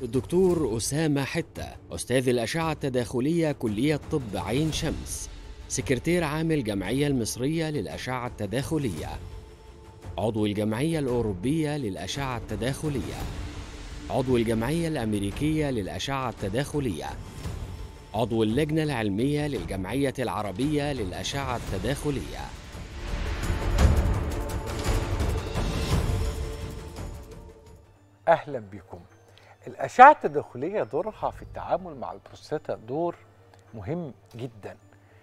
الدكتور أسامة حتة أستاذ الأشعة التداخلية كلية طب عين شمس سكرتير عام الجمعية المصرية للأشعة التداخلية عضو الجمعية الأوروبية للأشعة التداخلية عضو الجمعية الأمريكية للأشعة التداخلية عضو اللجنة العلمية للجمعية العربية للأشعة التداخلية اهلا بكم الاشعه التداخليه دورها في التعامل مع البروستاتا دور مهم جدا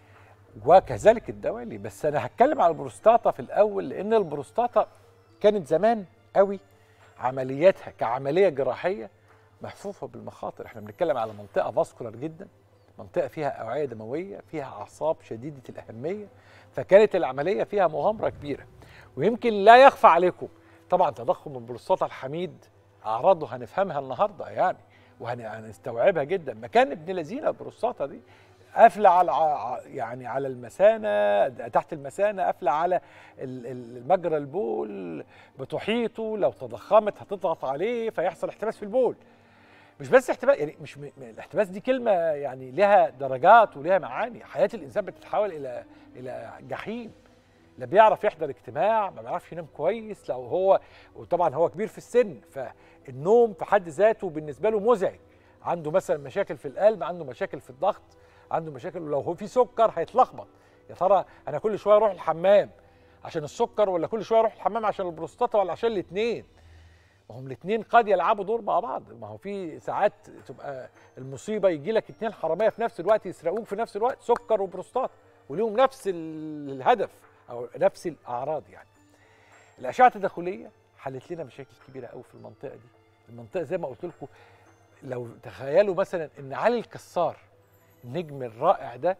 وكذلك الدوالي بس انا هتكلم على البروستاتا في الاول لان البروستاتا كانت زمان قوي عملياتها كعمليه جراحيه محفوفه بالمخاطر احنا بنتكلم على منطقه فاسكولار جدا منطقه فيها اوعيه دمويه فيها اعصاب شديده الاهميه فكانت العمليه فيها مغامره كبيره ويمكن لا يخفى عليكم طبعا تضخم البروستاتا الحميد اعراضه هنفهمها النهارده يعني وهنستوعبها جدا مكان ابن لذينه البروستاتا دي قافله على ع- يعني على المثانه تحت المثانه قافله على ال- ال- مجرى البول بتحيطه لو تضخمت هتضغط عليه فيحصل احتباس في البول مش بس احتباس يعني مش م... م- الاحتباس دي كلمه يعني لها درجات ولها معاني حياه الانسان بتتحول الى الى جحيم لا بيعرف يحضر اجتماع ما بيعرفش ينام كويس لو هو وطبعا هو كبير في السن فالنوم في حد ذاته بالنسبه له مزعج عنده مثلا مشاكل في القلب عنده مشاكل في الضغط عنده مشاكل لو هو في سكر هيتلخبط يا ترى انا كل شويه اروح الحمام عشان السكر ولا كل شويه اروح الحمام عشان البروستاتا ولا عشان الاثنين ما هم الاثنين قد يلعبوا دور مع بعض ما هو في ساعات تبقى المصيبه يجي لك اثنين حراميه في نفس الوقت يسرقوك في نفس الوقت سكر وبروستاتا وليهم نفس ال- الهدف او نفس الاعراض يعني الاشعه التداخليه حلت لنا مشاكل كبيره قوي في المنطقه دي المنطقه زي ما قلت لكم لو تخيلوا مثلا ان علي الكسار النجم الرائع ده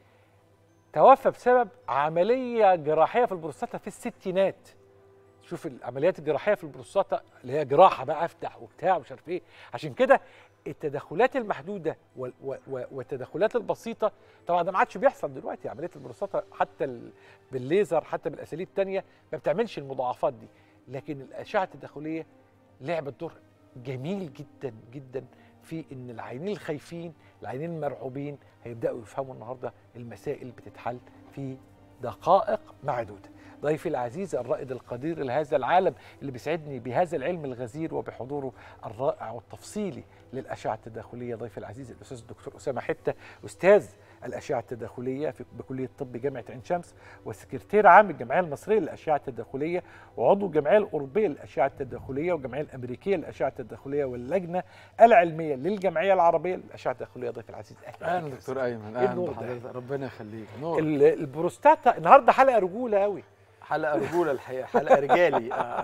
توفى بسبب عمليه جراحيه في البروستاتا في الستينات شوف العمليات الجراحيه في البروستاتا اللي هي جراحه بقى افتح وبتاع ومش عارف ايه عشان كده التدخلات المحدوده وال- و- و- والتدخلات البسيطه طبعا ده ما عادش بيحصل دلوقتي عمليه البروستاتا حتى ال- بالليزر حتى بالاساليب الثانيه ما بتعملش المضاعفات دي لكن الاشعه التداخليه لعبت دور جميل جدا جدا في ان العينين الخايفين العينين المرعوبين هيبداوا يفهموا النهارده المسائل بتتحل في دقائق معدوده ضيفي العزيز الرائد القدير لهذا العالم اللي بيسعدني بهذا العلم الغزير وبحضوره الرائع والتفصيلي للأشعة التداخلية ضيفي العزيز الأستاذ الدكتور أسامة حتة أستاذ الأشعة التداخلية في بكلية طب جامعة عين شمس وسكرتير عام الجمعية المصرية للأشعة التداخلية وعضو الجمعية الأوروبية للأشعة التداخلية والجمعية الأمريكية للأشعة التداخلية واللجنة العلمية للجمعية العربية للأشعة التداخلية ضيفي العزيز أهلا اهلا بك. دكتور ايمن إيه اهلا النور ده؟ بحضرتك ربنا يخليك نور ال- البروستاتا النهارده حلقة رجولة قوي حلقه رجوله الحقيقه حلقه رجالي آه.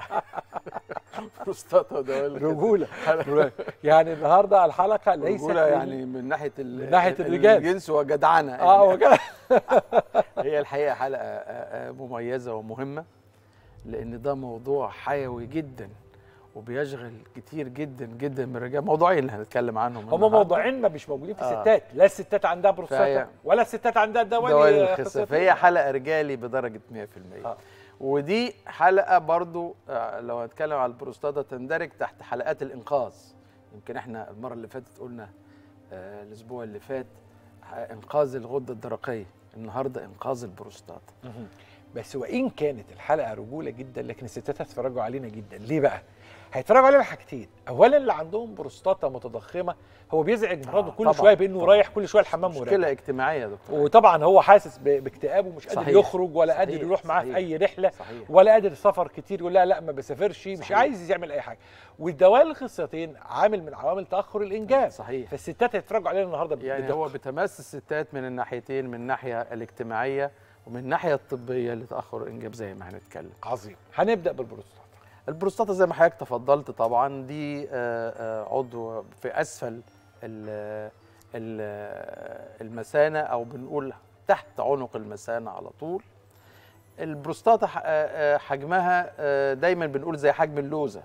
بروستاتا ده ولا كده. رجولة حلقة يعني النهارده الحلقة ليست رجوله لل- يعني من ناحيه ال- من ناحية الرجال. الجنس وجدعنه اه يعني. وكده هي الحقيقه حلقه آه، آه، مميزه ومهمه لان ده موضوع حيوي جدا وبيشغل كتير جدا جدا من الرجال موضوعين اللي هنتكلم عنهم هما النهاردة. موضوعين ما مش موجودين في آه. الستات لا الستات عندها بروستاتا فهي- ولا الستات عندها دوالي دوالي خصيتية. الخصة فهي حلقة رجالي بدرجة 100% آه. ودي حلقة برضو آه، لو هنتكلم على البروستاتا تندرج تحت حلقات الإنقاذ يمكن احنا المرة اللي فاتت قلنا آه، الأسبوع اللي فات ح- إنقاذ الغدة الدرقية النهاردة إنقاذ البروستاتا مهم. بس وان كانت الحلقه رجوله جدا لكن الستات هيتفرجوا علينا جدا ليه بقى هيتفرجوا علينا حاجتين اولا اللي عندهم بروستاتا متضخمه هو بيزعج مراته كل طبعاً، شويه بانه طبعاً. رايح كل شويه الحمام وراجع مشكلة اجتماعية يا دكتور وطبعا هو حاسس ب- باكتئاب ومش قادر صحيح. يخرج ولا قادر صحيح. يروح معاه في صحيح. اي رحله صحيح ولا قادر سفر كتير يقول لا لا ما بسافرش مش صحيح. عايز يعمل اي حاجه والدوال الخصيتين عامل من عوامل تاخر الانجاب صحيح فالستات هيتفرجوا علينا النهارده يعني بدقة. هو بتمس الستات من الناحيتين من الناحية الاجتماعية ومن الناحية الطبية لتأخر الإنجاب زي ما هنتكلم عظيم هنبدا بالبروستاتا البروستاتا زي ما حضرتك تفضلت طبعا دي آه، آه، عضو في اسفل ال- ال- المثانه او بنقول تحت عنق المثانه على طول البروستاتا ح- آه، آه، حجمها آه، دايما بنقول زي حجم اللوزه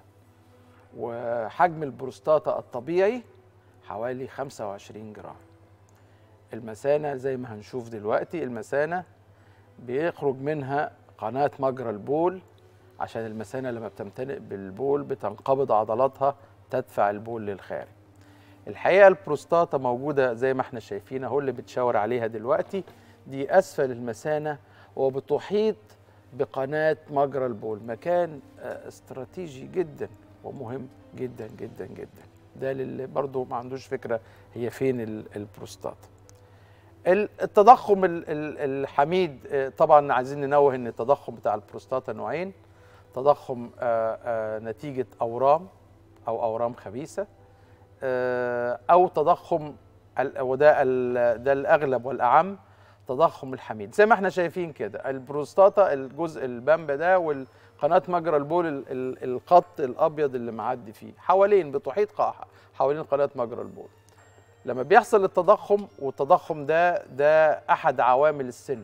وحجم البروستاتا الطبيعي حوالي 25 جرام المثانه زي ما هنشوف دلوقتي المثانه بيخرج منها قناه مجرى البول عشان المثانه لما بتمتلئ بالبول بتنقبض عضلاتها تدفع البول للخارج الحقيقه البروستاتا موجوده زي ما احنا شايفين اهو اللي بتشاور عليها دلوقتي دي اسفل المثانه وبتحيط بقناه مجرى البول مكان آه، استراتيجي جدا ومهم جدا جدا جدا ده للي برضه ما عندوش فكره هي فين ال- البروستاتا ال- التضخم ال- ال- الحميد آه، طبعا عايزين ننوه ان التضخم بتاع البروستاتا نوعين تضخم آه، آه، نتيجه اورام او اورام خبيثه آه، او تضخم ال- وده ال- ده الاغلب والاعم تضخم الحميد زي ما احنا شايفين كده البروستاتا الجزء البامبا ده والقناه مجرى البول ال- ال- الخط الابيض اللي معدي فيه حوالين بتحيط قا- حوالين قناه مجرى البول لما بيحصل التضخم والتضخم ده ده احد عوامل السن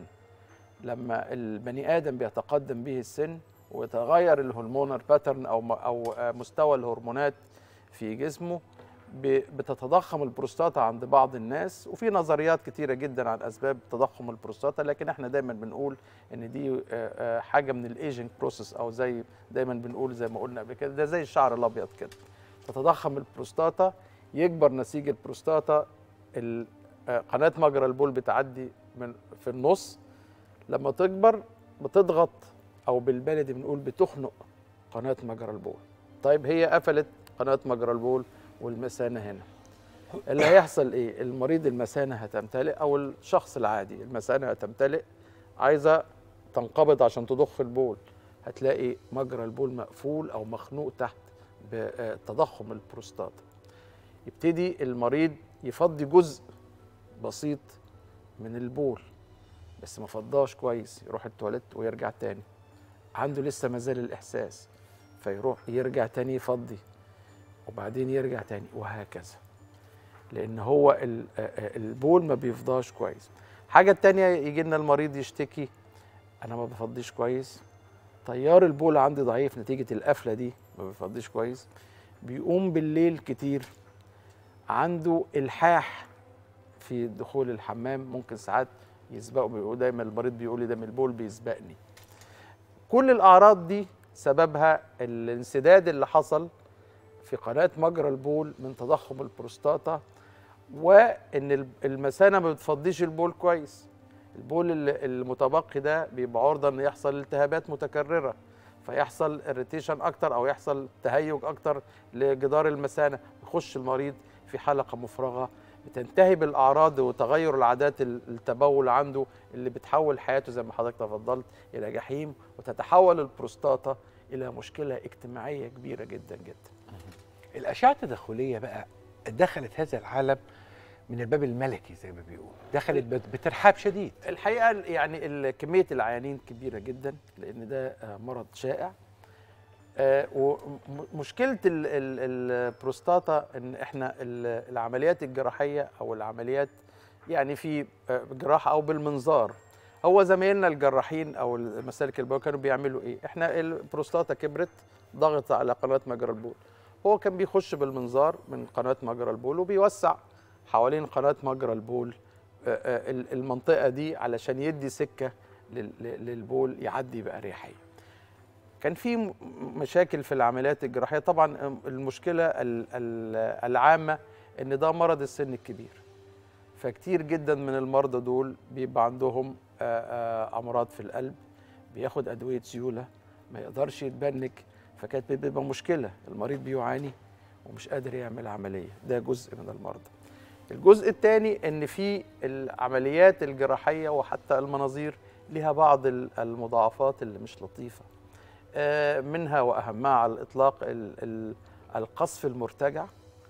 لما البني ادم بيتقدم به السن ويتغير الهرمونال باترن او م- او آه، مستوى الهرمونات في جسمه ب- بتتضخم البروستاتا عند بعض الناس وفي نظريات كتيره جدا عن اسباب تضخم البروستاتا لكن احنا دايما بنقول ان دي آه، آه، حاجه من الايجنج بروسيس او زي دايما بنقول زي ما قلنا قبل كده ده زي الشعر الابيض كده تتضخم البروستاتا يكبر نسيج البروستاتا ال- آه، قناه مجرى البول بتعدي من في النص لما تكبر بتضغط او بالبلدي بنقول بتخنق قناه مجرى البول طيب هي قفلت قناه مجرى البول والمثانه هنا اللي هيحصل ايه المريض المثانه هتمتلئ او الشخص العادي المثانه هتمتلئ عايزه تنقبض عشان تضخ البول هتلاقي مجرى البول مقفول او مخنوق تحت بتضخم البروستاتا يبتدي المريض يفضي جزء بسيط من البول بس ما فضاش كويس يروح التواليت ويرجع تاني عنده لسه مازال الاحساس فيروح يرجع تاني يفضي وبعدين يرجع تاني وهكذا لان هو ال- آه، آه، البول ما بيفضاش كويس حاجه تانية يجي لنا المريض يشتكي انا ما بفضيش كويس تيار البول عندي ضعيف نتيجه القفله دي ما بيفضيش كويس بيقوم بالليل كتير عنده الحاح في دخول الحمام ممكن ساعات يسبقه بيقول دايما المريض بيقول لي ده من البول بيسبقني كل الاعراض دي سببها الانسداد اللي حصل في قناه مجرى البول من تضخم البروستاتا وان ال- المثانه ما بتفضيش البول كويس البول ال- المتبقي ده بيبقى عرضه ان يحصل التهابات متكرره فيحصل اريتيشن اكتر او يحصل تهيج اكتر لجدار المثانه يخش المريض في حلقه مفرغه بتنتهي بالاعراض وتغير العادات ال- التبول عنده اللي بتحول حياته زي ما حضرتك تفضلت الى جحيم وتتحول البروستاتا الى مشكله اجتماعيه كبيره جدا جدا الاشعه التداخليه بقى دخلت هذا العالم من الباب الملكي زي ما بيقولوا دخلت بت- بترحاب شديد الحقيقه يعني ال- كميه العيانين كبيره جدا لان ده آه، مرض شائع آه، ومشكله ال- ال- البروستاتا ان احنا ال- العمليات الجراحيه او العمليات يعني في آه، جراحه او بالمنظار هو زمايلنا الجراحين او المسالك البول كانوا بيعملوا ايه احنا البروستاتا كبرت ضغط على قناه مجرى البول هو كان بيخش بالمنظار من قناه مجرى البول وبيوسع حوالين قناه مجرى البول آه، آه، ال- المنطقه دي علشان يدي سكه لل- لل- للبول يعدي باريحيه كان في م- مشاكل في العمليات الجراحيه طبعا المشكله ال- ال- العامه ان ده مرض السن الكبير فكتير جدا من المرضى دول بيبقى عندهم آه، آه، امراض في القلب بياخد ادويه سيوله ما يقدرش يتبنك فكانت بيبقى مشكله المريض بيعاني ومش قادر يعمل عمليه ده جزء من المرضى الجزء الثاني ان في العمليات الجراحيه وحتى المناظير لها بعض ال- المضاعفات اللي مش لطيفه آه، منها واهمها على الاطلاق ال- ال- القصف المرتجع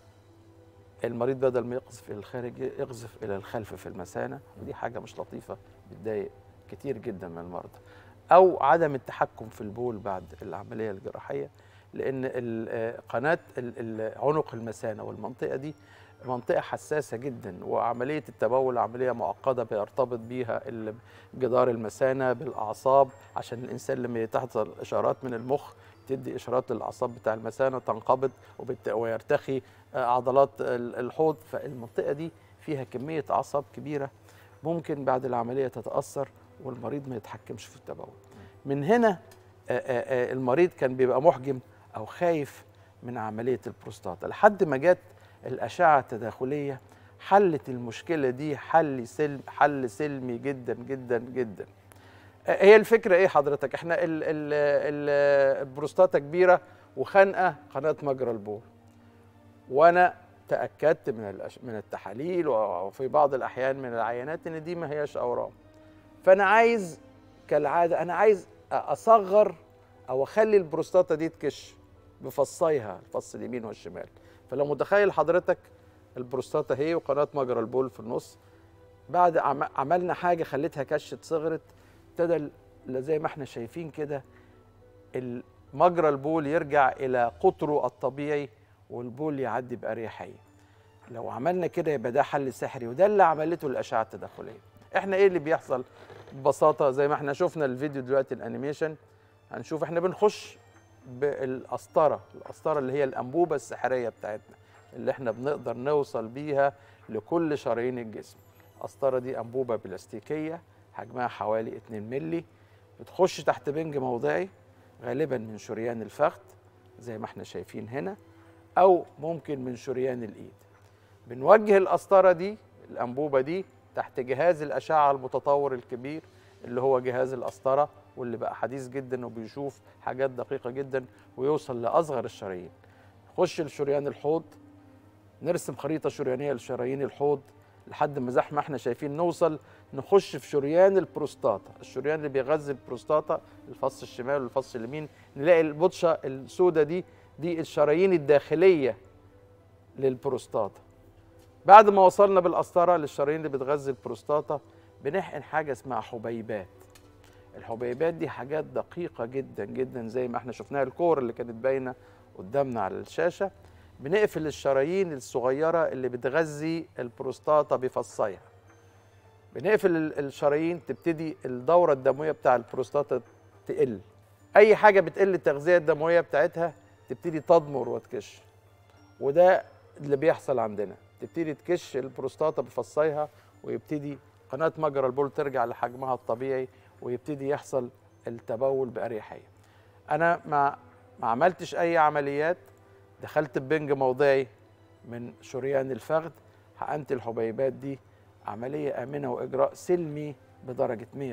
المريض بدل ما يقذف الى الخارج يقذف الى الخلف في المثانه ودي حاجه مش لطيفه بتضايق كتير جدا من المرضى او عدم التحكم في البول بعد العمليه الجراحيه لان ال- آه، قناه ال- ال- عنق المثانه والمنطقه دي منطقه حساسه جدا وعمليه التبول عمليه معقده بيرتبط بيها ال- جدار المثانه بالاعصاب عشان الانسان لما تحصل اشارات من المخ تدي اشارات للاعصاب بتاع المثانه تنقبض وبت- ويرتخي آه، عضلات ال- الحوض فالمنطقه دي فيها كميه اعصاب كبيره ممكن بعد العمليه تتاثر والمريض ما يتحكمش في التبول من هنا آه، آه، آه، المريض كان بيبقى محجم او خايف من عمليه البروستاتا لحد ما جت الاشعه التداخليه حلت المشكله دي حل سلم حل سلمي جدا جدا جدا هي الفكره ايه حضرتك احنا ال ال ال البروستاتا كبيره وخانقه قناه مجرى البول وانا تاكدت من الأش... من التحاليل وفي بعض الاحيان من العينات ان دي ما هياش اورام فانا عايز كالعاده انا عايز اصغر او اخلي البروستاتا دي تكش بفصيها الفص اليمين والشمال فلو متخيل حضرتك البروستاتا هي وقناه مجرى البول في النص بعد عم- عملنا حاجه خليتها كشت صغرت ابتدى ال- زي ما احنا شايفين كده ال- مجرى البول يرجع الى قطره الطبيعي والبول يعدي باريحيه لو عملنا كده يبقى ده حل سحري وده اللي عملته الاشعه التداخليه احنا ايه اللي بيحصل ببساطه زي ما احنا شفنا الفيديو دلوقتي الانيميشن هنشوف احنا بنخش بالقسطره القسطره اللي هي الانبوبه السحريه بتاعتنا اللي احنا بنقدر نوصل بيها لكل شرايين الجسم القسطره دي انبوبه بلاستيكيه حجمها حوالي 2 مللي بتخش تحت بنج موضعي غالبا من شريان الفخذ زي ما احنا شايفين هنا او ممكن من شريان الايد بنوجه القسطره دي الانبوبه دي تحت جهاز الاشعه المتطور الكبير اللي هو جهاز القسطره واللي بقى حديث جدا وبيشوف حاجات دقيقه جدا ويوصل لاصغر الشرايين نخش لشريان الحوض نرسم خريطه شريانيه لشرايين الحوض لحد ما زي ما احنا شايفين نوصل نخش في شريان البروستاتا الشريان اللي بيغذي البروستاتا الفص الشمال والفص اليمين نلاقي البطشه السوداء دي دي الشرايين الداخليه للبروستاتا بعد ما وصلنا بالقسطره للشرايين اللي بتغذي البروستاتا بنحقن حاجه اسمها حبيبات الحبيبات دي حاجات دقيقه جدا جدا زي ما احنا شفناها الكور اللي كانت باينه قدامنا على الشاشه بنقفل الشرايين الصغيره اللي بتغذي البروستاتا بفصيها بنقفل ال- الشرايين تبتدي الدوره الدمويه بتاع البروستاتا تقل اي حاجه بتقل التغذيه الدمويه بتاعتها تبتدي تضمر وتكش وده اللي بيحصل عندنا تبتدي تكش البروستاتا بفصيها ويبتدي قناه مجرى البول ترجع لحجمها الطبيعي ويبتدي يحصل التبول باريحيه انا ما ما عملتش اي عمليات دخلت ببنج موضعي من شريان الفخذ حقنت الحبيبات دي عمليه امنه واجراء سلمي بدرجه 100%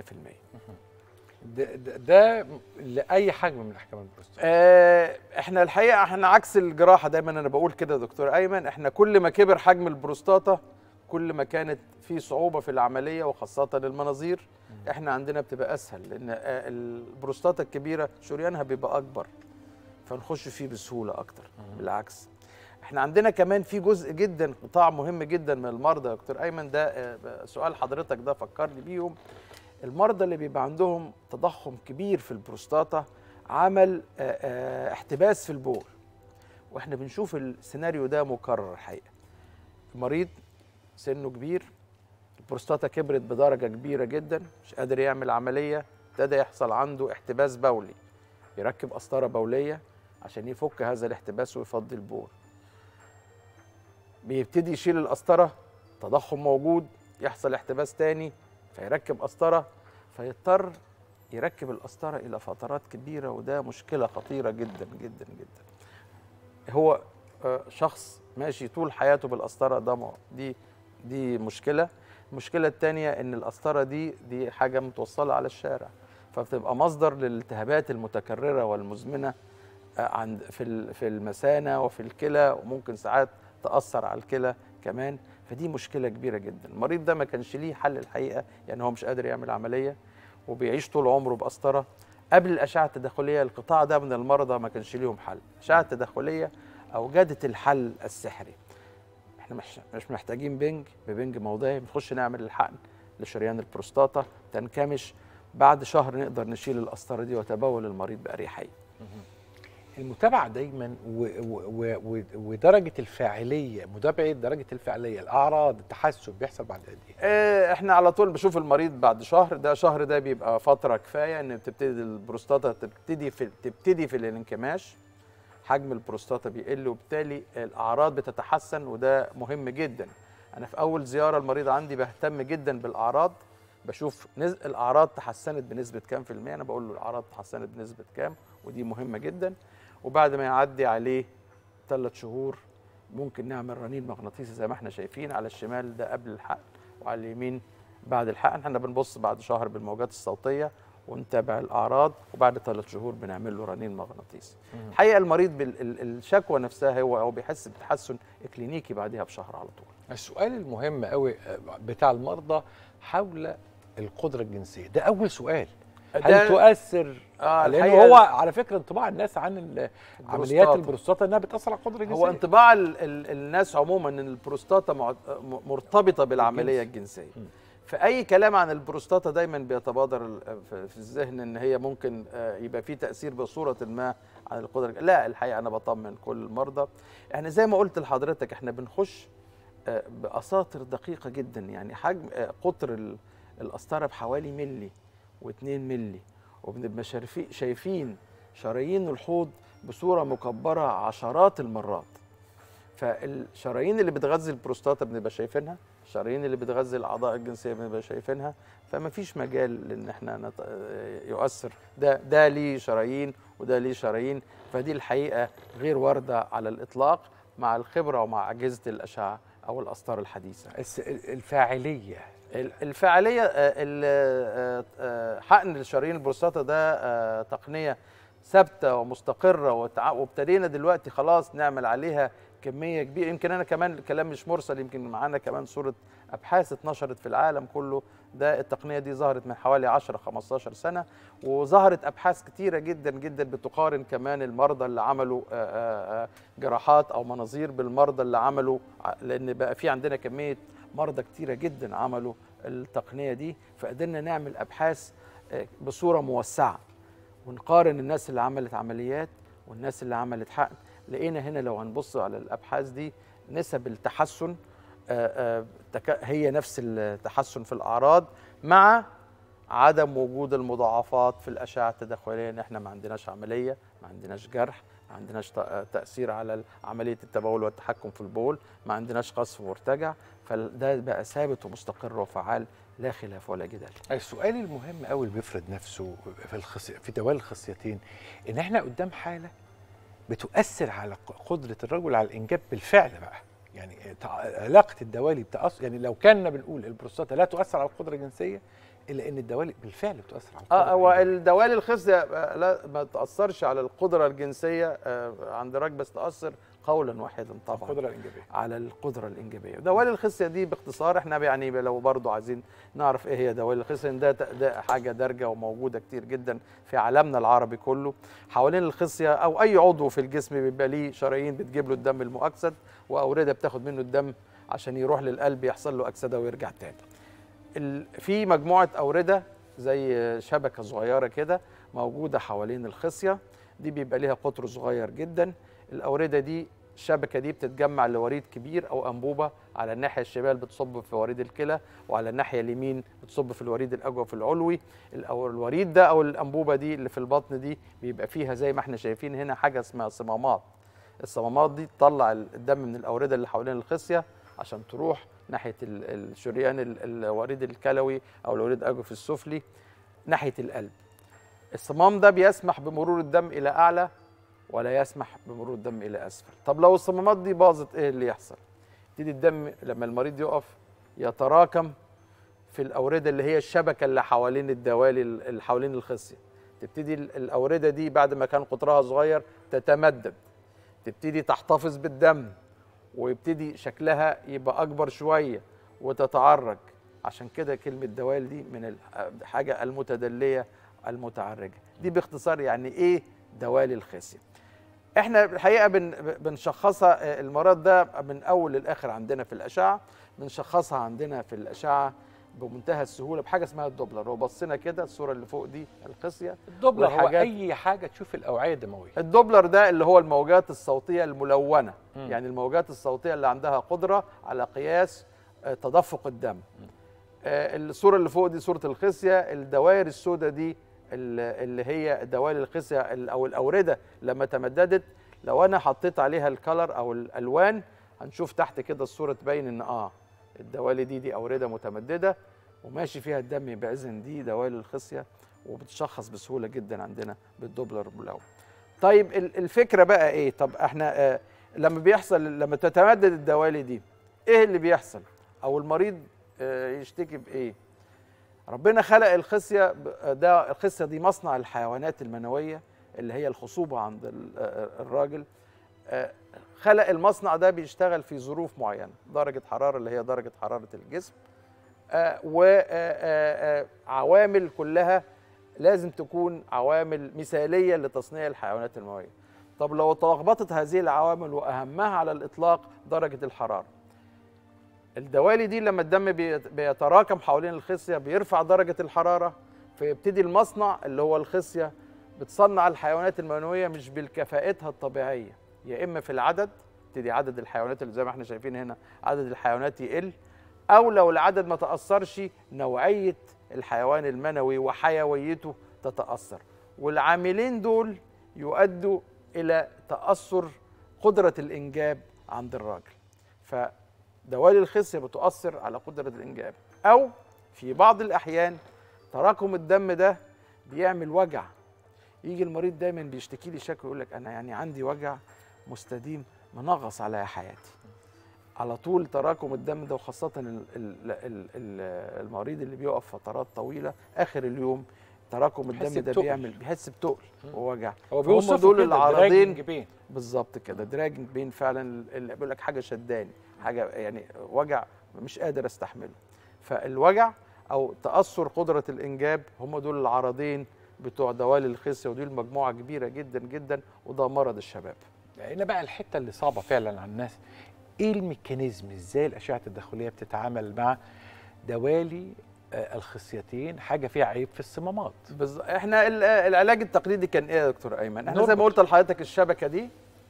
ده, ده, ده لاي حجم من احكام البروستاتا آه، احنا الحقيقه احنا عكس الجراحه دايما انا بقول كده يا دكتور ايمن احنا كل ما كبر حجم البروستاتا كل ما كانت في صعوبه في العمليه وخاصه المناظير احنا عندنا بتبقى اسهل لان آه، البروستاتا الكبيره شريانها بيبقى اكبر فنخش فيه بسهوله اكتر بالعكس احنا عندنا كمان في جزء جدا قطاع مهم جدا من المرضى يا دكتور ايمن ده آه، سؤال حضرتك ده فكرني بيهم المرضى اللي بيبقى عندهم تضخم كبير في البروستاتا عمل آه، آه، احتباس في البول واحنا بنشوف السيناريو ده مكرر الحقيقه المريض سنه كبير البروستاتا كبرت بدرجه كبيره جدا مش قادر يعمل عمليه ابتدى يحصل عنده احتباس بولي يركب قسطره بوليه عشان يفك هذا الاحتباس ويفضي البول بيبتدي يشيل القسطره تضخم موجود يحصل احتباس تاني فيركب قسطره فيضطر يركب القسطره الى فترات كبيره وده مشكله خطيره جدا جدا جدا هو آه، شخص ماشي طول حياته بالقسطره ده م- دي دي مشكله المشكله الثانيه ان القسطره دي دي حاجه متوصله على الشارع فبتبقى مصدر للالتهابات المتكرره والمزمنه آه، عند في ال- في المثانه وفي الكلى وممكن ساعات تاثر على الكلى كمان فدي مشكله كبيره جدا المريض ده ما كانش ليه حل الحقيقه يعني هو مش قادر يعمل عمليه وبيعيش طول عمره بقسطره قبل الاشعه التداخليه القطاع ده من المرضى ما كانش ليهم حل الاشعه التداخليه اوجدت الحل السحري احنا مش مش محتاجين بنج ببنج موضعي بنخش نعمل الحقن لشريان البروستاتا تنكمش بعد شهر نقدر نشيل القسطره دي وتبول المريض باريحيه المتابعه دايما و و و و ودرجه الفاعليه متابعه درجه الفاعليه الاعراض التحسن بيحصل بعد قد ايه آه، احنا على طول بشوف المريض بعد شهر ده شهر ده بيبقى فتره كفايه ان بتبتدي البروستاتا تبتدي في تبتدي في الانكماش حجم البروستاتا بيقل وبالتالي الاعراض بتتحسن وده مهم جدا انا في اول زياره المريض عندي بهتم جدا بالاعراض بشوف نز... الاعراض تحسنت بنسبه كام في الميه انا بقول له الاعراض تحسنت بنسبه كام ودي مهمه جدا وبعد ما يعدي عليه ثلاث شهور ممكن نعمل رنين مغناطيسي زي ما احنا شايفين على الشمال ده قبل الحقن وعلى اليمين بعد الحقن احنا بنبص بعد شهر بالموجات الصوتيه ونتابع الاعراض وبعد ثلاث شهور بنعمل له رنين مغناطيسي الحقيقه المريض بالشكوى نفسها هو هو بيحس بتحسن اكلينيكي بعدها بشهر على طول السؤال المهم قوي بتاع المرضى حول القدره الجنسيه ده اول سؤال هل ده- تؤثر آه لان الحقيقة هو على فكره انطباع الناس عن ال- عمليات البروستاتا. البروستاتا انها بتاثر على القدره الجنسيه هو انطباع ال ال الناس عموما ان البروستاتا مع- م- مرتبطه بالعمليه الجنسيه م. فاي كلام عن البروستاتا دايما بيتبادر ال- في في الذهن ان هي ممكن آه، يبقى في تاثير بصوره ما على القدره لا الحقيقه انا بطمن كل المرضى احنا زي ما قلت لحضرتك احنا بنخش آه، باساطر دقيقه جدا يعني حجم آه، قطر ال- القسطره بحوالي ملي و2 ملي وبنبقى شايفين شايفين شرايين الحوض بصوره مكبره عشرات المرات فالشرايين اللي بتغذي البروستاتا بنبقى شايفينها الشرايين اللي بتغذي الاعضاء الجنسيه بنبقى شايفينها فما فيش مجال ان احنا نت... يؤثر ده ده ليه شرايين وده ليه شرايين فدي الحقيقه غير وارده على الاطلاق مع الخبره ومع اجهزه الاشعه او الاسطار الحديثه الس- الفاعليه ال- الفعاليه آه، ال- آه، آه، حقن الشرايين البروستاتا ده آه، تقنيه ثابته ومستقره وتع- وابتدينا دلوقتي خلاص نعمل عليها كميه كبيره يمكن انا كمان الكلام مش مرسل يمكن معانا كمان صوره ابحاث اتنشرت في العالم كله ده التقنيه دي ظهرت من حوالي 10 15 سنه وظهرت ابحاث كتيره جدا جدا بتقارن كمان المرضى اللي عملوا آه، آه، آه، جراحات او مناظير بالمرضى اللي عملوا ع- لان بقى في عندنا كميه مرضى كتيره جدا عملوا التقنيه دي فقدرنا نعمل ابحاث آه، بصوره موسعه ونقارن الناس اللي عملت عمليات والناس اللي عملت حقن لقينا هنا لو هنبص على الابحاث دي نسب التحسن آه، آه، تك- هي نفس التحسن في الاعراض مع عدم وجود المضاعفات في الاشعه التداخليه ان احنا ما عندناش عمليه ما عندناش جرح ما عندناش ت- آه، تاثير على عمليه التبول والتحكم في البول ما عندناش قصف مرتجع فده بقى ثابت ومستقر وفعال لا خلاف ولا جدال السؤال المهم قوي اللي بيفرض نفسه في الخص... في دوال الخصيتين ان احنا قدام حاله بتؤثر على ق- قدره الرجل على الانجاب بالفعل بقى يعني تع- علاقه الدوالي بتأثر يعني لو كنا بنقول البروستاتا لا تؤثر على القدره الجنسيه الا ان الدوالي بالفعل بتؤثر على القدره اه هو الجنسية. الدوالي الخصيه آه، لا ما تاثرش على القدره الجنسيه آه، عند الراجل بس تاثر قولا واحدا طبعا القدره الانجابيه على القدره الانجابيه دوالي الخصيه دي باختصار احنا يعني لو برضو عايزين نعرف ايه هي دوالي الخصيه ده ده حاجه دارجه وموجوده كتير جدا في عالمنا العربي كله حوالين الخصيه او اي عضو في الجسم بيبقى ليه شرايين بتجيب له الدم المؤكسد واورده بتاخد منه الدم عشان يروح للقلب يحصل له اكسده ويرجع تاني ال- في مجموعه اورده زي شبكه صغيره كده موجوده حوالين الخصيه دي بيبقى ليها قطر صغير جدا الاورده دي الشبكه دي بتتجمع لوريد كبير او انبوبه على الناحيه الشمال بتصب في وريد الكلى وعلى الناحيه اليمين بتصب في الوريد الاجوف العلوي ال- او الوريد ده او الانبوبه دي اللي في البطن دي بيبقى فيها زي ما احنا شايفين هنا حاجه اسمها صمامات الصمامات دي تطلع الدم من الاورده اللي حوالين الخصيه عشان تروح ناحيه ال- الشريان ال- الوريد الكلوي او الوريد الاجوف السفلي ناحيه القلب الصمام ده بيسمح بمرور الدم الى اعلى ولا يسمح بمرور الدم الى اسفل طب لو الصمامات دي باظت ايه اللي يحصل يبتدي الدم لما المريض يقف يتراكم في الاورده اللي هي الشبكه اللي حوالين الدوالي اللي حوالين الخصيه تبتدي ال- الاورده دي بعد ما كان قطرها صغير تتمدد تبتدي تحتفظ بالدم ويبتدي شكلها يبقى اكبر شويه وتتعرج عشان كده كلمه دوال دي من الحاجه المتدليه المتعرجه دي باختصار يعني ايه دوالي الخصيه احنا الحقيقه بن بنشخصها آه، المرض ده من اول للاخر عندنا في الاشعه بنشخصها عندنا في الاشعه بمنتهى السهوله بحاجه اسمها الدوبلر لو بصينا كده الصوره اللي فوق دي الخصيه الدوبلر هو والحاجات- اي حاجه تشوف الاوعيه الدمويه الدوبلر ده اللي هو الموجات الصوتيه الملونه مم. يعني الموجات الصوتيه اللي عندها قدره على قياس آه، تدفق الدم آه، الصوره اللي فوق دي صوره الخصيه الدوائر السوداء دي ال- اللي هي دوائر الخصيه ال- او الاورده لما تمددت لو انا حطيت عليها الكلر او الالوان هنشوف تحت كده الصوره تبين ان اه الدوالي دي دي اورده متمدده وماشي فيها الدم يبقى اذن دي دوالي الخصيه وبتشخص بسهوله جدا عندنا بالدوبلر الملون طيب ال- الفكره بقى ايه طب احنا آه لما بيحصل لما تتمدد الدوالي دي ايه اللي بيحصل او المريض آه، يشتكي بايه ربنا خلق الخصيه ب- ده الخصيه دي مصنع الحيوانات المنويه اللي هي الخصوبه عند ال- آه، الراجل آه، خلق المصنع ده بيشتغل في ظروف معينه درجه حراره اللي هي درجه حراره الجسم وعوامل كلها لازم تكون عوامل مثاليه لتصنيع الحيوانات المنويه طب لو تلخبطت هذه العوامل واهمها على الاطلاق درجه الحراره الدوالي دي لما الدم بيت- بيتراكم حوالين الخصيه بيرفع درجه الحراره فيبتدي المصنع اللي هو الخصيه بتصنع الحيوانات المنويه مش بالكفاءتها الطبيعيه يا اما في العدد تبتدي عدد الحيوانات اللي زي ما احنا شايفين هنا عدد الحيوانات يقل او لو العدد ما تاثرش نوعيه الحيوان المنوي وحيويته تتاثر والعاملين دول يؤدوا الى تاثر قدره الانجاب عند الراجل فدوالي الخصيه بتؤثر على قدره الانجاب او في بعض الاحيان تراكم الدم ده بيعمل وجع يجي المريض دايما بيشتكي لي شكوى يقول لك انا يعني عندي وجع مستديم منغص على حياتي على طول تراكم الدم ده وخاصة ال- ال- ال- ال- المريض اللي بيقف فترات طويلة آخر اليوم تراكم بيحس الدم ده بتقل. بيعمل بيحس بتقل ووجع هو فهم بيوصفوا دول كده العرضين dragging pain. بالظبط كده دراجنج بين فعلا اللي بيقول لك حاجه شداني حاجه يعني وجع مش قادر استحمله فالوجع او تاثر قدره الانجاب هم دول العرضين بتوع دوالي الخصيه ودي المجموعه كبيره جدا جدا وده مرض الشباب هنا بقى الحته اللي صعبه فعلا على الناس ايه الميكانيزم ازاي الاشعه التداخليه بتتعامل مع دوالي آه، الخصيتين حاجه فيها عيب في الصمامات بز... احنا ال- العلاج التقليدي كان ايه يا دكتور ايمن احنا زي ما نربط. قلت لحضرتك الشبكه دي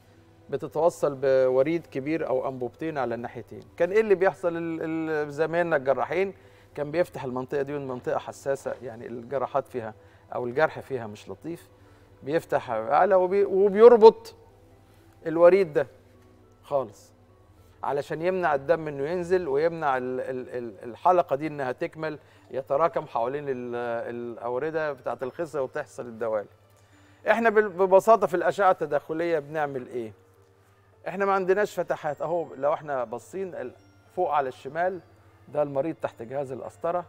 بتتوصل بوريد كبير او انبوبتين على الناحيتين كان ايه اللي بيحصل ال- ال- زمايلنا الجراحين كان بيفتح المنطقه دي والمنطقه حساسه يعني الجراحات فيها او الجرح فيها مش لطيف بيفتح على وبي... وبيربط الوريد ده خالص علشان يمنع الدم انه ينزل ويمنع ال- ال- ال- الحلقه دي انها تكمل يتراكم حوالين ال- الاورده بتاعت الخصيه وتحصل الدوالي احنا بال- ببساطه في الاشعه التداخليه بنعمل ايه احنا ما عندناش فتحات اهو لو احنا باصين ال- فوق على الشمال ده المريض تحت جهاز القسطره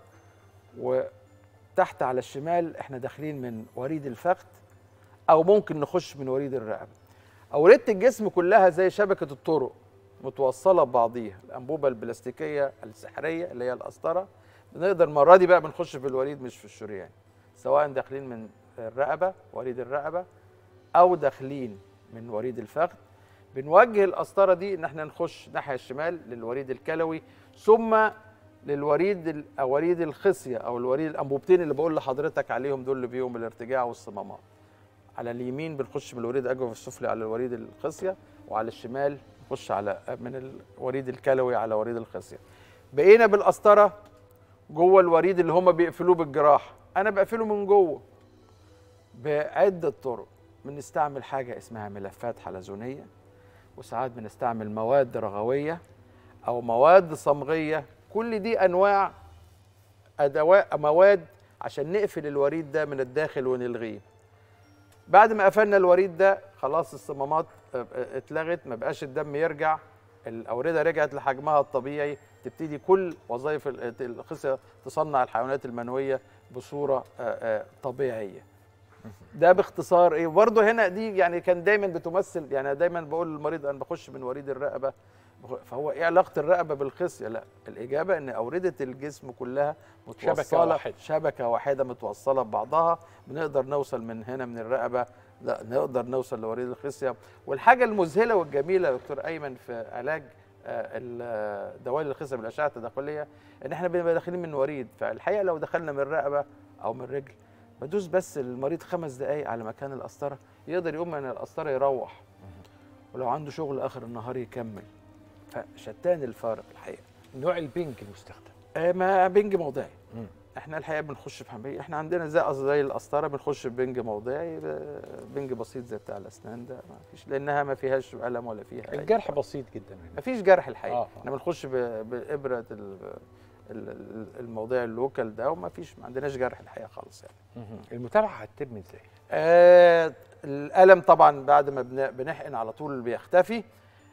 وتحت على الشمال احنا داخلين من وريد الفخذ او ممكن نخش من وريد الرقبه اورده الجسم كلها زي شبكه الطرق متوصله ببعضيها الانبوبه البلاستيكيه السحريه اللي هي القسطره بنقدر المره دي بقى بنخش في الوريد مش في الشريان سواء داخلين من الرقبه وريد الرقبه او داخلين من وريد الفخذ بنوجه القسطره دي ان احنا نخش ناحيه الشمال للوريد الكلوي ثم للوريد ال- أو وريد الخصيه او الوريد الانبوبتين اللي بقول لحضرتك عليهم دول اللي بيهم الارتجاع والصمامات على اليمين بنخش من الوريد الاجوف السفلي على الوريد الخصيه وعلى الشمال نخش على من الوريد الكلوي على وريد الخصيه بقينا بالقسطره جوه الوريد اللي هم بيقفلوه بالجراح انا بقفله من جوه بعده طرق بنستعمل حاجه اسمها ملفات حلزونيه وساعات بنستعمل مواد رغويه او مواد صمغيه كل دي انواع ادوات مواد عشان نقفل الوريد ده من الداخل ونلغيه بعد ما قفلنا الوريد ده خلاص الصمامات اه، اه، اتلغت ما بقاش الدم يرجع الاورده رجعت لحجمها الطبيعي تبتدي كل وظائف ال- الخصيه تصنع الحيوانات المنويه بصوره اه، اه، طبيعيه ده باختصار ايه برضه هنا دي يعني كان دايما بتمثل يعني دايما بقول للمريض انا بخش من وريد الرقبه بخ- فهو ايه علاقه الرقبه بالخصيه لا الاجابه ان اورده الجسم كلها متوصله واحدة. شبكه واحده متوصله ببعضها بنقدر نوصل من هنا من الرقبه لا نقدر نوصل لوريد الخصيه والحاجه المذهله والجميله يا دكتور ايمن في علاج آه، ال- دوالي الخصيه بالاشعه التداخليه ان احنا بنبقى داخلين من وريد فالحقيقه لو دخلنا من الرقبه او من الرجل بدوس بس المريض خمس دقايق على مكان القسطره يقدر يقوم من القسطره يروح ولو عنده شغل اخر النهار يكمل فشتان الفارق الحقيقه نوع البنج المستخدم آه، ما بنج موضعي مم. احنا الحقيقه بنخش في حمية احنا عندنا زي زي القسطره بنخش في بنج موضعي ب- بنج بسيط زي بتاع الاسنان ده ما فيش لانها ما فيهاش الم ولا فيها أي الجرح بسيط جدا ما فيش جرح الحقيقه آه، آه. آه. احنا بنخش ب- بابره ال- ال- ال- الموضوع اللوكال ده وما فيش ما عندناش جرح الحقيقه خالص يعني مهم. المتابعه هتتم ازاي؟ آه الالم طبعا بعد ما بن- بنحقن على طول بيختفي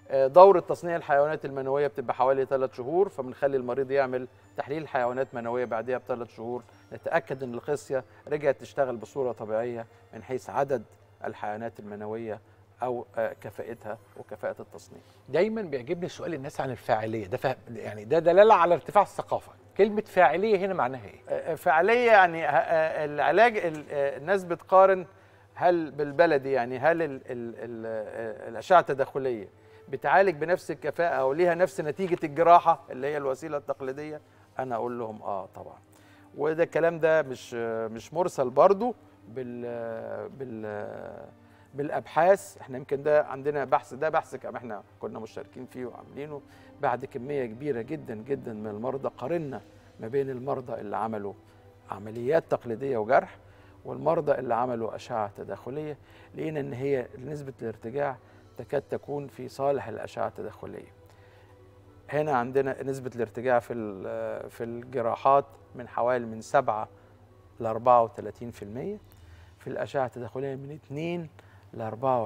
آه، دورة تصنيع الحيوانات المنوية بتبقى حوالي ثلاث شهور فبنخلي المريض يعمل تحليل حيوانات منوية بعدها بثلاث شهور نتأكد أن الخصية رجعت تشتغل بصورة طبيعية من حيث عدد الحيوانات المنوية أو آه، كفاءتها وكفاءة التصنيع دايما بيعجبني سؤال الناس عن الفاعليه ده فهم يعني ده دلاله على ارتفاع الثقافه كلمه فاعليه هنا معناها ايه آه، فعالية يعني ه- آه، العلاج ال- آه، الناس بتقارن هل بالبلدي يعني هل ال ال ال آه، الأشعة التداخلية بتعالج بنفس الكفاءة أو ليها نفس نتيجة الجراحة اللي هي الوسيلة التقليدية أنا أقول لهم آه طبعا وده الكلام ده مش آه، مش مرسل برضو بال آه، بال آه، بالابحاث احنا يمكن ده عندنا بحث ده بحث كم احنا كنا مشتركين فيه وعاملينه بعد كميه كبيره جدا جدا من المرضى قارنا ما بين المرضى اللي عملوا عمليات تقليديه وجرح والمرضى اللي عملوا اشعه تداخليه لقينا ان هي نسبه الارتجاع تكاد تكون في صالح الاشعه التداخليه. هنا عندنا نسبه الارتجاع في ال- في الجراحات من حوالي من 7 ل 34% في الاشعه التداخليه من 2 ل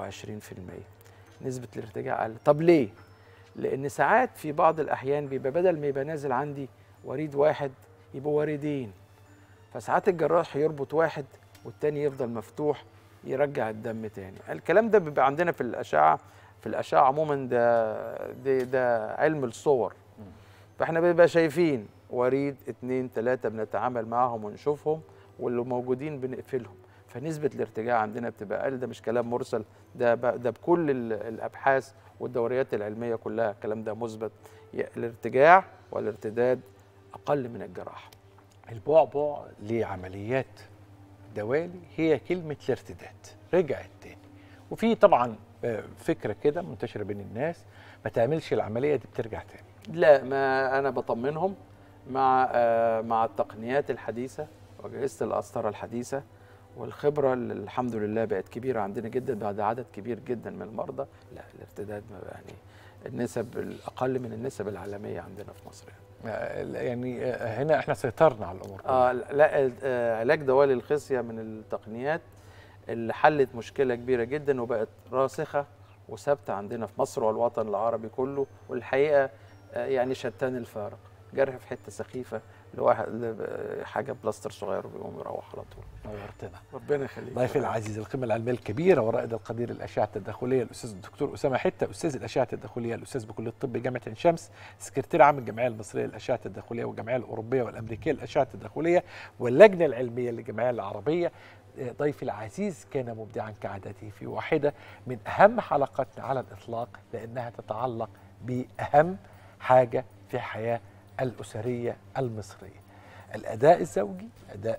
24% نسبه الارتجاع اقل طب ليه لان ساعات في بعض الاحيان بيبقى بدل ما يبقى نازل عندي وريد واحد يبقوا وريدين فساعات الجراح يربط واحد والتاني يفضل مفتوح يرجع الدم تاني الكلام ده بيبقى عندنا في الاشعه في الاشعه عموما ده ده, ده علم الصور فاحنا بنبقى شايفين وريد اتنين تلاته بنتعامل معاهم ونشوفهم واللي موجودين بنقفلهم فنسبه الارتجاع عندنا بتبقى اقل ده مش كلام مرسل ده ب- ده بكل ال- الابحاث والدوريات العلميه كلها الكلام ده مثبت ي- الارتجاع والارتداد اقل من الجراحه البعبع لعمليات دوالي هي كلمة الارتداد رجعت تاني وفي طبعا آه، فكرة كده منتشرة بين الناس ما تعملش العملية دي بترجع تاني لا ما انا بطمنهم مع آه، مع التقنيات الحديثه واجهزه القسطره الحديثه والخبره اللي الحمد لله بقت كبيره عندنا جدا بعد عدد كبير جدا من المرضى لا الارتداد ما يعني النسب الاقل من النسب العالميه عندنا في مصر يعني. آه، يعني آه، هنا احنا سيطرنا على الأمور آه لا آه علاج دوالي الخصيه من التقنيات اللي حلت مشكله كبيره جدا وبقت راسخه وثابته عندنا في مصر والوطن العربي كله والحقيقه آه يعني شتان الفارق جرح في حته سخيفه لواحد ل- حاجه بلاستر صغير وبيقوم يروح على طول نورتنا ربنا يخليك ضيفي العزيز القيمة العلمية الكبيرة ورائد القدير الأشعة التداخلية الأستاذ الدكتور أسامة حتة أستاذ الأشعة التداخلية الأستاذ بكلية الطب جامعة عين شمس سكرتير عام الجمعية المصرية للأشعة التداخلية والجمعية الأوروبية والأمريكية للأشعة التداخلية واللجنة العلمية للجمعية العربية آه، ضيفي العزيز كان مبدعا كعادته في واحدة من أهم حلقاتنا على الإطلاق لأنها تتعلق بأهم حاجة في الحياة الأسرية المصرية الأداء الزوجي أداء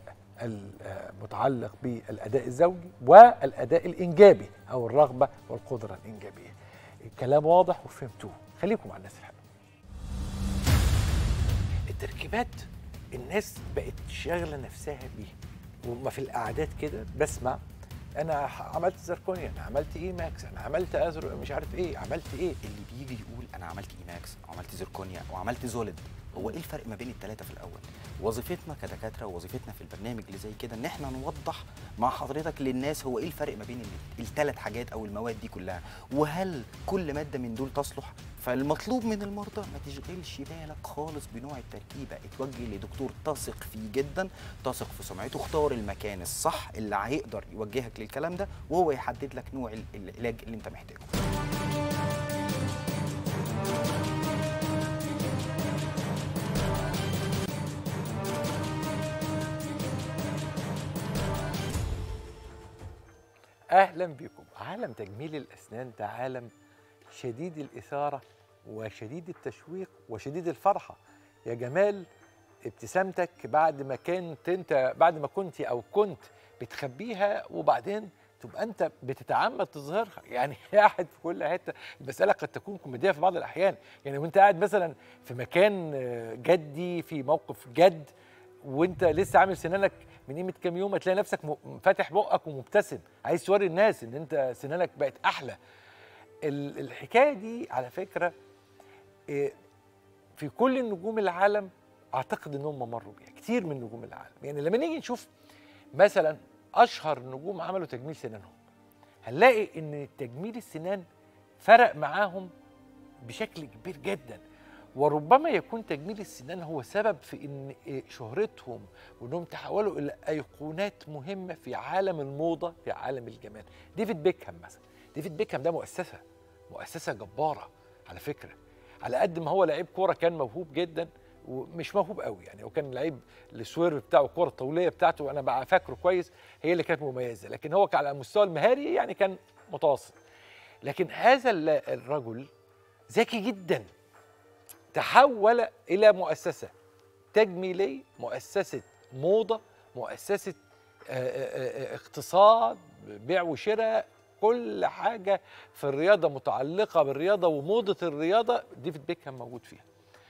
المتعلق بالأداء الزوجي والأداء الإنجابي أو الرغبة والقدرة الإنجابية الكلام واضح وفهمتوه خليكم مع الناس الحلوة التركيبات الناس بقت شاغلة نفسها بيها وما في القعدات كده بسمع انا ح- عملت زركونيا انا عملت ايه ماكس انا عملت ازرو مش عارف ايه عملت ايه اللي بيجي يقول انا عملت ايماكس وعملت زيركونيا وعملت زولد هو ايه الفرق ما بين الثلاثه في الاول وظيفتنا كدكاتره ووظيفتنا في البرنامج اللي زي كده ان احنا نوضح مع حضرتك للناس هو ايه الفرق ما بين الثلاث حاجات او المواد دي كلها وهل كل ماده من دول تصلح فالمطلوب من المرضى ما تشغلش بالك خالص بنوع التركيبه اتوجه لدكتور تثق فيه جدا تثق في سمعته اختار المكان الصح اللي هيقدر يوجهك للكلام ده وهو يحدد لك نوع ال- العلاج اللي انت محتاجه اهلا بكم عالم تجميل الاسنان ده عالم شديد الاثاره وشديد التشويق وشديد الفرحه يا جمال ابتسامتك بعد ما كنت انت بعد ما كنت او كنت بتخبيها وبعدين تبقى انت بتتعمد تظهرها يعني قاعد في كل حته المساله قد تكون كوميديه في بعض الاحيان يعني وانت قاعد مثلا في مكان آه، جدي في موقف جد وانت لسه عامل سنانك من قيمه كام يوم هتلاقي نفسك م- فاتح بقك ومبتسم عايز توري الناس ان انت سنانك بقت احلى ال- الحكايه دي على فكره إيه، في كل نجوم العالم اعتقد انهم مروا بيها كتير من نجوم العالم يعني لما نيجي نشوف مثلا اشهر نجوم عملوا تجميل سنانهم هنلاقي ان تجميل السنان فرق معاهم بشكل كبير جدا وربما يكون تجميل السنان هو سبب في ان إيه شهرتهم وانهم تحولوا الى ايقونات مهمه في عالم الموضه في عالم الجمال ديفيد بيكهام مثلا ديفيد بيكهام ده مؤسسه مؤسسه جباره على فكره على قد ما هو لعيب كوره كان موهوب جدا ومش موهوب قوي يعني هو كان لعيب السوير بتاعه الكوره الطوليه بتاعته انا بقى فاكره كويس هي اللي كانت مميزه لكن هو على المستوى المهاري يعني كان متوسط لكن هذا ال- الرجل ذكي جدا تحول الى مؤسسه تجميليه مؤسسه موضه مؤسسه آه، آه، آه، اقتصاد بيع وشراء كل حاجه في الرياضه متعلقه بالرياضه وموضه الرياضه ديفيد بيكهام موجود فيها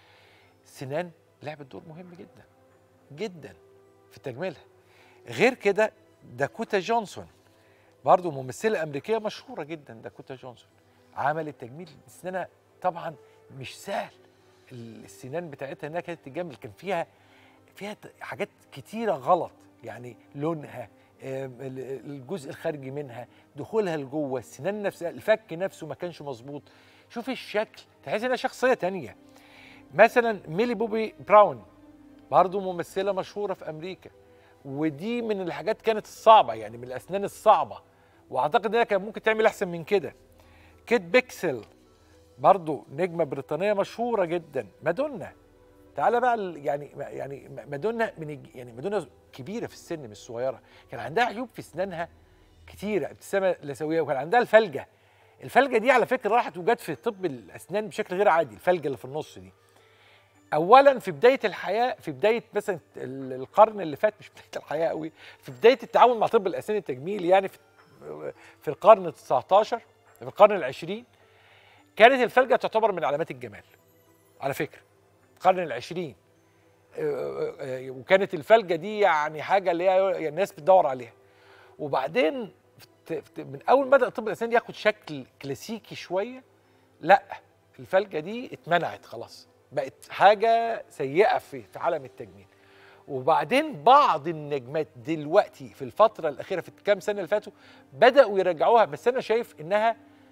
سنان لعبت دور مهم جدا جدا في تجميلها غير كده داكوتا جونسون برضه ممثله امريكيه مشهوره جدا داكوتا جونسون عملت تجميل سنانها طبعا مش سهل السنان بتاعتها انها كانت تجمل كان فيها فيها ت- حاجات كتيره غلط يعني لونها آم، ال- الجزء الخارجي منها دخولها لجوه السنان نفسها الفك نفسه ما كانش مظبوط شوف الشكل تحس انها شخصيه تانية مثلا ميلي بوبي براون برضه ممثله مشهوره في امريكا ودي من الحاجات كانت الصعبه يعني من الاسنان الصعبه واعتقد انها كان ممكن تعمل احسن من كده كيت بيكسل برضه نجمه بريطانيه مشهوره جدا مادونا تعالى بقى ال- يعني يعني مادونا من الج- يعني مادونا كبيره في السن مش صغيره كان عندها عيوب في اسنانها كتيره ابتسامه لثويه وكان عندها الفلجه الفلجه دي على فكره راحت وجت في طب الاسنان بشكل غير عادي الفلجه اللي في النص دي اولا في بدايه الحياه في بدايه مثلا ال- القرن اللي فات مش بدايه الحياه قوي في بدايه التعاون مع طب الاسنان التجميلي يعني في في القرن ال 19 في القرن العشرين كانت الفلجه تعتبر من علامات الجمال على فكره القرن العشرين آه، آه، وكانت الفلجه دي يعني حاجه اللي هي يعني الناس بتدور عليها وبعدين فت- فت- من اول ما بدا طب الاسنان ياخد شكل كلاسيكي شويه لا الفلجه دي اتمنعت خلاص بقت حاجه سيئه في في عالم التجميل وبعدين بعض النجمات دلوقتي في الفتره الاخيره في الكام سنه اللي فاتوا بداوا يرجعوها بس انا شايف انها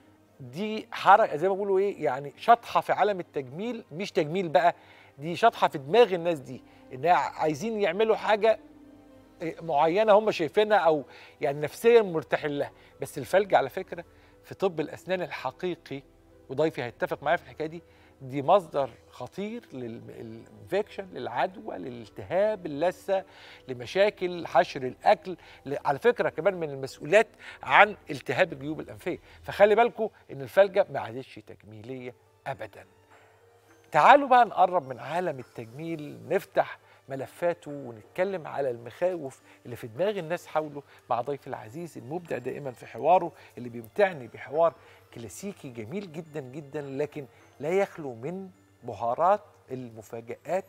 دي حركه زي ما بيقولوا ايه يعني شطحه في عالم التجميل مش تجميل بقى دي شطحه في دماغ الناس دي انها عايزين يعملوا حاجه إيه معينه هم شايفينها او يعني نفسيا مرتاحين لها بس الفلج على فكره في طب الاسنان الحقيقي وضيفي هيتفق معايا في الحكايه دي دي مصدر خطير للانفكشن للعدوى للالتهاب اللثه لمشاكل حشر الاكل ل- على فكره كمان من المسؤوليات عن التهاب الجيوب الانفيه فخلي بالكم ان الفلجه ما عادتش تجميليه ابدا تعالوا بقى نقرب من عالم التجميل نفتح ملفاته ونتكلم على المخاوف اللي في دماغ الناس حوله مع ضيفي العزيز المبدع دائما في حواره اللي بيمتعني بحوار كلاسيكي جميل جدا جدا لكن لا يخلو من بهارات المفاجآت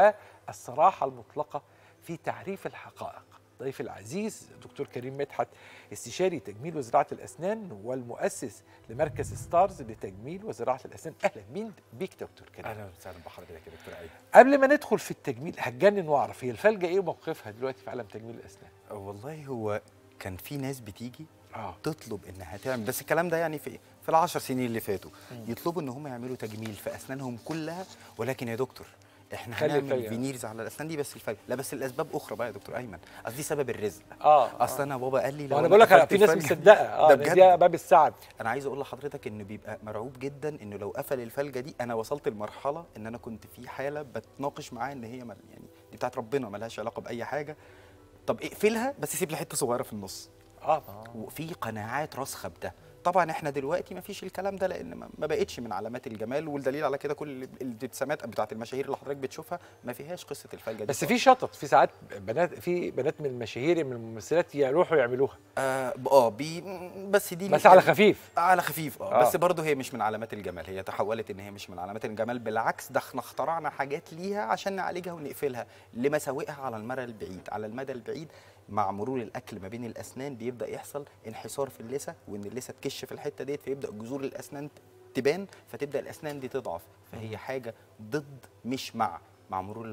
والصراحة المطلقة في تعريف الحقائق ضيفي العزيز دكتور كريم مدحت استشاري تجميل وزراعة الأسنان والمؤسس لمركز ستارز لتجميل وزراعة الأسنان أهلا بين بيك دكتور كريم اهلا وسهلا بحضرتك يا دكتور ايمن قبل ما ندخل في التجميل هتجنن واعرف هي الفلجة ايه موقفها دلوقتي في عالم تجميل الأسنان والله هو كان في ناس بتيجي اه تطلب انها تعمل بس الكلام ده يعني في في العشر سنين اللي فاتوا يطلبوا ان هم يعملوا تجميل في اسنانهم كلها ولكن يا دكتور احنا خلي هنعمل الفرق. فينيرز على الاسنان دي بس الفرق لا بس الاسباب اخرى بقى يا دكتور ايمن اصل دي سبب الرزق اه اصل انا بابا قال لي لو وانا بقول لك قفلت في ناس الفرج- مصدقه اه ده إن بجد دي باب السعد انا عايز اقول لحضرتك انه بيبقى مرعوب جدا انه لو قفل الفلجه دي انا وصلت لمرحله ان انا كنت في حاله بتناقش معاه ان هي مل يعني دي بتاعت ربنا ملهاش علاقه باي حاجه طب اقفلها بس سيب لي حته صغيره في النص اه وفي قناعات راسخه بده طبعا احنا دلوقتي ما فيش الكلام ده لان ما- ما بقتش من علامات الجمال والدليل على كده كل الابتسامات بتاعت المشاهير اللي حضرتك بتشوفها ما فيهاش قصه الفلجه دي بس خالص. في شطط في ساعات بنات في بنات من المشاهير من الممثلات يروحوا يعملوها اه ب- اه بي بس دي بس على خفيف على خفيف اه آه. بس برضه هي مش من علامات الجمال هي تحولت ان هي مش من علامات الجمال بالعكس ده احنا اخترعنا حاجات ليها عشان نعالجها ونقفلها لمساوئها على المدى البعيد على المدى البعيد مع مرور الاكل ما بين الاسنان بيبدا يحصل انحسار في اللثه وان اللثه تكش في الحته ديت فيبدا جذور الاسنان تبان فتبدا الاسنان دي تضعف فهي حاجه ضد مش مع مع مرور الوقت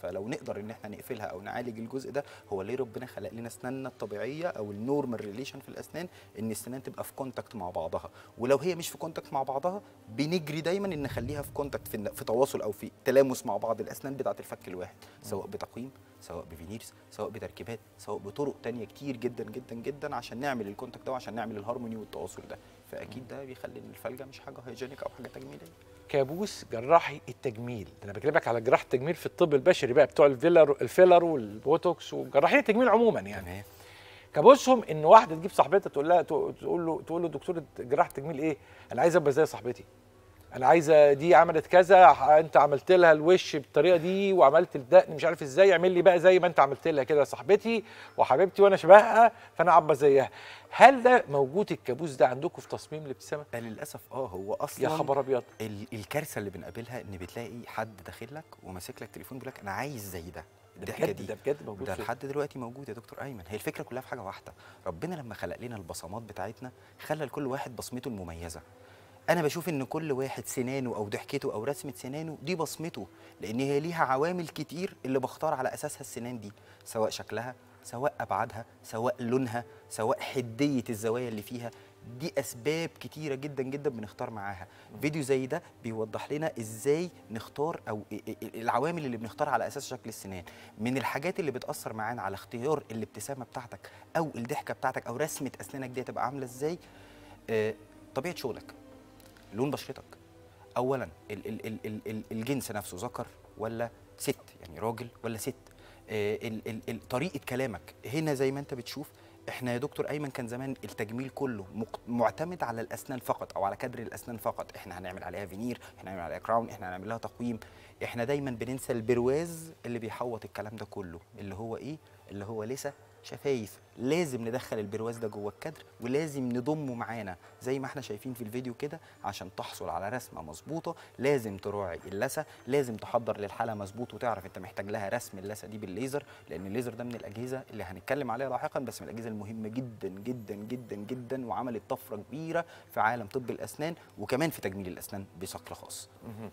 فلو نقدر ان احنا نقفلها او نعالج الجزء ده هو ليه ربنا خلق لنا اسناننا الطبيعيه او النورمال ريليشن في الاسنان ان السنان تبقى في كونتاكت مع بعضها ولو هي مش في كونتاكت مع بعضها بنجري دايما ان نخليها في كونتاكت في, في تواصل او في تلامس مع بعض الاسنان بتاعه الفك الواحد سواء بتقويم سواء بفينيرز سواء بتركيبات سواء بطرق تانية كتير جدا جدا جدا عشان نعمل الكونتاكت ده وعشان نعمل الهارموني والتواصل ده فاكيد ده بيخلي ان الفلجه مش حاجه هيجينيك او حاجه تجميليه كابوس جراحي التجميل ده انا بكلمك على جراحه التجميل في الطب البشري بقى بتوع الفيلر الفيلر والبوتوكس وجراحين التجميل عموما يعني تمام كابوسهم ان واحده تجيب صاحبتها تقول لها تقول له تقول له دكتور جراحه التجميل ايه انا عايزه ابقى زي صاحبتي انا عايزه دي عملت كذا انت عملت لها الوش بالطريقه دي وعملت الدقن مش عارف ازاي اعمل لي بقى زي ما انت عملت لها كده صاحبتي وحبيبتي وانا شبهها فانا عبى زيها هل ده موجود الكابوس ده عندكم في تصميم الابتسامه آه، للاسف اه هو اصلا يا خبر ابيض ال- الكارثه اللي بنقابلها ان بتلاقي حد داخل لك وماسك لك تليفون بيقول لك انا عايز زي ده ده الضحكه بجد دي ده بجد موجود ده في- لحد دلوقتي موجود يا دكتور ايمن هي الفكره كلها في حاجه واحده ربنا لما خلق لنا البصمات بتاعتنا خلى لكل واحد بصمته المميزه انا بشوف ان كل واحد سنانه او ضحكته او رسمه سنانه دي بصمته لان هي ليها عوامل كتير اللي بختار على اساسها السنان دي سواء شكلها سواء ابعادها سواء لونها سواء حديه الزوايا اللي فيها دي اسباب كتيره جدا جدا بنختار معاها فيديو زي ده بيوضح لنا ازاي نختار او ال- ال- العوامل اللي بنختار على اساس شكل السنان من الحاجات اللي بتاثر معانا على اختيار الابتسامه بتاعتك او الضحكه بتاعتك او رسمه اسنانك دي هتبقى عامله ازاي آه، طبيعه شغلك لون بشرتك اولا ال ال ال ال ال الجنس نفسه ذكر ولا ست يعني راجل ولا ست آه، ال ال ال طريقه كلامك هنا زي ما انت بتشوف احنا يا دكتور ايمن كان زمان التجميل كله مق- معتمد على الاسنان فقط او على كادر الاسنان فقط احنا هنعمل عليها فينير احنا هنعمل عليها كراون احنا هنعمل لها تقويم احنا دايما بننسى البرواز اللي بيحوط الكلام ده كله اللي هو ايه اللي هو لسه شفايف لازم ندخل البرواز ده جوه الكادر ولازم نضمه معانا زي ما احنا شايفين في الفيديو كده عشان تحصل على رسمه مظبوطه لازم تراعي اللثه لازم تحضر للحاله مظبوط وتعرف انت محتاج لها رسم اللثه دي بالليزر لان الليزر ده من الاجهزه اللي هنتكلم عليها لاحقا بس من الاجهزه المهمه جدا جدا جدا جدا وعملت طفره كبيره في عالم طب الاسنان وكمان في تجميل الاسنان بشكل خاص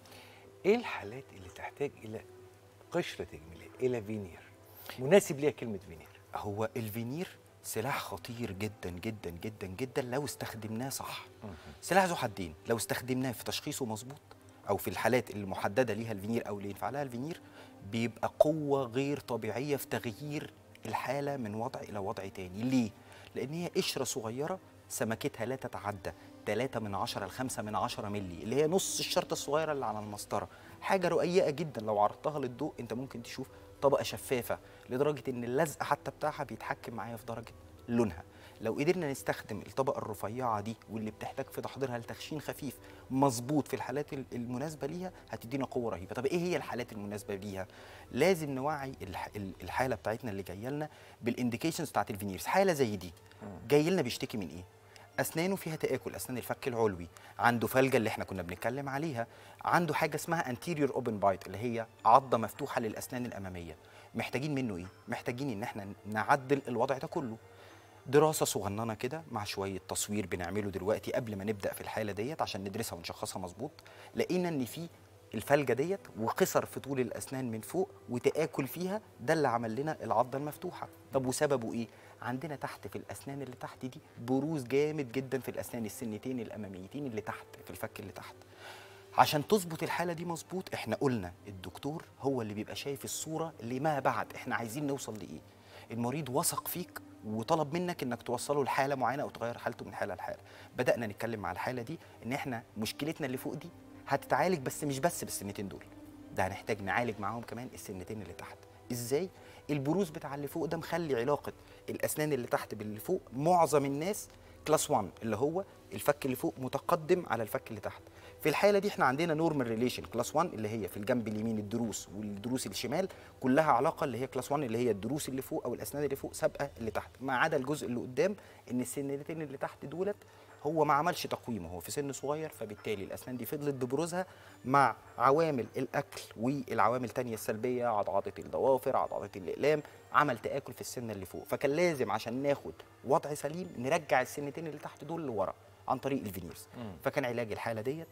ايه الحالات اللي تحتاج الى قشره تجميليه الى فينير مناسب ليها كلمه فينير هو الفينير سلاح خطير جدا جدا جدا جدا لو استخدمناه صح سلاح ذو حدين لو استخدمناه في تشخيصه مظبوط او في الحالات اللي محدده ليها الفينير او اللي ينفع لها الفينير بيبقى قوه غير طبيعيه في تغيير الحاله من وضع الى وضع تاني ليه لان هي قشره صغيره سمكتها لا تتعدى 3 من 10 ل 5 من 10 مللي اللي هي نص الشرطه الصغيره اللي على المسطره حاجه رقيقه جدا لو عرضتها للضوء انت ممكن تشوف طبقه شفافه لدرجه ان اللزق حتى بتاعها بيتحكم معايا في درجه لونها لو قدرنا نستخدم الطبقه الرفيعه دي واللي بتحتاج في تحضيرها لتخشين خفيف مظبوط في الحالات ال- المناسبه ليها هتدينا قوه رهيبه طب ايه هي الحالات المناسبه ليها لازم نوعي الح- ال- الحاله بتاعتنا اللي جايه لنا بالانديكيشنز بتاعت الفينيرز حاله زي دي جاي لنا بيشتكي من ايه اسنانه فيها تاكل اسنان الفك العلوي عنده فلجه اللي احنا كنا بنتكلم عليها عنده حاجه اسمها انتيريور اوبن بايت اللي هي عضه مفتوحه للاسنان الاماميه محتاجين منه ايه محتاجين ان احنا نعدل الوضع ده كله دراسه صغننه كده مع شويه تصوير بنعمله دلوقتي قبل ما نبدا في الحاله ديت عشان ندرسها ونشخصها مظبوط لقينا ان في الفلجه ديت وقصر في طول الاسنان من فوق وتاكل فيها ده اللي عمل لنا العضه المفتوحه طب وسببه ايه عندنا تحت في الاسنان اللي تحت دي بروز جامد جدا في الاسنان السنتين الاماميتين اللي تحت في الفك اللي تحت عشان تظبط الحاله دي مظبوط احنا قلنا الدكتور هو اللي بيبقى شايف الصوره لما بعد احنا عايزين نوصل لايه المريض وثق فيك وطلب منك انك توصله لحاله معينه او تغير حالته من حاله لحاله بدانا نتكلم مع الحاله دي ان احنا مشكلتنا اللي فوق دي هتتعالج بس مش بس بالسنتين دول ده هنحتاج نعالج معاهم كمان السنتين اللي تحت ازاي البروز بتاع اللي فوق ده مخلي علاقه الاسنان اللي تحت باللي فوق معظم الناس كلاس 1 اللي هو الفك اللي فوق متقدم على الفك اللي تحت في الحاله دي احنا عندنا نورمال ريليشن كلاس 1 اللي هي في الجنب اليمين الضروس والضروس الشمال كلها علاقه اللي هي كلاس 1 اللي هي الضروس اللي فوق او الاسنان اللي فوق سابقه اللي تحت ما عدا الجزء اللي قدام ان السنتين اللي تحت دولت هو ما عملش تقويمه هو في سن صغير فبالتالي الاسنان دي فضلت ببروزها مع عوامل الاكل والعوامل التانية السلبيه عضعضه الضوافر عضعضه الاقلام عمل تاكل في السن اللي فوق فكان لازم عشان ناخد وضع سليم نرجع السنتين اللي تحت دول لورا عن طريق الفينيرز فكان علاج الحاله ديت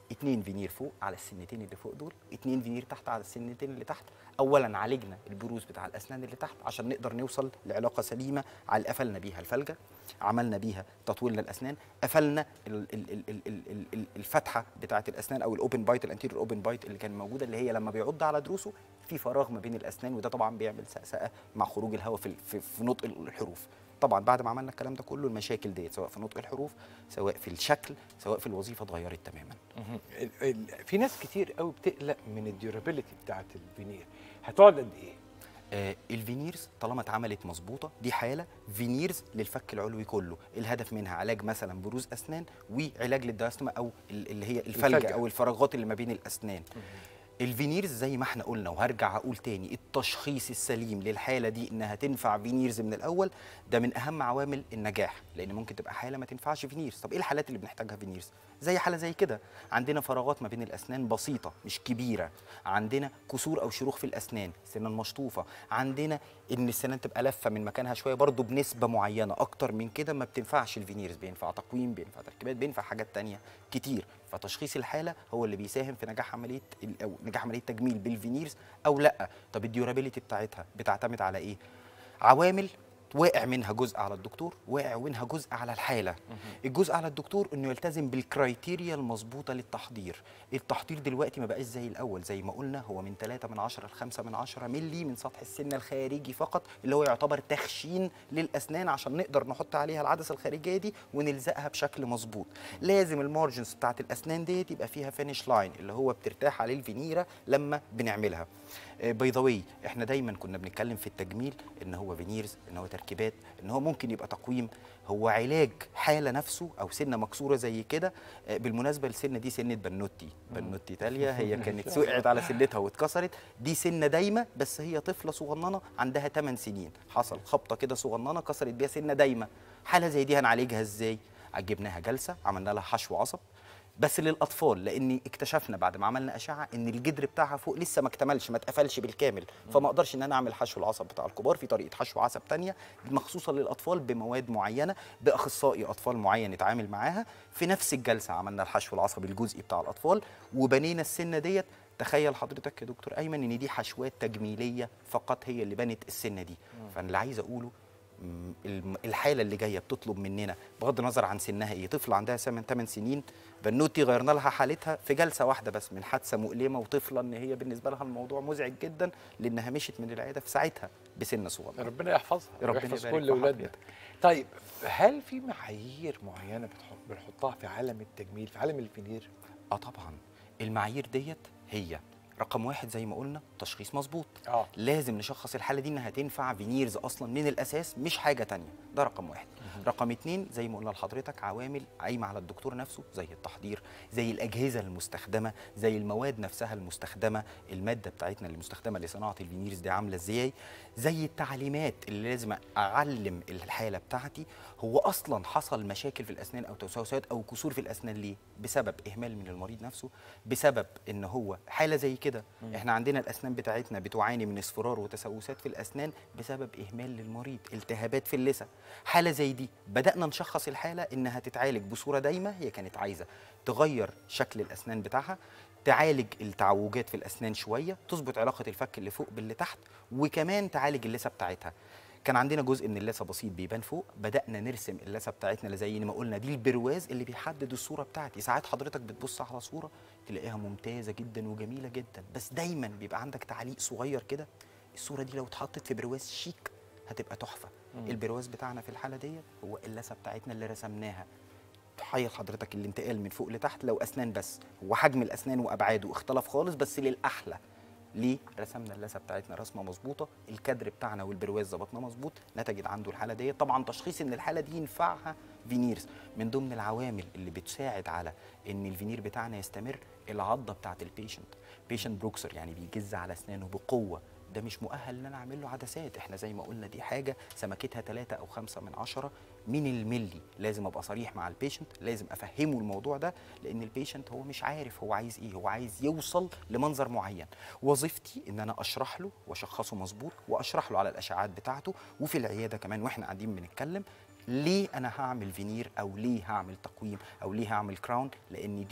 اتنين فينير فوق على السنتين اللي فوق دول اتنين فينير تحت على السنتين اللي تحت اولا عالجنا البروز بتاع الاسنان اللي تحت عشان نقدر نوصل لعلاقه سليمه على قفلنا بيها الفلجه عملنا بيها تطويل للاسنان قفلنا ال- ال- ال- ال- ال- ال- الفتحه بتاعه الاسنان او الاوبن بايت الانتيريور اوبن بايت اللي كان موجوده اللي هي لما بيعض على ضروسه في فراغ ما بين الاسنان وده طبعا بيعمل سقسقه مع خروج الهواء في في, في نطق الحروف طبعا بعد ما عملنا الكلام ده كله المشاكل ديت سواء في نطق الحروف سواء في الشكل سواء في الوظيفه اتغيرت تماما ال- ال- في ناس كتير قوي بتقلق من الديورابيلتي بتاعت الفينير هتقعد قد ايه؟ آه الفينيرز طالما اتعملت مظبوطه دي حاله فينيرز للفك العلوي كله الهدف منها علاج مثلا بروز اسنان وعلاج للدايستما او ال- اللي هي الفلجه الفلجة. او الفراغات اللي ما بين الاسنان الفينيرز زي ما احنا قلنا وهرجع اقول تاني التشخيص السليم للحاله دي انها تنفع فينيرز من الاول ده من اهم عوامل النجاح لان ممكن تبقى حاله ما تنفعش فينيرز طب ايه الحالات اللي بنحتاجها فينيرز زي حاله زي كده عندنا فراغات ما بين الاسنان بسيطه مش كبيره عندنا كسور او شروخ في الاسنان سنان مشطوفه عندنا ان السنان تبقى لفه من مكانها شويه برضو بنسبه معينه اكتر من كده ما بتنفعش الفينيرز بينفع تقويم بينفع تركيبات بينفع حاجات تانية كتير فتشخيص الحاله هو اللي بيساهم في نجاح عمليه ال- او نجاح عمليه تجميل بالفينيرز او لا طب الديورابيلتي بتاعتها بتعتمد على ايه عوامل واقع منها جزء على الدكتور واقع منها جزء على الحاله الجزء على الدكتور انه يلتزم بالكرايتيريا المظبوطه للتحضير التحضير دلوقتي ما بقاش زي الاول زي ما قلنا هو من 3 من 10 ل 5 من 10 ملي من سطح السن الخارجي فقط اللي هو يعتبر تخشين للاسنان عشان نقدر نحط عليها العدسه الخارجيه دي ونلزقها بشكل مظبوط لازم المارجنز بتاعت الاسنان ديت يبقى فيها فينش لاين اللي هو بترتاح عليه الفينيره لما بنعملها باي ذا واي احنا دايما كنا بنتكلم في التجميل ان هو فينيرز ان هو تركيبات ان هو ممكن يبقى تقويم هو علاج حاله نفسه او سنه مكسوره زي كده آه، بالمناسبه السنه دي سنه بنوتي بنوتي تاليا هي كانت سقعت على سنتها واتكسرت دي سنه دايمه بس هي طفله صغننه عندها 8 سنين حصل خبطه كده صغننه كسرت بيها سنه دايمه حاله زي دي هنعالجها ازاي جبناها جلسه عملنا لها حشو عصب بس للاطفال لان اكتشفنا بعد ما عملنا اشعه ان الجدر بتاعها فوق لسه ما اكتملش ما اتقفلش بالكامل فما اقدرش ان انا اعمل حشو العصب بتاع الكبار في طريقه حشو عصب تانية مخصوصه للاطفال بمواد معينه باخصائي اطفال معين يتعامل معاها في نفس الجلسه عملنا الحشو العصبي الجزئي بتاع الاطفال وبنينا السنه ديت تخيل حضرتك يا دكتور ايمن ان دي حشوات تجميليه فقط هي اللي بنت السنه دي فانا اللي عايز اقوله م- الم- الحاله اللي جايه بتطلب مننا بغض النظر عن سنها ايه طفله عندها 8 8 سنين بنوتي غيرنا لها حالتها في جلسه واحده بس من حادثه مؤلمه وطفله ان هي بالنسبه لها الموضوع مزعج جدا لانها مشت من العياده في ساعتها بسن صغير ربنا يحفظها ربنا ويحفظ يبارك كل في اولادنا حضرتك. طيب هل في معايير معينه بتحط بنحطها في عالم التجميل في عالم الفينير اه طبعا المعايير ديت هي رقم واحد زي ما قلنا تشخيص مظبوط اه لازم نشخص الحاله دي انها تنفع فينيرز اصلا من الاساس مش حاجه تانية ده رقم واحد رقم اتنين زي ما قلنا لحضرتك عوامل قايمه على الدكتور نفسه زي التحضير زي الاجهزه المستخدمه زي المواد نفسها المستخدمه الماده بتاعتنا اللي مستخدمه لصناعه الفينيرز دي عامله ازاي زي التعليمات اللي لازم اعلم الحاله بتاعتي هو اصلا حصل مشاكل في الاسنان او تسوسات او كسور في الاسنان ليه بسبب اهمال من المريض نفسه بسبب ان هو حاله زي كده احنا عندنا الاسنان بتاعتنا بتعاني من اصفرار وتسوسات في الاسنان بسبب اهمال للمريض التهابات في اللثه حاله زي دي بدانا نشخص الحاله انها تتعالج بصوره دايمه هي كانت عايزه تغير شكل الاسنان بتاعها تعالج التعوجات في الاسنان شويه تظبط علاقه الفك اللي فوق باللي تحت وكمان تعالج اللثه بتاعتها كان عندنا جزء من اللثه بسيط بيبان فوق بدانا نرسم اللثه بتاعتنا اللي زي ما قلنا دي البرواز اللي بيحدد الصوره بتاعتي ساعات حضرتك بتبص على صوره تلاقيها ممتازه جدا وجميله جدا بس دايما بيبقى عندك تعليق صغير كده الصوره دي لو اتحطت في برواز شيك هتبقى تحفه البرواز بتاعنا في الحاله ديت هو اللثه بتاعتنا اللي رسمناها تخيل حضرتك الانتقال من فوق لتحت لو اسنان بس هو حجم الاسنان وابعاده اختلف خالص بس للاحلى ليه رسمنا اللثه بتاعتنا رسمه مظبوطه الكادر بتاعنا والبرواز ظبطناه مظبوط نتجت عنده الحاله دي طبعا تشخيص ان الحاله دي ينفعها فينيرز من ضمن العوامل اللي بتساعد على ان الفينير بتاعنا يستمر العضه بتاعت البيشنت بيشنت بروكسر يعني بيجز على اسنانه بقوه ده مش مؤهل ان انا اعمل له عدسات احنا زي ما قلنا دي حاجه سمكتها 3 او 5 من عشرة من الملي لازم ابقى صريح مع البيشنت لازم افهمه الموضوع ده لان البيشنت هو مش عارف هو عايز ايه هو عايز يوصل لمنظر معين وظيفتي ان انا اشرح له واشخصه مظبوط واشرح له على الاشعاعات بتاعته وفي العياده كمان واحنا قاعدين بنتكلم ليه انا هعمل فينير او ليه هعمل تقويم او ليه هعمل كراون لان دي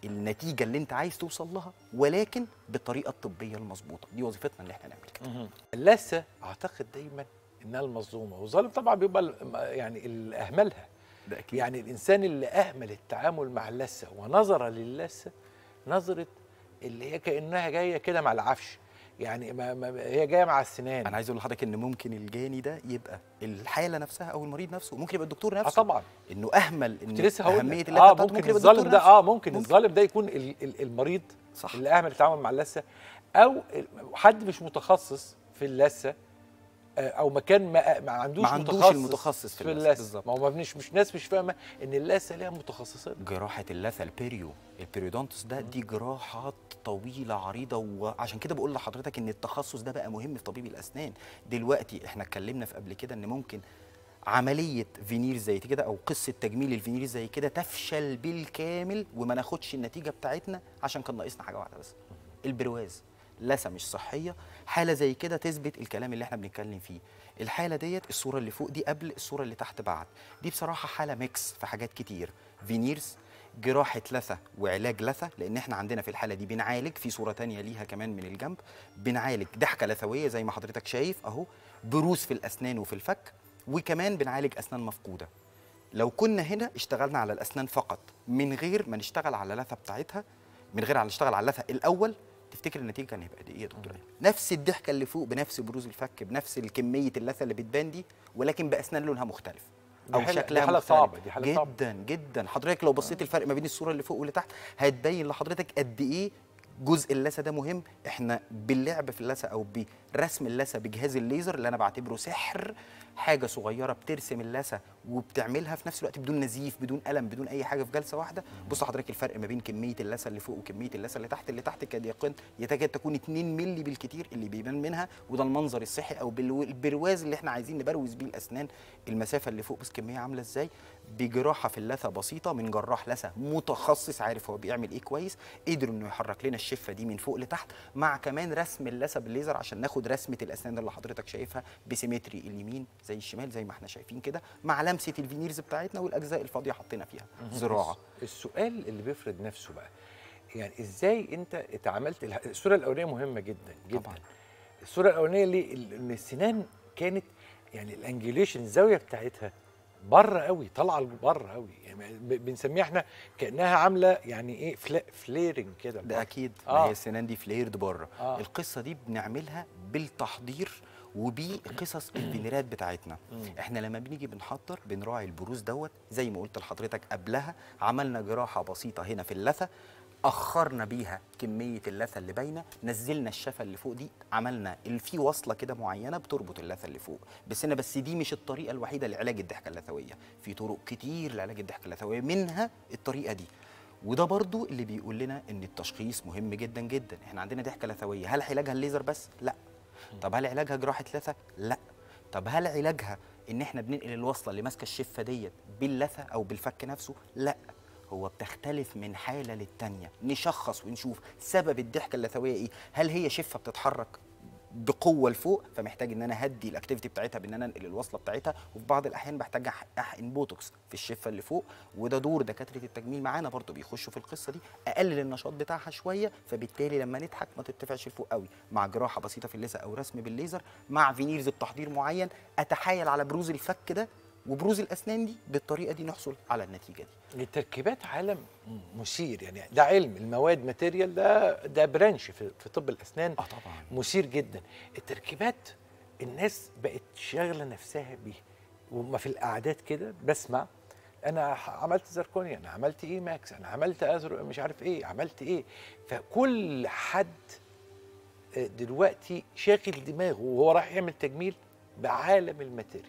النتيجه اللي انت عايز توصل لها ولكن بالطريقه الطبيه المظبوطه دي وظيفتنا اللي احنا نعمل كده اللثه اعتقد دايما انها المظلومه والظالم طبعا بيبقى ال- يعني اللي اهملها ده اكيد يعني الانسان اللي اهمل التعامل مع اللثه ونظر للثه نظره اللي هي كانها جايه كده مع العفش يعني ما ما هي جايه مع السنان انا عايز اقول لحضرتك ان ممكن الجاني ده يبقى الحاله نفسها او المريض نفسه ممكن يبقى الدكتور اه نفسه طبعا انه اهمل ان كنت لسه هقول اهميه لك. اللثه اه بتاعته ممكن يبقى الظالم الدكتور ده نفسه. اه ممكن, ممكن. الظالم ده يكون ال- ال- المريض صح اللي اهمل التعامل مع اللثه او حد مش متخصص في اللثه آه، او مكان ما, ما عندوش ما عندوش متخصص المتخصص في في اللثة، اللثه بالظبط. ما هو مش مش ناس مش فاهمه ان اللثه ليها متخصصات جراحه اللثه البيريو البيريودونتس ده دي جراحات طويله عريضه وعشان كده بقول لحضرتك ان التخصص ده بقى مهم في طبيب الاسنان دلوقتي احنا اتكلمنا في قبل كده ان ممكن عمليه فينير زي كده او قصه تجميل الفينير زي كده تفشل بالكامل وما ناخدش النتيجه بتاعتنا عشان كان ناقصنا حاجه واحده بس البرواز لثه مش صحيه حاله زي كده تثبت الكلام اللي احنا بنتكلم فيه الحاله ديت الصوره اللي فوق دي قبل الصوره اللي تحت بعد دي بصراحه حاله ميكس في حاجات كتير فينيرز جراحه لثه وعلاج لثه لان احنا عندنا في الحاله دي بنعالج في صوره تانية ليها كمان من الجنب بنعالج ضحكه لثويه زي ما حضرتك شايف اهو بروز في الاسنان وفي الفك وكمان بنعالج اسنان مفقوده لو كنا هنا اشتغلنا على الاسنان فقط من غير ما نشتغل على اللثه بتاعتها من غير ما نشتغل على اللثه الاول تفتكر النتيجه كان هيبقى قد ايه يا دكتور أيمن؟ نفس الضحكه اللي فوق بنفس بروز الفك بنفس الكميه اللثه اللي بتبان دي ولكن باسنان لونها مختلف دي او حالة- شكلها دي حالة مختلف. صعبة، دي حالة صعبة. جدا جدا حضرتك لو بصيت الفرق ما بين الصوره اللي فوق واللي تحت هتبين لحضرتك قد ايه جزء اللثه ده مهم احنا باللعب في اللثه او برسم اللثه بجهاز الليزر اللي انا بعتبره سحر حاجه صغيره بترسم اللثه وبتعملها في نفس الوقت بدون نزيف بدون الم بدون اي حاجه في جلسه واحده بص حضرتك الفرق ما بين كميه اللثه اللي فوق وكميه اللثه اللي تحت اللي تحت كاد يكون يتكاد تكون 2 مللي بالكتير اللي بيبان منها وده المنظر الصحي او بالو- البرواز اللي احنا عايزين نبروز بيه الاسنان المسافه اللي فوق بس كميه عامله ازاي بجراحه في اللثه بسيطه من جراح لثه متخصص عارف هو بيعمل ايه كويس قدر انه يحرك لنا الشفه دي من فوق لتحت مع كمان رسم اللثه بالليزر عشان ناخد رسمه الاسنان اللي حضرتك شايفها بسيمتري اليمين زي الشمال زي ما احنا شايفين كده مع لمسه الفينيرز بتاعتنا والاجزاء الفاضيه حطينا فيها زراعه السؤال اللي بيفرض نفسه بقى يعني ازاي انت اتعاملت الح- الصوره الاولانيه مهمه جدا جدا طبعاً. الصوره الاولانيه ليه ال- ان السنان كانت يعني الانجليشن الزاويه بتاعتها بره قوي طالعه بره قوي يعني ب- بنسميها احنا كانها عامله يعني ايه فلا فليرنج كده ده اكيد آه. ما هي السنان دي فليرد بره آه. القصه دي بنعملها بالتحضير وبقصص الفينيرات بتاعتنا احنا لما بنيجي بنحضر بنراعي البروز دوت زي ما قلت لحضرتك قبلها عملنا جراحه بسيطه هنا في اللثه اخرنا بيها كميه اللثه اللي باينه نزلنا الشفه اللي فوق دي عملنا ال- في وصله كده معينه بتربط اللثه اللي فوق بس هنا بس دي مش الطريقه الوحيده لعلاج الضحكه اللثويه في طرق كتير لعلاج الضحكه اللثويه منها الطريقه دي وده برضو اللي بيقول لنا ان التشخيص مهم جدا جدا احنا عندنا ضحكه لثويه هل علاجها الليزر بس لا طب هل علاجها جراحه لثه لا طب هل علاجها ان احنا بننقل الوصله اللي ماسكه الشفه ديت باللثه او بالفك نفسه لا هو بتختلف من حاله للتانيه نشخص ونشوف سبب الضحكه اللثويه ايه هل هي شفه بتتحرك بقوه لفوق فمحتاج ان انا اهدي الاكتيفيتي بتاعتها بان انا انقل الوصله بتاعتها وفي بعض الاحيان بحتاج أح- احقن بوتوكس في الشفه اللي فوق وده دور دكاتره التجميل معانا برضو بيخشوا في القصه دي اقلل النشاط بتاعها شويه فبالتالي لما نضحك ما ترتفعش لفوق قوي مع جراحه بسيطه في اللثه او رسم بالليزر مع فينيرز بتحضير معين اتحايل على بروز الفك ده وبروز الاسنان دي بالطريقه دي نحصل على النتيجه دي التركيبات عالم مثير يعني ده علم المواد ماتيريال ده ده برانش في, في طب الاسنان اه طبعا مثير جدا التركيبات الناس بقت شاغله نفسها بيها وما في القعدات كده بسمع انا ح- عملت زركونيا انا عملت ايه ماكس انا عملت ازرق مش عارف ايه عملت ايه فكل حد آه، دلوقتي شاغل دماغه وهو رايح يعمل تجميل بعالم الماتيريال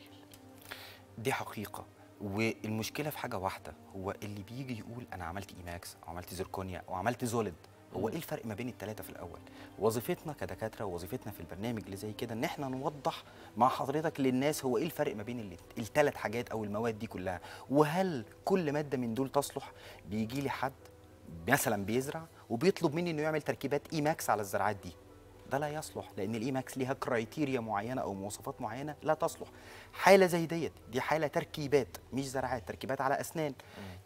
دي حقيقة والمشكلة في حاجة واحدة هو اللي بيجي يقول أنا عملت إيماكس أو عملت زركونيا أو عملت زولد هو إيه الفرق ما بين التلاتة في الأول؟ وظيفتنا كدكاترة ووظيفتنا في البرنامج اللي زي كده إن إحنا نوضح مع حضرتك للناس هو إيه الفرق ما بين ال- التلات حاجات أو المواد دي كلها وهل كل مادة من دول تصلح؟ بيجي لي حد مثلا بيزرع وبيطلب مني إنه يعمل تركيبات إيماكس على الزراعات دي ده لا يصلح لان الايماكس ليها كرايتيريا معينه او مواصفات معينه لا تصلح حاله زي ديت دي حاله تركيبات مش زراعات تركيبات على اسنان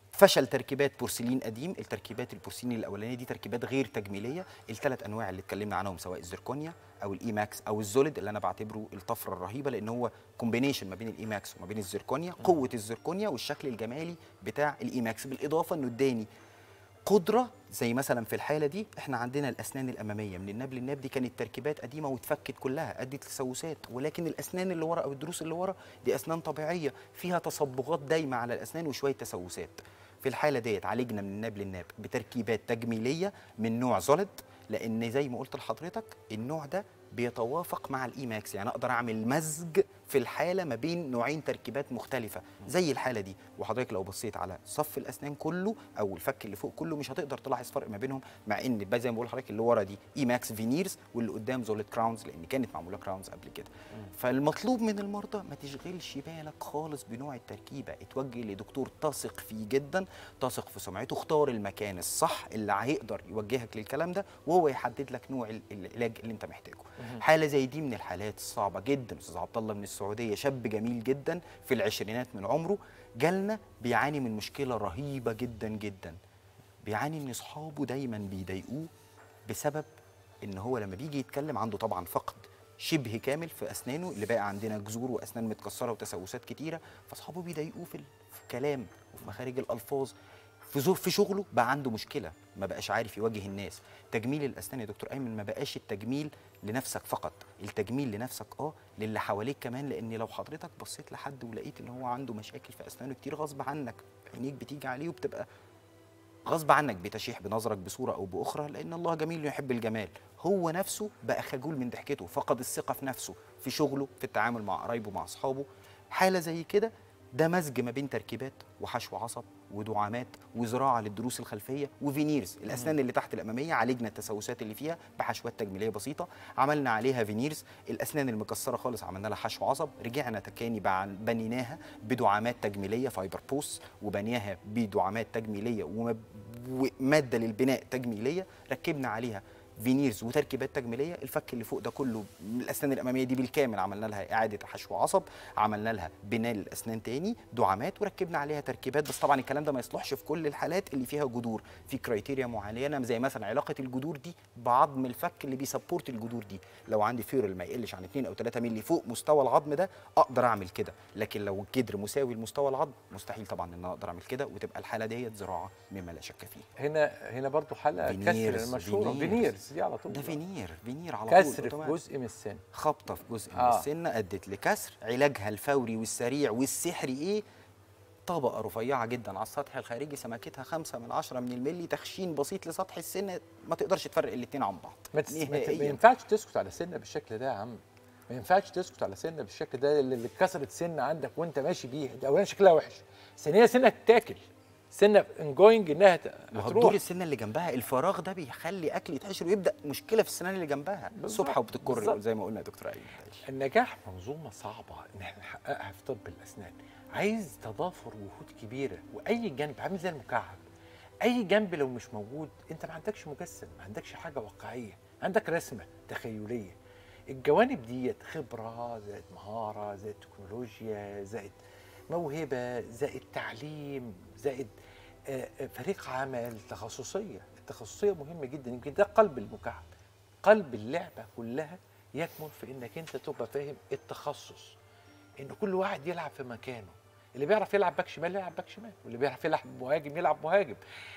فشل تركيبات بورسلين قديم التركيبات البورسلين الاولانيه دي تركيبات غير تجميليه الثلاث انواع اللي اتكلمنا عنهم سواء الزركونيا او الاي ماكس او الزوليد اللي انا بعتبره الطفره الرهيبه لان هو كومبينيشن ما بين الاي ماكس وما بين الزركونيا قوه الزركونيا والشكل الجمالي بتاع الاي ماكس بالاضافه انه اداني قدره زي مثلا في الحاله دي احنا عندنا الاسنان الاماميه من الناب للناب دي كانت تركيبات قديمه واتفكت كلها ادت تسوسات ولكن الاسنان اللي ورا او الضروس اللي ورا دي اسنان طبيعيه فيها تصبغات دايمه على الاسنان وشويه تسوسات في الحاله ديت عالجنا من الناب للناب بتركيبات تجميليه من نوع زولد لان زي ما قلت لحضرتك النوع ده بيتوافق مع الاي ماكس يعني اقدر اعمل مزج في الحاله ما بين نوعين تركيبات مختلفه زي الحاله دي وحضرتك لو بصيت على صف الاسنان كله او الفك اللي فوق كله مش هتقدر تلاحظ فرق ما بينهم مع ان بقى زي ما بقول لحضرتك اللي ورا دي اي ماكس فينيرز واللي قدام زوليد كراونز لان كانت معموله كراونز قبل كده فالمطلوب من المرضى ما تشغلش بالك خالص بنوع التركيبه اتوجه لدكتور تثق فيه جدا تثق في سمعته اختار المكان الصح اللي هيقدر يوجهك للكلام ده وهو يحدد لك نوع ال- العلاج اللي انت محتاجه حاله زي دي من الحالات الصعبه جدا استاذ عبد الله من السعوديه شاب جميل جدا في العشرينات من عمره جالنا بيعاني من مشكله رهيبه جدا جدا بيعاني ان اصحابه دايما بيضايقوه بسبب ان هو لما بيجي يتكلم عنده طبعا فقد شبه كامل في اسنانه اللي بقى عندنا جذور واسنان متكسره وتسوسات كتيره فاصحابه بيضايقوه في, ال- في الكلام وفي مخارج الالفاظ في زو في شغله بقى عنده مشكله ما بقاش عارف يواجه الناس تجميل الاسنان يا دكتور ايمن ما بقاش التجميل لنفسك فقط التجميل لنفسك اه للي حواليك كمان لان لو حضرتك بصيت لحد ولقيت ان هو عنده مشاكل في اسنانه كتير غصب عنك عينيك بتيجي عليه وبتبقى غصب عنك بتشيح بنظرك بصوره او باخرى لان الله جميل يحب الجمال هو نفسه بقى خجول من ضحكته فقد الثقه في نفسه في شغله في التعامل مع قرايبه مع اصحابه حاله زي كده ده مزج ما بين تركيبات وحشو عصب ودعامات وزراعه للضروس الخلفيه وفينيرز الاسنان اللي تحت الاماميه عالجنا التسوسات اللي فيها بحشوات تجميليه بسيطه عملنا عليها فينيرز الاسنان المكسره خالص عملنا لها حشو عصب رجعنا تكاني بع- بنيناها بدعامات تجميليه فايبر بوس وبنياها بدعامات تجميليه ومب- وماده للبناء تجميليه ركبنا عليها فينيرز وتركيبات تجميليه الفك اللي فوق ده كله من الاسنان الاماميه دي بالكامل عملنا لها اعاده حشو عصب عملنا لها بناء للاسنان تاني دعامات وركبنا عليها تركيبات بس طبعا الكلام ده ما يصلحش في كل الحالات اللي فيها جذور في كرايتيريا معينه زي مثلا علاقه الجذور دي بعظم الفك اللي بيسبورت الجذور دي لو عندي فيرل ما يقلش عن 2 او 3 مللي فوق مستوى العظم ده اقدر اعمل كده لكن لو الجدر مساوي لمستوى العظم مستحيل طبعا ان أنا اقدر اعمل كده وتبقى الحاله ديت زراعه مما لا شك فيه هنا هنا برضو حلقه كسر فينيرز، المشهوره فينيرز. فينيرز دي على طول ده فينير فينير على طول كسر في أوتوماتيك. جزء من السن خبطه في جزء من آه. السنه ادت لكسر علاجها الفوري والسريع والسحري ايه طبقه رفيعه جدا على السطح الخارجي سماكتها خمسة من عشرة من الملي تخشين بسيط لسطح السنه ما تقدرش تفرق الاتنين عن بعض ما, تس... ما, ت... ما نهائياً. ينفعش تسكت على سنه بالشكل ده يا عم ما ينفعش تسكت على سنه بالشكل ده اللي اللي اتكسرت سنه عندك وانت ماشي بيها ده اولا شكلها وحش ثانيا سنه تتاكل سنه انجوينج انها ت- ما هو هتروح دور السنه اللي جنبها الفراغ ده بيخلي اكل يتحشر ويبدا مشكله في السنان اللي جنبها بالظبط، صبحه وبتتكر بالظبط. زي ما قلنا يا دكتور ايمن النجاح منظومه صعبه ان احنا نحققها في طب الاسنان عايز تضافر وجهود كبيره واي جنب عامل زي المكعب اي جنب لو مش موجود انت ما عندكش مجسم ما عندكش حاجه واقعيه عندك رسمه تخيليه الجوانب ديت خبره زائد مهاره زائد تكنولوجيا زائد موهبه زائد تعليم زائد آه، آه، فريق عمل تخصصيه التخصصيه مهمه جدا يمكن ده قلب المكعب قلب اللعبه كلها يكمن في انك انت تبقى فاهم التخصص ان كل واحد يلعب في مكانه اللي بيعرف يلعب باك شمال يلعب باك شمال واللي بيعرف يلعب مهاجم يلعب مهاجم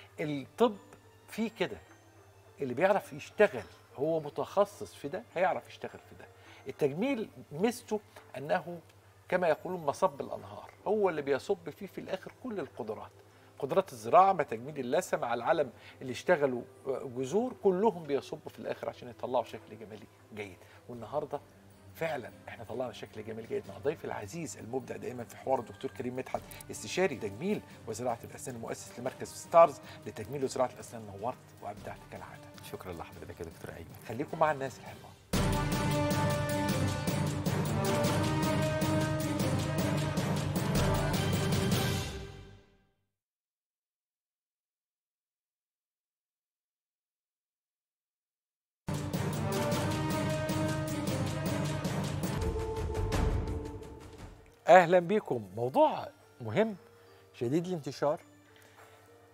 الطب فيه كده اللي بيعرف يشتغل هو متخصص في ده هيعرف يشتغل في ده التجميل ميزته انه كما يقولون مصب الانهار هو اللي بيصب فيه في الاخر كل القدرات قدرات الزراعه مع تجميل اللثه مع العلم اللي اشتغلوا جذور كلهم بيصبوا في الاخر عشان يطلعوا شكل جمالي جيد والنهارده فعلا احنا طلعنا شكل جميل جيد مع ضيفي العزيز المبدع دائما في حوار الدكتور كريم مدحت استشاري تجميل وزراعه الاسنان المؤسس لمركز ستارز لتجميل وزراعه الاسنان نورت وابدعت كالعاده شكرا لحضرتك يا دكتور ايمن خليكم مع الناس الحلوه اهلا بكم موضوع مهم شديد الانتشار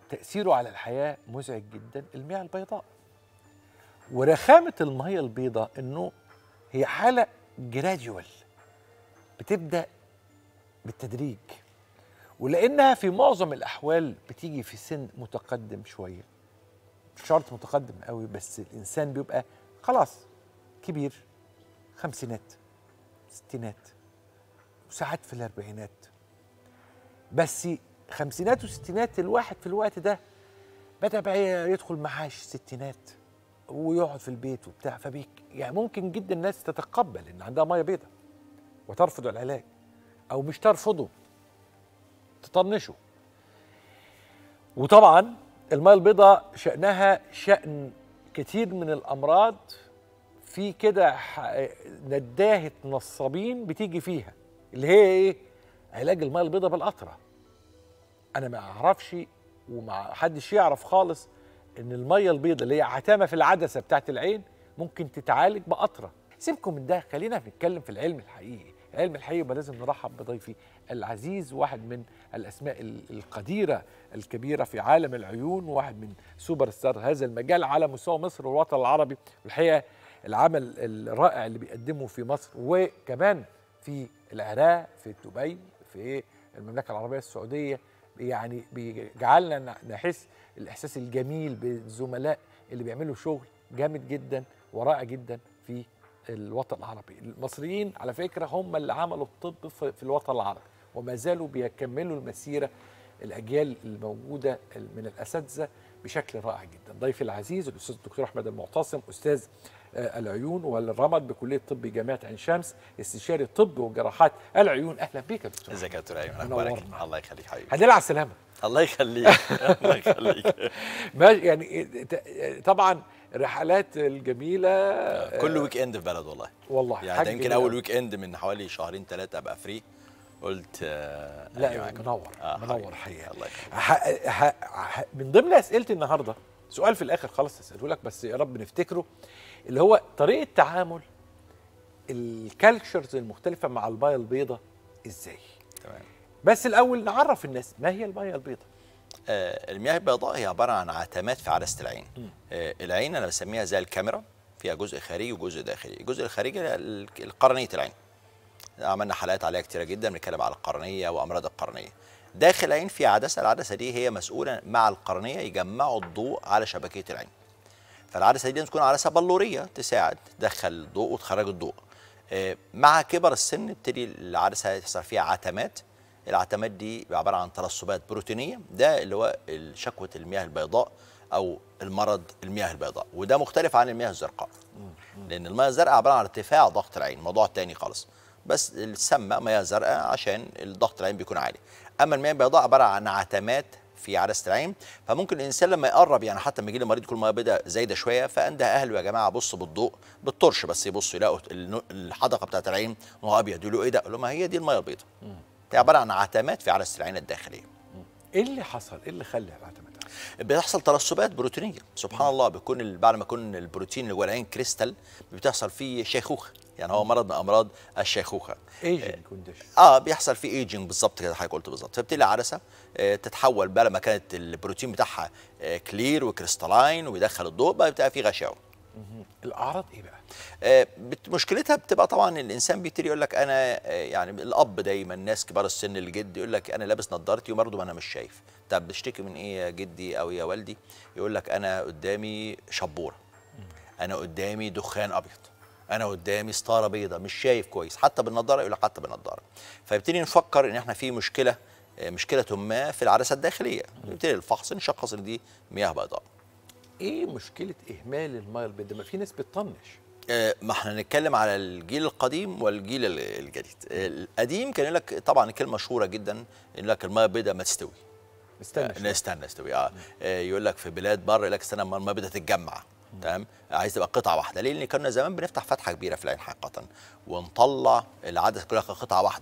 تاثيره على الحياه مزعج جدا المياه البيضاء ورخامه الميه البيضاء انه هي حاله جراديوال بتبدا بالتدريج ولانها في معظم الاحوال بتيجي في سن متقدم شويه مش شرط متقدم قوي بس الانسان بيبقى خلاص كبير خمسينات ستينات وساعات في الاربعينات بس خمسينات وستينات الواحد في الوقت ده بدا بقى يدخل معاش ستينات ويقعد في البيت وبتاع فبيك يعني ممكن جدا الناس تتقبل ان عندها ميه بيضاء وترفض العلاج او مش ترفضه تطنشه وطبعا الميه البيضاء شانها شان كتير من الامراض في كده ح- نداهه نصابين بتيجي فيها اللي هي ايه علاج الميه البيضاء بالقطره انا ما اعرفش وما حدش يعرف خالص ان الميه البيضاء اللي هي عتامه في العدسه بتاعت العين ممكن تتعالج بقطره سيبكم من ده خلينا بنتكلم في العلم الحقيقي العلم الحقيقي يبقى لازم نرحب بضيفي العزيز واحد من الاسماء ال- القديره الكبيره في عالم العيون وواحد من سوبر ستار هذا المجال على مستوى مصر والوطن العربي والحقيقه العمل الرائع اللي بيقدمه في مصر وكمان في العراق في دبي في المملكه العربيه السعوديه يعني بيجعلنا نحس الاحساس الجميل بالزملاء اللي بيعملوا شغل جامد جدا ورائع جدا في الوطن العربي المصريين على فكره هم اللي عملوا الطب في في الوطن العربي وما زالوا بيكملوا المسيره الاجيال الموجوده من الاساتذه بشكل رائع جدا ضيفي العزيز الاستاذ الدكتور احمد المعتصم استاذ آه، العيون والرمد بكليه طب جامعه عين شمس استشاري طب وجراحات العيون اهلا بك يا دكتور ازيك يا دكتور ايمن منورنا. اخبارك الله يخليك حبيبي هدينا على السلامه الله يخليك الله يخليك ما يعني ت- طبعا الرحلات الجميله كل ويك اند في بلد والله والله يعني حاجة ده يمكن جميلة اول أوي. ويك اند من حوالي شهرين ثلاثه ابقى فري قلت آه، أجي لا معاكم. منور آه، منور حبيبي. حقيقه الله يخليك ح- ح- ح- من ضمن اسئلتي النهارده سؤال في الاخر خالص هساله لك بس يا رب نفتكره اللي هو طريقه تعامل الكالتشرز المختلفه مع الميه البيضاء ازاي تمام بس الاول نعرف الناس ما هي الميه البيضاء آه، المياه البيضاء هي عباره عن عتمات في عدسه العين آه، العين انا بسميها زي الكاميرا فيها جزء خارجي وجزء داخلي الجزء الخارجي ده ال- قرنيه العين عملنا حلقات عليها كتيره جدا بنتكلم على القرنيه وامراض القرنيه داخل العين في عدسه العدسه دي هي مسؤوله مع القرنيه يجمعوا الضوء على شبكيه العين فالعدسه دي لازم تكون عدسه بلوريه تساعد تدخل الضوء وتخرج الضوء آه، مع كبر السن تبتدي العدسه يحصل فيها عتمات العتمات دي عباره عن ترسبات بروتينيه ده اللي هو شكوى المياه البيضاء او المرض المياه البيضاء وده مختلف عن المياه الزرقاء لان المياه الزرقاء عباره عن ارتفاع ضغط العين موضوع تاني خالص بس السمى مياه زرقاء عشان الضغط العين بيكون عالي اما المياه البيضاء عباره عن عتمات في عدسه العين فممكن الانسان لما يقرب يعني حتى لما يجي لي مريض يكون ميه بيضاء زايده شويه فانده اهله يا جماعه بصوا بالضوء بالطرش بس يبصوا يلاقوا النو- الحدقه بتاعت العين نوع ابيض يقولوا ايه ده؟ اقول لهم ما هي دي الميه البيضاء دي عباره عن عتمات في عدسه العين الداخليه ايه اللي حصل ايه اللي خلى العتمه ده بيحصل ترسبات بروتينيه سبحان الله بيكون ال- بعد ما يكون البروتين اللي جوه العين كريستال بتحصل فيه شيخوخه يعني هو مرض من امراض الشيخوخه ايجنج كونديشن اه بيحصل فيه ايجنج بالظبط كده حضرتك قلت بالظبط فبتلاقي العدسه آه تتحول بقى لما كانت البروتين بتاعها آه كلير وكريستالاين ويدخل الضوء بقى بتبقى فيه غشاوه الاعراض ايه بقى آه، بت- مشكلتها بتبقى طبعا الانسان بيبتدي يقول لك انا آه، يعني الاب دايما الناس كبار السن الجد يقول لك انا لابس نظارتي وبرضه ما انا مش شايف طب بتشتكي من ايه يا جدي او يا والدي يقول لك انا قدامي شبوره انا قدامي دخان ابيض انا قدامي ستاره بيضة مش شايف كويس حتى بالنضاره يقول لك حتى بالنضاره فيبتدي نفكر ان احنا في مشكله آه، مشكله ما في العدسه الداخليه نبتدي الفحص نشخص ان دي مياه بيضاء ايه مشكله اهمال الميه البيضاء ما في ناس بتطنش آه، ما احنا نتكلم على الجيل القديم والجيل ال- الجديد القديم كان يقول لك طبعا كلمه مشهوره جدا يقول لك الميه البيضاء ما تستوي استنى آه، شوية. استنى استوي اه آه، يقول لك في بلاد بره يقول لك استنى اما الميه البيضاء تتجمع تمام عايز تبقى قطعه واحده ليه لان كنا زمان بنفتح فتحه كبيره في العين حقيقه ونطلع العدسه كلها قطعه واحده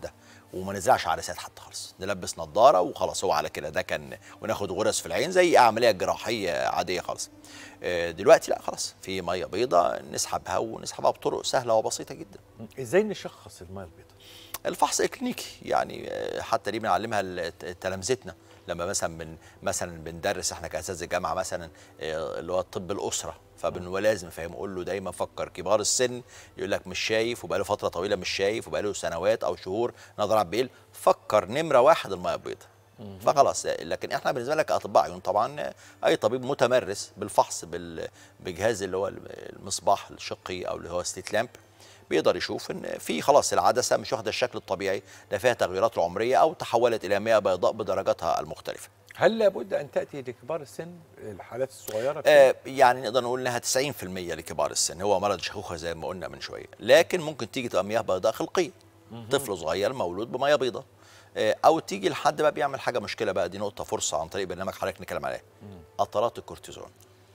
وما نزرعش عدسات حتى خالص نلبس نظاره وخلاص هو على كده ده كان وناخد غرز في العين زي عمليه جراحيه عاديه خالص آه، دلوقتي لا خلاص في ميه بيضاء نسحبها ونسحبها بطرق سهله وبسيطه جدا ازاي نشخص الميه البيضاء الفحص اكلينيكي يعني آه، حتى دي بنعلمها ل- تلامذتنا لما مثلا بن مثلا بندرس احنا كاساتذه الجامعه مثلا آه، اللي هو طب الاسره فبن لازم فاهم اقول له دايما فكر كبار السن يقول لك مش شايف وبقاله فتره طويله مش شايف وبقاله سنوات او شهور نظر بيقل فكر نمره واحد الميه البيضاء فخلاص لكن احنا بالنسبه لك اطباء عيون طبعا اي طبيب متمرس بالفحص بال- بجهاز اللي هو المصباح الشقي او اللي هو ستيت لامب بيقدر يشوف ان في خلاص العدسه مش واخده الشكل الطبيعي ده فيها تغيرات العمريه او تحولت الى مياه بيضاء بدرجاتها المختلفه. هل لابد ان تاتي لكبار السن الحالات الصغيره كده؟ آه يعني نقدر نقول انها 90% لكبار السن هو مرض الشيخوخه زي ما قلنا من شويه لكن ممكن تيجي تبقى مياه بيضاء خلقيه طفل صغير مولود بمياه بيضاء آه او تيجي لحد بقى بيعمل حاجه مشكله بقى دي نقطه فرصه عن طريق برنامج حضرتك نتكلم عليها قطرات الكورتيزون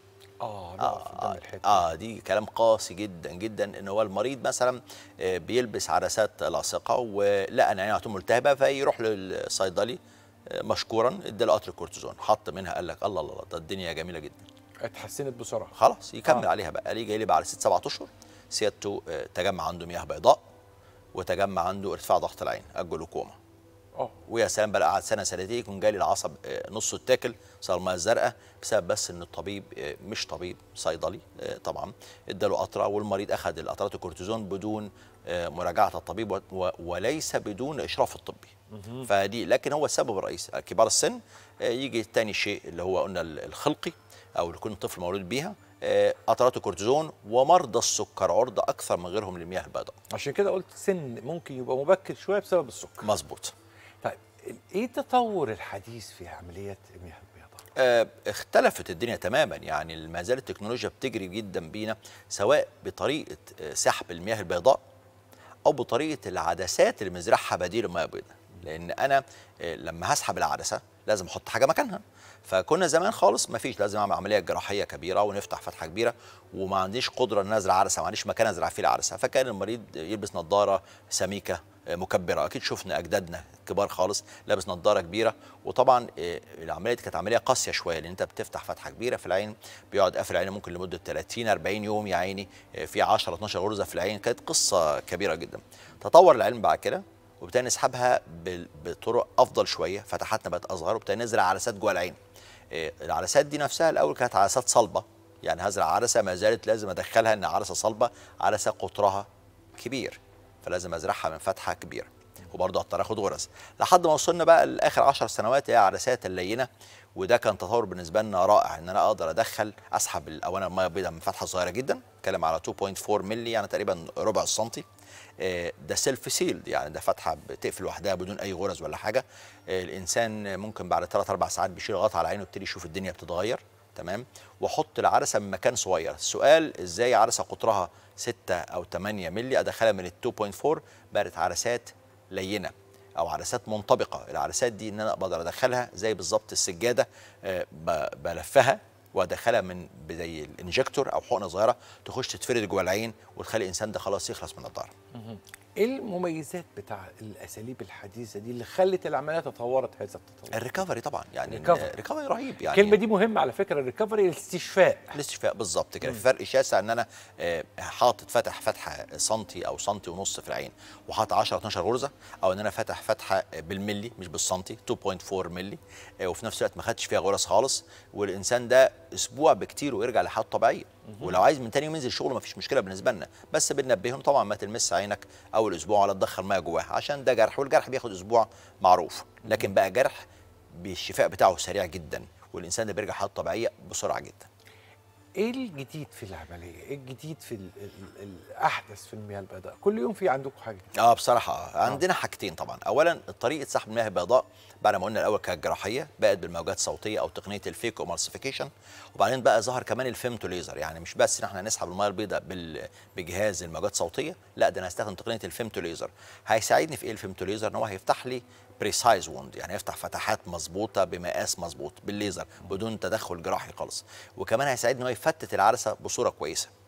اه نقف قدام الحته اه دي كلام قاسي جدا جدا ان هو المريض مثلا آه، بيلبس عدسات لاصقه ولقى ان عينه هتكون ملتهبه فيروح للصيدلي آه، مشكورا اداله قطر كورتيزون حط منها قال لك الله الله الله، ده الدنيا جميله جدا اتحسنت بسرعه خلاص يكمل آه. عليها بقى ليه جاي لي بعد ست سبعة اشهر سيادته آه، تجمع عنده مياه بيضاء وتجمع عنده ارتفاع ضغط العين الجلوكوما اه ويا سلام بقى قعد سنه سنتين يكون جالي العصب آه، نصه اتاكل صار الميه الزرقاء بسبب بس ان الطبيب آه، مش طبيب صيدلي آه، طبعا اداله قطره والمريض اخذ القطرات الكورتيزون بدون آه، مراجعه الطبيب و- و- وليس بدون اشراف الطبي فدي لكن هو السبب الرئيسي كبار السن آه، يجي تاني شيء اللي هو قلنا ال- الخلقي او اللي يكون الطفل مولود بيها آه، قطرات الكورتيزون ومرضى السكر عرضه اكثر من غيرهم للمياه البيضاء عشان كده قلت سن ممكن يبقى مبكر شويه بسبب السكر مظبوط طيب ايه التطور الحديث في عمليات المياه البيضاء آه، اختلفت الدنيا تماما يعني ما زالت التكنولوجيا بتجري جدا بينا سواء بطريقه آه، سحب المياه البيضاء او بطريقه العدسات اللي بنزرعها بديل المياه البيضاء لان انا آه، لما هسحب العدسه لازم احط حاجه مكانها فكنا زمان خالص ما فيش لازم اعمل عمليه جراحيه كبيره ونفتح فتحه كبيره وما عنديش قدره ان أنا ازرع عدسه ما عنديش مكان ازرع فيه العدسه فكان المريض يلبس نظاره سميكه آه، مكبره اكيد شفنا اجدادنا كبار خالص لابس نظاره كبيره وطبعا آه، العمليه دي كانت عمليه قاسيه شويه لان انت بتفتح فتحه كبيره في العين بيقعد قافل العين ممكن لمده 30 40 يوم يا عيني آه، في 10 12 غرزه في العين كانت قصه كبيره جدا تطور العلم بعد كده وبالتالي نسحبها بال- بطرق افضل شويه فتحاتنا بقت اصغر وبالتالي نزرع عدسات جوه العين آه، العدسات دي نفسها الاول كانت عدسات صلبه يعني هزرع عدسه ما زالت لازم ادخلها ان عدسه صلبه عدسه قطرها كبير فلازم ازرعها من فتحه كبيره وبرضه اضطر اخد غرز لحد ما وصلنا بقى لاخر 10 سنوات هي عدسات اللينه وده كان تطور بالنسبه لنا رائع ان انا اقدر ادخل اسحب الاوانه الميه البيضاء من فتحه صغيره جدا اتكلم على 2.4 مللي يعني تقريبا ربع السنتي آه، ده سيلف سيلد يعني ده فتحه بتقفل لوحدها بدون اي غرز ولا حاجه آه، الانسان ممكن بعد 3 4 ساعات بيشيل غطا على عينه يبتدي يشوف الدنيا بتتغير تمام واحط العدسه من مكان صغير السؤال ازاي عدسه قطرها 6 او 8 مللي ادخلها من ال 2.4 بقت عدسات لينه او عدسات منطبقه العدسات دي ان انا اقدر ادخلها زي بالظبط السجاده آه، ب- بلفها وادخلها من زي الانجكتور او حقنه صغيره تخش تتفرد جوه العين وتخلي الانسان ده خلاص يخلص من الضرر ايه المميزات بتاع الاساليب الحديثه دي اللي خلت العمليات تطورت هذا التطور الريكفري طبعا يعني الريكفري. الريكفري رهيب يعني الكلمه دي مهمه على فكره الريكفري الاستشفاء الاستشفاء بالظبط كده في فرق شاسع ان انا آه، حاطط فتح فتحه سنتي او سنتي ونص في العين وحاطط 10 12 غرزه او ان انا فاتح فتحه بالملي مش بالسنتي 2.4 ملي آه، وفي نفس الوقت ما خدتش فيها غرز خالص والانسان ده اسبوع بكتير ويرجع لحالته طبيعيه ولو عايز من تاني يوم ينزل شغله ما فيش مشكله بالنسبه لنا بس بننبهه إنه طبعا ما تلمس عينك اول اسبوع ولا تدخل ميه جواها عشان ده جرح والجرح بياخد اسبوع معروف لكن بقى جرح بالشفاء بتاعه سريع جدا والانسان ده بيرجع حالته طبيعيه بسرعه جدا ايه الجديد في العمليه ايه الجديد في ال ال الاحدث في المياه البيضاء كل يوم في عندكم حاجه اه بصراحه آه. عندنا حاجتين طبعا اولا طريقه سحب المياه البيضاء بعد ما قلنا الاول كانت جراحيه بقت بالموجات الصوتيه او تقنيه الفيك امالسيفيكيشن وبعدين بقى ظهر كمان الفيمتو ليزر يعني مش بس ان احنا نسحب المياه البيضاء بال... بجهاز الموجات الصوتيه لا ده انا هستخدم تقنيه الفيمتو ليزر هيساعدني في ايه الفيمتو ليزر ان هو هيفتح لي بريسايز ووند يعني يفتح فتحات مظبوطه بمقاس مظبوط بالليزر بدون تدخل جراحي خالص وكمان هيساعدني ان هو يفتت العدسه بصوره كويسه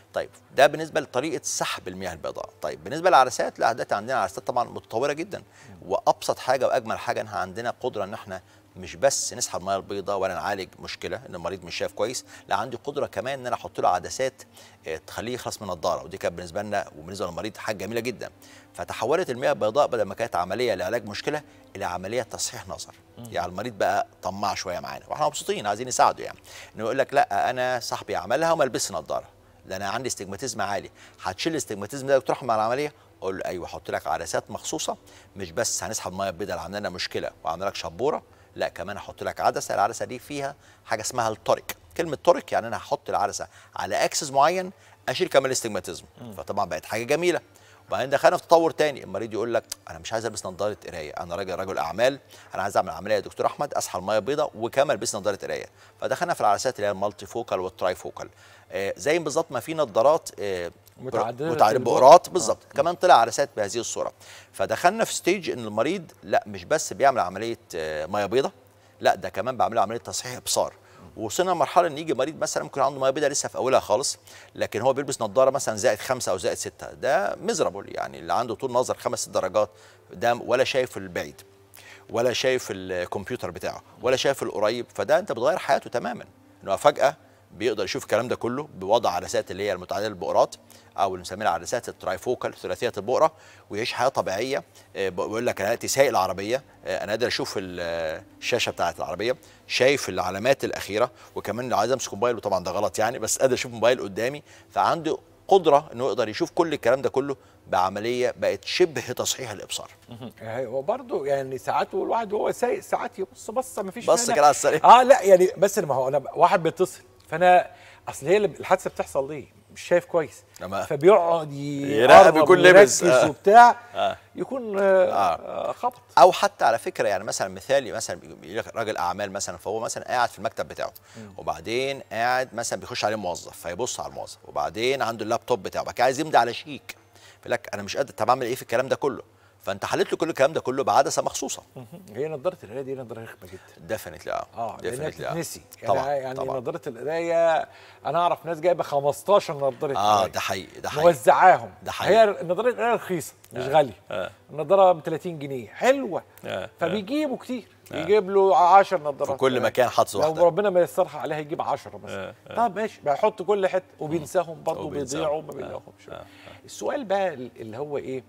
طيب ده بالنسبه لطريقه سحب المياه البيضاء طيب بالنسبه للعدسات لا دلوقتي عندنا عدسات طبعا متطوره جدا وابسط حاجه واجمل حاجه ان احنا عندنا قدره ان احنا مش بس نسحب المياه البيضاء ولا نعالج مشكله ان المريض مش شايف كويس لا عندي قدره كمان ان انا احط له عدسات آه، تخليه يخلص من النضاره ودي كانت بالنسبه لنا وبالنسبه للمريض حاجه جميله جدا فتحولت المياه البيضاء بدل ما كانت عمليه لعلاج مشكله الى عمليه تصحيح نظر يعني المريض بقى طماع شويه معانا واحنا مبسوطين عايزين نساعده يعني انه يقول لك لا انا صاحبي عملها وما لبسش نضاره ده انا عندي استجماتيزم عالي هتشيل الاستجماتيزم ده يا دكتور احمد على العمليه اقول له ايوه احط لك عدسات مخصوصه مش بس هنسحب الميه البيضاء اللي عامله لنا مشكله وعامله لك شبوره لا كمان احط لك عدسه العدسه دي فيها حاجه اسمها التوريك كلمه توريك يعني انا هحط العدسه على اكسس معين اشيل كمان الاستجماتيزم فطبعا بقت حاجه جميله وبعدين دخلنا في تطور تاني المريض يقول لك انا مش عايز البس نظاره قرايه انا راجل رجل اعمال انا عايز اعمل عمليه يا دكتور احمد اسحب الميه البيضاء وكمان البس نظاره قرايه فدخلنا في العدسات اللي هي المالتي فوكال والتراي فوكال آه زي بالظبط ما في نظارات آه متعددة متعدده البؤر. بؤرات بالظبط كمان طلع عدسات بهذه الصوره فدخلنا في ستيج ان المريض لا مش بس بيعمل عمليه آه، ميه بيضاء لا ده كمان بعمل له عمليه تصحيح ابصار وصلنا لمرحله ان يجي مريض مثلا ممكن عنده ميه بيضاء لسه في اولها خالص لكن هو بيلبس نظاره مثلا زائد خمسه او زائد سته ده ميزرابل يعني اللي عنده طول نظر خمس ست درجات ده ولا شايف البعيد ولا شايف الكمبيوتر بتاعه ولا شايف القريب فده انت بتغير حياته تماما انه فجاه بيقدر يشوف الكلام ده كله بوضع عدسات اللي هي المتعدده البؤرات او اللي بنسميها عدسات الترايفوكال ثلاثيه البؤره ويعيش حياه طبيعيه آه، بيقول لك انا دلوقتي سايق العربيه آه، انا قادر اشوف ال- آه، الشاشه بتاعه العربيه شايف العلامات الاخيره وكمان لو عايز امسك موبايل وطبعا ده غلط يعني بس قادر اشوف موبايل قدامي فعنده قدره انه يقدر يشوف كل الكلام ده كله بعمليه بقت شبه تصحيح الابصار يعني وبرضه يعني ساعات الواحد وهو سايق ساعات يبص بصه ما فيش بص كده على السريع اه لا يعني بس ما هو انا واحد بيتصل فانا اصل هي اللي- الحادثه بتحصل ليه؟ مش شايف كويس لما- فبيقعد يراقب يقرب يكون لبس، ويركز آه. وبتاع آه. يكون آه آه. آه خبط او حتى على فكره يعني مثلا مثالي مثلا يقول لك راجل اعمال مثلا فهو مثلا قاعد في المكتب بتاعه وبعدين قاعد مثلا بيخش عليه موظف فيبص على الموظف وبعدين عنده اللابتوب بتاعه بعد كده عايز يمضي على شيك يقول لك انا مش قادر طب اعمل ايه في الكلام ده كله فانت حليت له كل الكلام ده كله بعدسه مخصوصه هي نظاره القرايه دي نظاره رخمه جدا ديفنتلي اه اه لانها Definitely، تتنسي يعني طبعا يعني طبعا نظاره القرايه انا اعرف ناس جايبه 15 نظاره اه قراية. ده حقيقي ده حقيقي موزعاهم ده حقيقي. هي النظاره القرايه رخيصه مش غاليه آه. النظاره ب 30 جنيه حلوه آه. فبيجيبوا كتير يجيب له 10 نظارات في كل مكان حاطط لو واحده ربنا ما يسرها عليها يجيب 10 مثلا طب ماشي بيحط كل حته وبينساهم برضه وبينساهم. بيضيعوا ما بيلاقوهمش السؤال بقى اللي هو ايه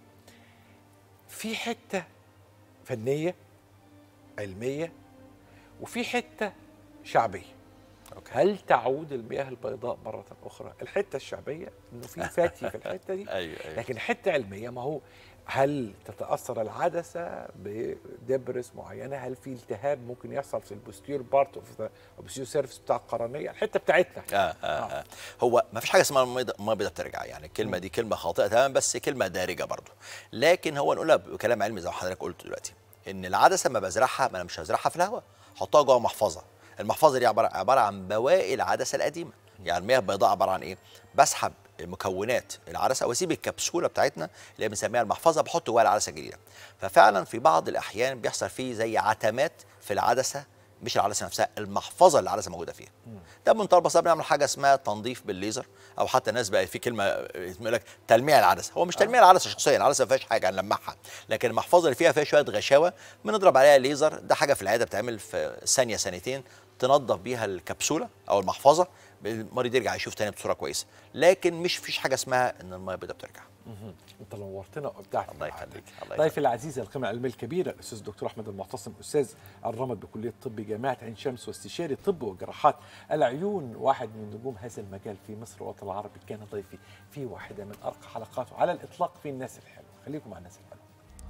في حته فنيه علميه وفي حته شعبيه أوكي. هل تعود المياه البيضاء مرة أخرى؟ الحتة الشعبية إنه في فاتي في الحتة دي ايوه ايوه لكن حتة علمية ما هو هل تتأثر العدسة بدبرس معينة؟ هل في التهاب ممكن يحصل في البوستير بارت اوف ذا البوستير سيرفيس بتاع القرنية؟ الحتة بتاعتنا آه آه آه. هو ما فيش حاجه اسمها الميه الميه البيضاء بترجع يعني الكلمه دي كلمه خاطئه تماما بس كلمه دارجه برضو لكن هو نقولها بكلام علمي زي ما حضرتك قلت دلوقتي ان العدسه ما بزرعها ما انا مش هزرعها في الهواء احطها جوه محفظه المحفظه دي عباره عباره عن بواقي العدسه القديمه يعني المياه البيضاء عباره عن ايه بسحب مكونات العدسه واسيب الكبسوله بتاعتنا اللي بنسميها المحفظه بحط جواها العدسه الجديده ففعلا في بعض الاحيان بيحصل فيه زي عتمات في العدسه مش العدسه نفسها المحفظه اللي العدسه موجوده فيها ده بمنتهى البساطه بنعمل حاجه اسمها تنظيف بالليزر او حتى الناس بقى في كلمه يقول لك تلميع العدسه هو مش تلميع العدسه شخصيا العدسه ما فيهاش حاجه هنلمعها لكن المحفظه اللي فيها فيها شويه غشاوه بنضرب عليها ليزر ده حاجه في العياده بتعمل في ثانيه ثانيتين تنظف بيها الكبسوله او المحفظه المريض يرجع يشوف تاني بصوره كويسه لكن مش فيش حاجه اسمها ان الميه البيضاء بترجع انت نورتنا وابدعت الله معانا. يخليك الله ضيفي يخليك العزيز القيمة العلمية الكبيرة الأستاذ الدكتور أحمد المعتصم أستاذ الرمد بكلية الطب جامعة عين شمس واستشاري طب وجراحات العيون واحد من نجوم هذا المجال في مصر والوطن العربي كان ضيفي في واحدة من أرقى حلقاته على الإطلاق في الناس الحلوة خليكم مع الناس الحلوة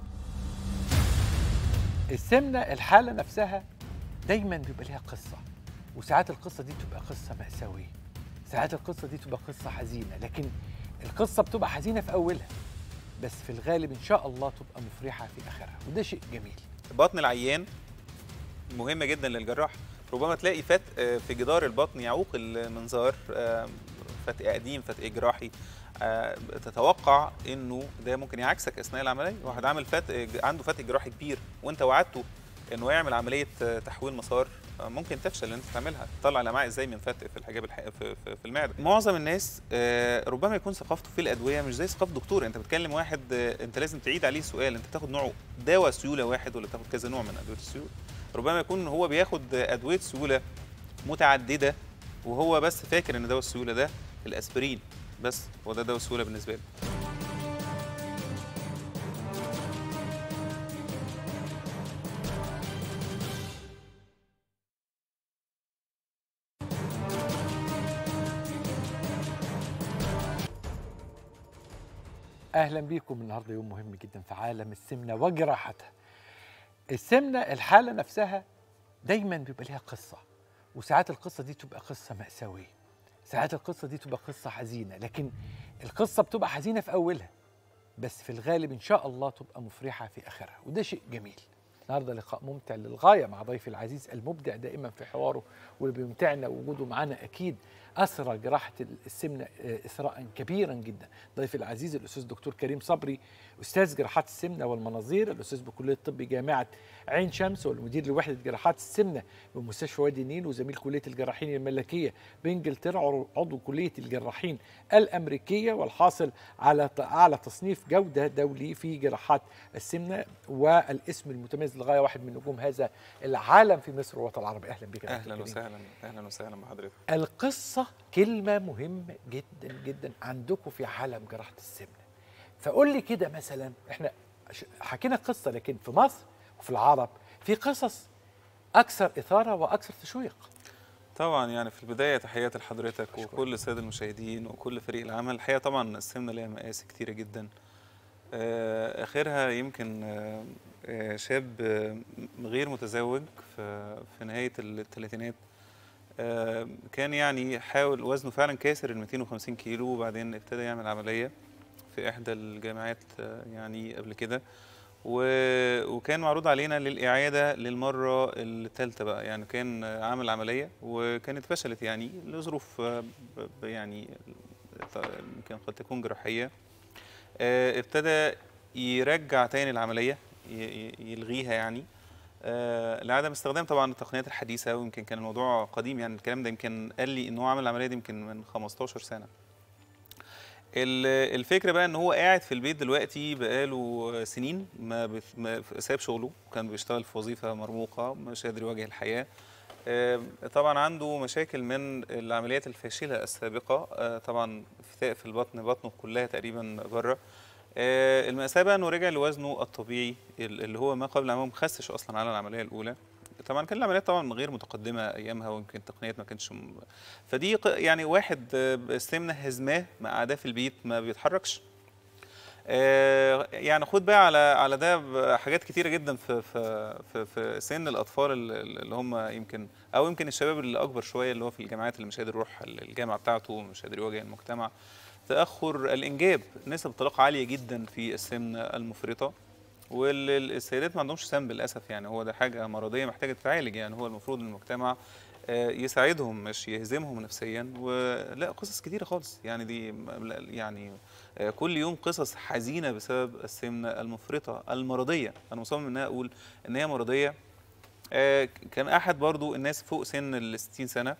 السمنة الحالة نفسها دايما بيبقى ليها قصة وساعات القصة دي بتبقى قصة مأساوية ساعات القصة دي تبقى قصة حزينة لكن القصة بتبقى حزينة في أولها بس في الغالب ان شاء الله تبقى مفرحه في اخرها وده شيء جميل بطن العيان مهم جدا للجراح ربما تلاقي فتق آه، في جدار البطن يعوق المنظار آه، فتق قديم فتق جراحي آه، تتوقع انه ده ممكن يعكسك اثناء العمليه واحد عامل فتق عنده فتق جراحي كبير وانت وعدته انه يعمل عمليه آه، تحويل مسار آه، ممكن تفشل ان انت تعملها تطلع الامعاء ازاي من فتق في الحجاب الح... في, في, في المعده معظم الناس آه، ربما يكون ثقافته في الادويه مش زي ثقافه الدكتور انت بتكلم واحد آه، انت لازم تعيد عليه سؤال انت تاخد نوع دواء سيوله واحد ولا تاخد كذا نوع من ادويه السيوله ربما يكون هو بياخد ادويه سيوله متعدده وهو بس فاكر ان دواء السيوله ده الاسبرين بس هو ده دواء السيوله بالنسبه له اهلا بيكم النهارده يوم مهم جدا في عالم السمنه وجراحتها السمنه الحاله نفسها دايما بيبقى ليها قصه وساعات القصه دي تبقى قصه ماساويه ساعات القصه دي تبقى قصه حزينه لكن القصه بتبقى حزينه في اولها بس في الغالب ان شاء الله تبقى مفرحه في اخرها وده شيء جميل النهارده لقاء ممتع للغايه مع ضيفي العزيز المبدع دائما في حواره واللي بيمتعنا وجوده معنا اكيد اسرى جراحه السمنه آه، اثراء كبيرا جدا ضيفي العزيز الاستاذ دكتور كريم صبري استاذ جراحات السمنه والمناظير الاستاذ بكليه الطب جامعه عين شمس والمدير لوحده جراحات السمنه بمستشفى وادي النيل وزميل كليه الجراحين الملكيه بانجلترا عضو- عضو كليه الجراحين الامريكيه والحاصل على ت- اعلى تصنيف جوده دولي في جراحات السمنه والاسم المتميز للغايه واحد من نجوم هذا العالم في مصر والوطن العربي اهلا بك يا دكتور اهلا كريم. وسهلا اهلا وسهلا بحضرتك القصة كلمة مهمة جدا جدا عندكم في عالم جراحة السمنة فقول لي كده مثلا احنا ش- حكينا قصة لكن في مصر وفي العرب في قصص أكثر إثارة وأكثر تشويق طبعا يعني في البدايه تحياتي لحضرتك وكل الساده المشاهدين وكل فريق العمل الحقيقه طبعا السمنه ليها مقاس كتيره جدا آه، اخرها يمكن آه، آه، شاب آه، غير متزوج في في نهايه الثلاثينات آه، كان يعني حاول وزنه فعلا كاسر ال 250 كيلو وبعدين ابتدى يعمل عمليه في احدى الجامعات آه، يعني قبل كده و- وكان معروض علينا للإعادة للمرة الثالثة بقى يعني كان عامل عملية وكانت فشلت يعني لظروف آه، ب- ب- يعني ط- يمكن قد تكون جراحية آه، ابتدى يرجع تاني العملية ي- ي- يلغيها يعني آه، لعدم استخدام طبعا التقنيات الحديثة ويمكن كان الموضوع قديم يعني الكلام ده يمكن قال لي ان هو عمل العملية دي يمكن من 15 سنة ال- الفكره بقى ان هو قاعد في البيت دلوقتي بقاله سنين ما, بث... ما ساب شغله كان بيشتغل في وظيفه مرموقه مش قادر يواجه الحياه آم، طبعا عنده مشاكل من العمليات الفاشله السابقه آه، طبعا فتاء في البطن بطنه كلها تقريبا بره آه، المأساة بقى انه رجع لوزنه الطبيعي ال- اللي هو ما قبل العمليه ما خسش اصلا على العمليه الاولى طبعا كان العمليات طبعا غير متقدمه ايامها ويمكن التقنيات ما كانتش م- فدي ق- يعني واحد آه، السمنه هزماه قعداه في البيت ما بيتحركش آه، يعني خد بقى على على ده ب- حاجات كتيره جدا في في في, في سن الاطفال ال- اللي هم يمكن او يمكن الشباب اللي اكبر شويه اللي هو في الجامعات اللي مش قادر يروح الجامعه بتاعته مش قادر يواجه المجتمع تاخر الانجاب نسب طلاق عاليه جدا في السمنه المفرطه والسيدات ما عندهمش سم للاسف يعني هو ده حاجه مرضيه محتاجه تتعالج يعني هو المفروض المجتمع آه، يساعدهم مش يهزمهم نفسيا ولا قصص كتيره خالص يعني دي م- لا- يعني آه، كل يوم قصص حزينه بسبب السمنه المفرطه المرضيه انا مصمم ان أنا اقول ان هي مرضيه آه، كان احد برضو الناس فوق سن ال 60 سنه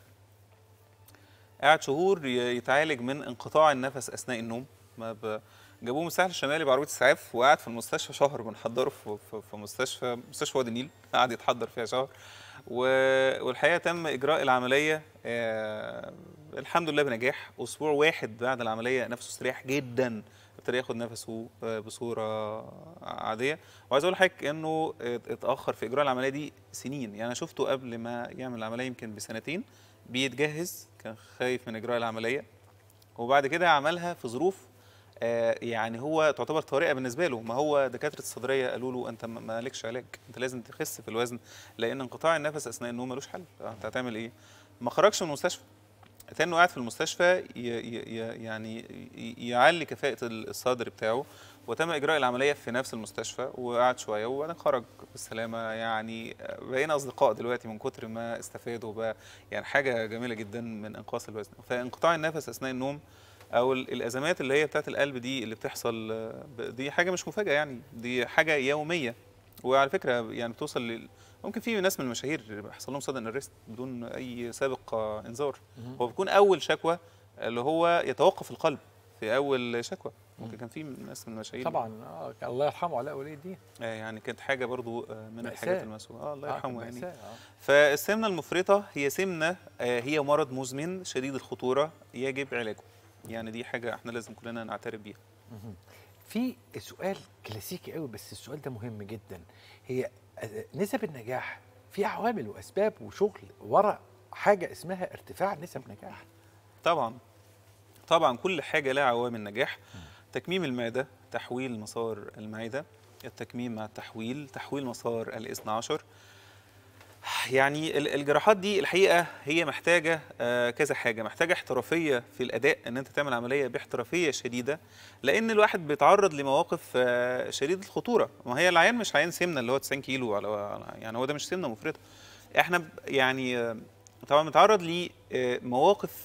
قعد شهور ي- يتعالج من انقطاع النفس اثناء النوم ما ب... جابوه من الساحل الشمالي بعربيه اسعاف وقعد في المستشفى شهر بنحضره في, في, في مستشفى مستشفى وادي النيل قعد يتحضر فيها شهر و... والحقيقه تم اجراء العمليه آه... الحمد لله بنجاح اسبوع واحد بعد العمليه نفسه استريح جدا ابتدى ياخد نفسه آه، بصوره عاديه وعايز اقول لحضرتك انه ات- اتاخر في اجراء العمليه دي سنين يعني انا شفته قبل ما يعمل العمليه يمكن بسنتين بيتجهز كان خايف من اجراء العمليه وبعد كده عملها في ظروف آه، يعني هو تعتبر طارئه بالنسبه له ما هو دكاتره الصدريه قالوا له انت ما- مالكش علاج انت لازم تخس في الوزن لان انقطاع النفس اثناء النوم ملوش حل انت هتعمل ايه ما خرجش من المستشفى تاني قاعد في المستشفى ي ي ي يعني ي- يعلي كفاءه الصدر بتاعه وتم اجراء العمليه في نفس المستشفى وقعد شويه وبعدين خرج بالسلامه يعني بقينا اصدقاء دلوقتي من كتر ما استفادوا بقى يعني حاجه جميله جدا من انقاص الوزن فانقطاع النفس اثناء النوم او ال- الازمات اللي هي بتاعت القلب دي اللي بتحصل آه، ب- دي حاجه مش مفاجاه يعني دي حاجه يوميه وعلى فكره يعني بتوصل ممكن في ناس من المشاهير بيحصل لهم سدن ارست بدون اي سابق آه، انذار هو بيكون اول شكوى اللي هو يتوقف القلب في اول شكوى ممكن كان في ناس من المشاهير طبعا آه الله يرحمه علاء ولي الدين آه، يعني كانت حاجه برضو آه، من مأساة. الحاجات المسؤوله اه الله آه، يرحمه كان يعني مأساة، آه. فالسمنه المفرطه هي سمنه آه، هي مرض مزمن شديد الخطوره يجب علاجه يعني دي حاجه احنا لازم كلنا نعترف بيها في سؤال كلاسيكي قوي بس السؤال ده مهم جدا هي آه، نسب النجاح في عوامل واسباب وشغل ورا حاجه اسمها ارتفاع نسب نجاح طبعا طبعا كل حاجه لها عوامل نجاح تكميم المعده تحويل مسار المعده التكميم مع التحويل تحويل مسار الاثنى عشر يعني ال- الجراحات دي الحقيقه هي محتاجه آه، كذا حاجه محتاجه احترافيه في الاداء ان انت تعمل عمليه باحترافيه شديده لان الواحد بيتعرض لمواقف آه، شديده الخطوره ما هي العيان مش عيان سمنه اللي هو 90 كيلو على يعني هو ده مش سمنه مفرطه احنا ب- يعني آه، طبعا متعرض لمواقف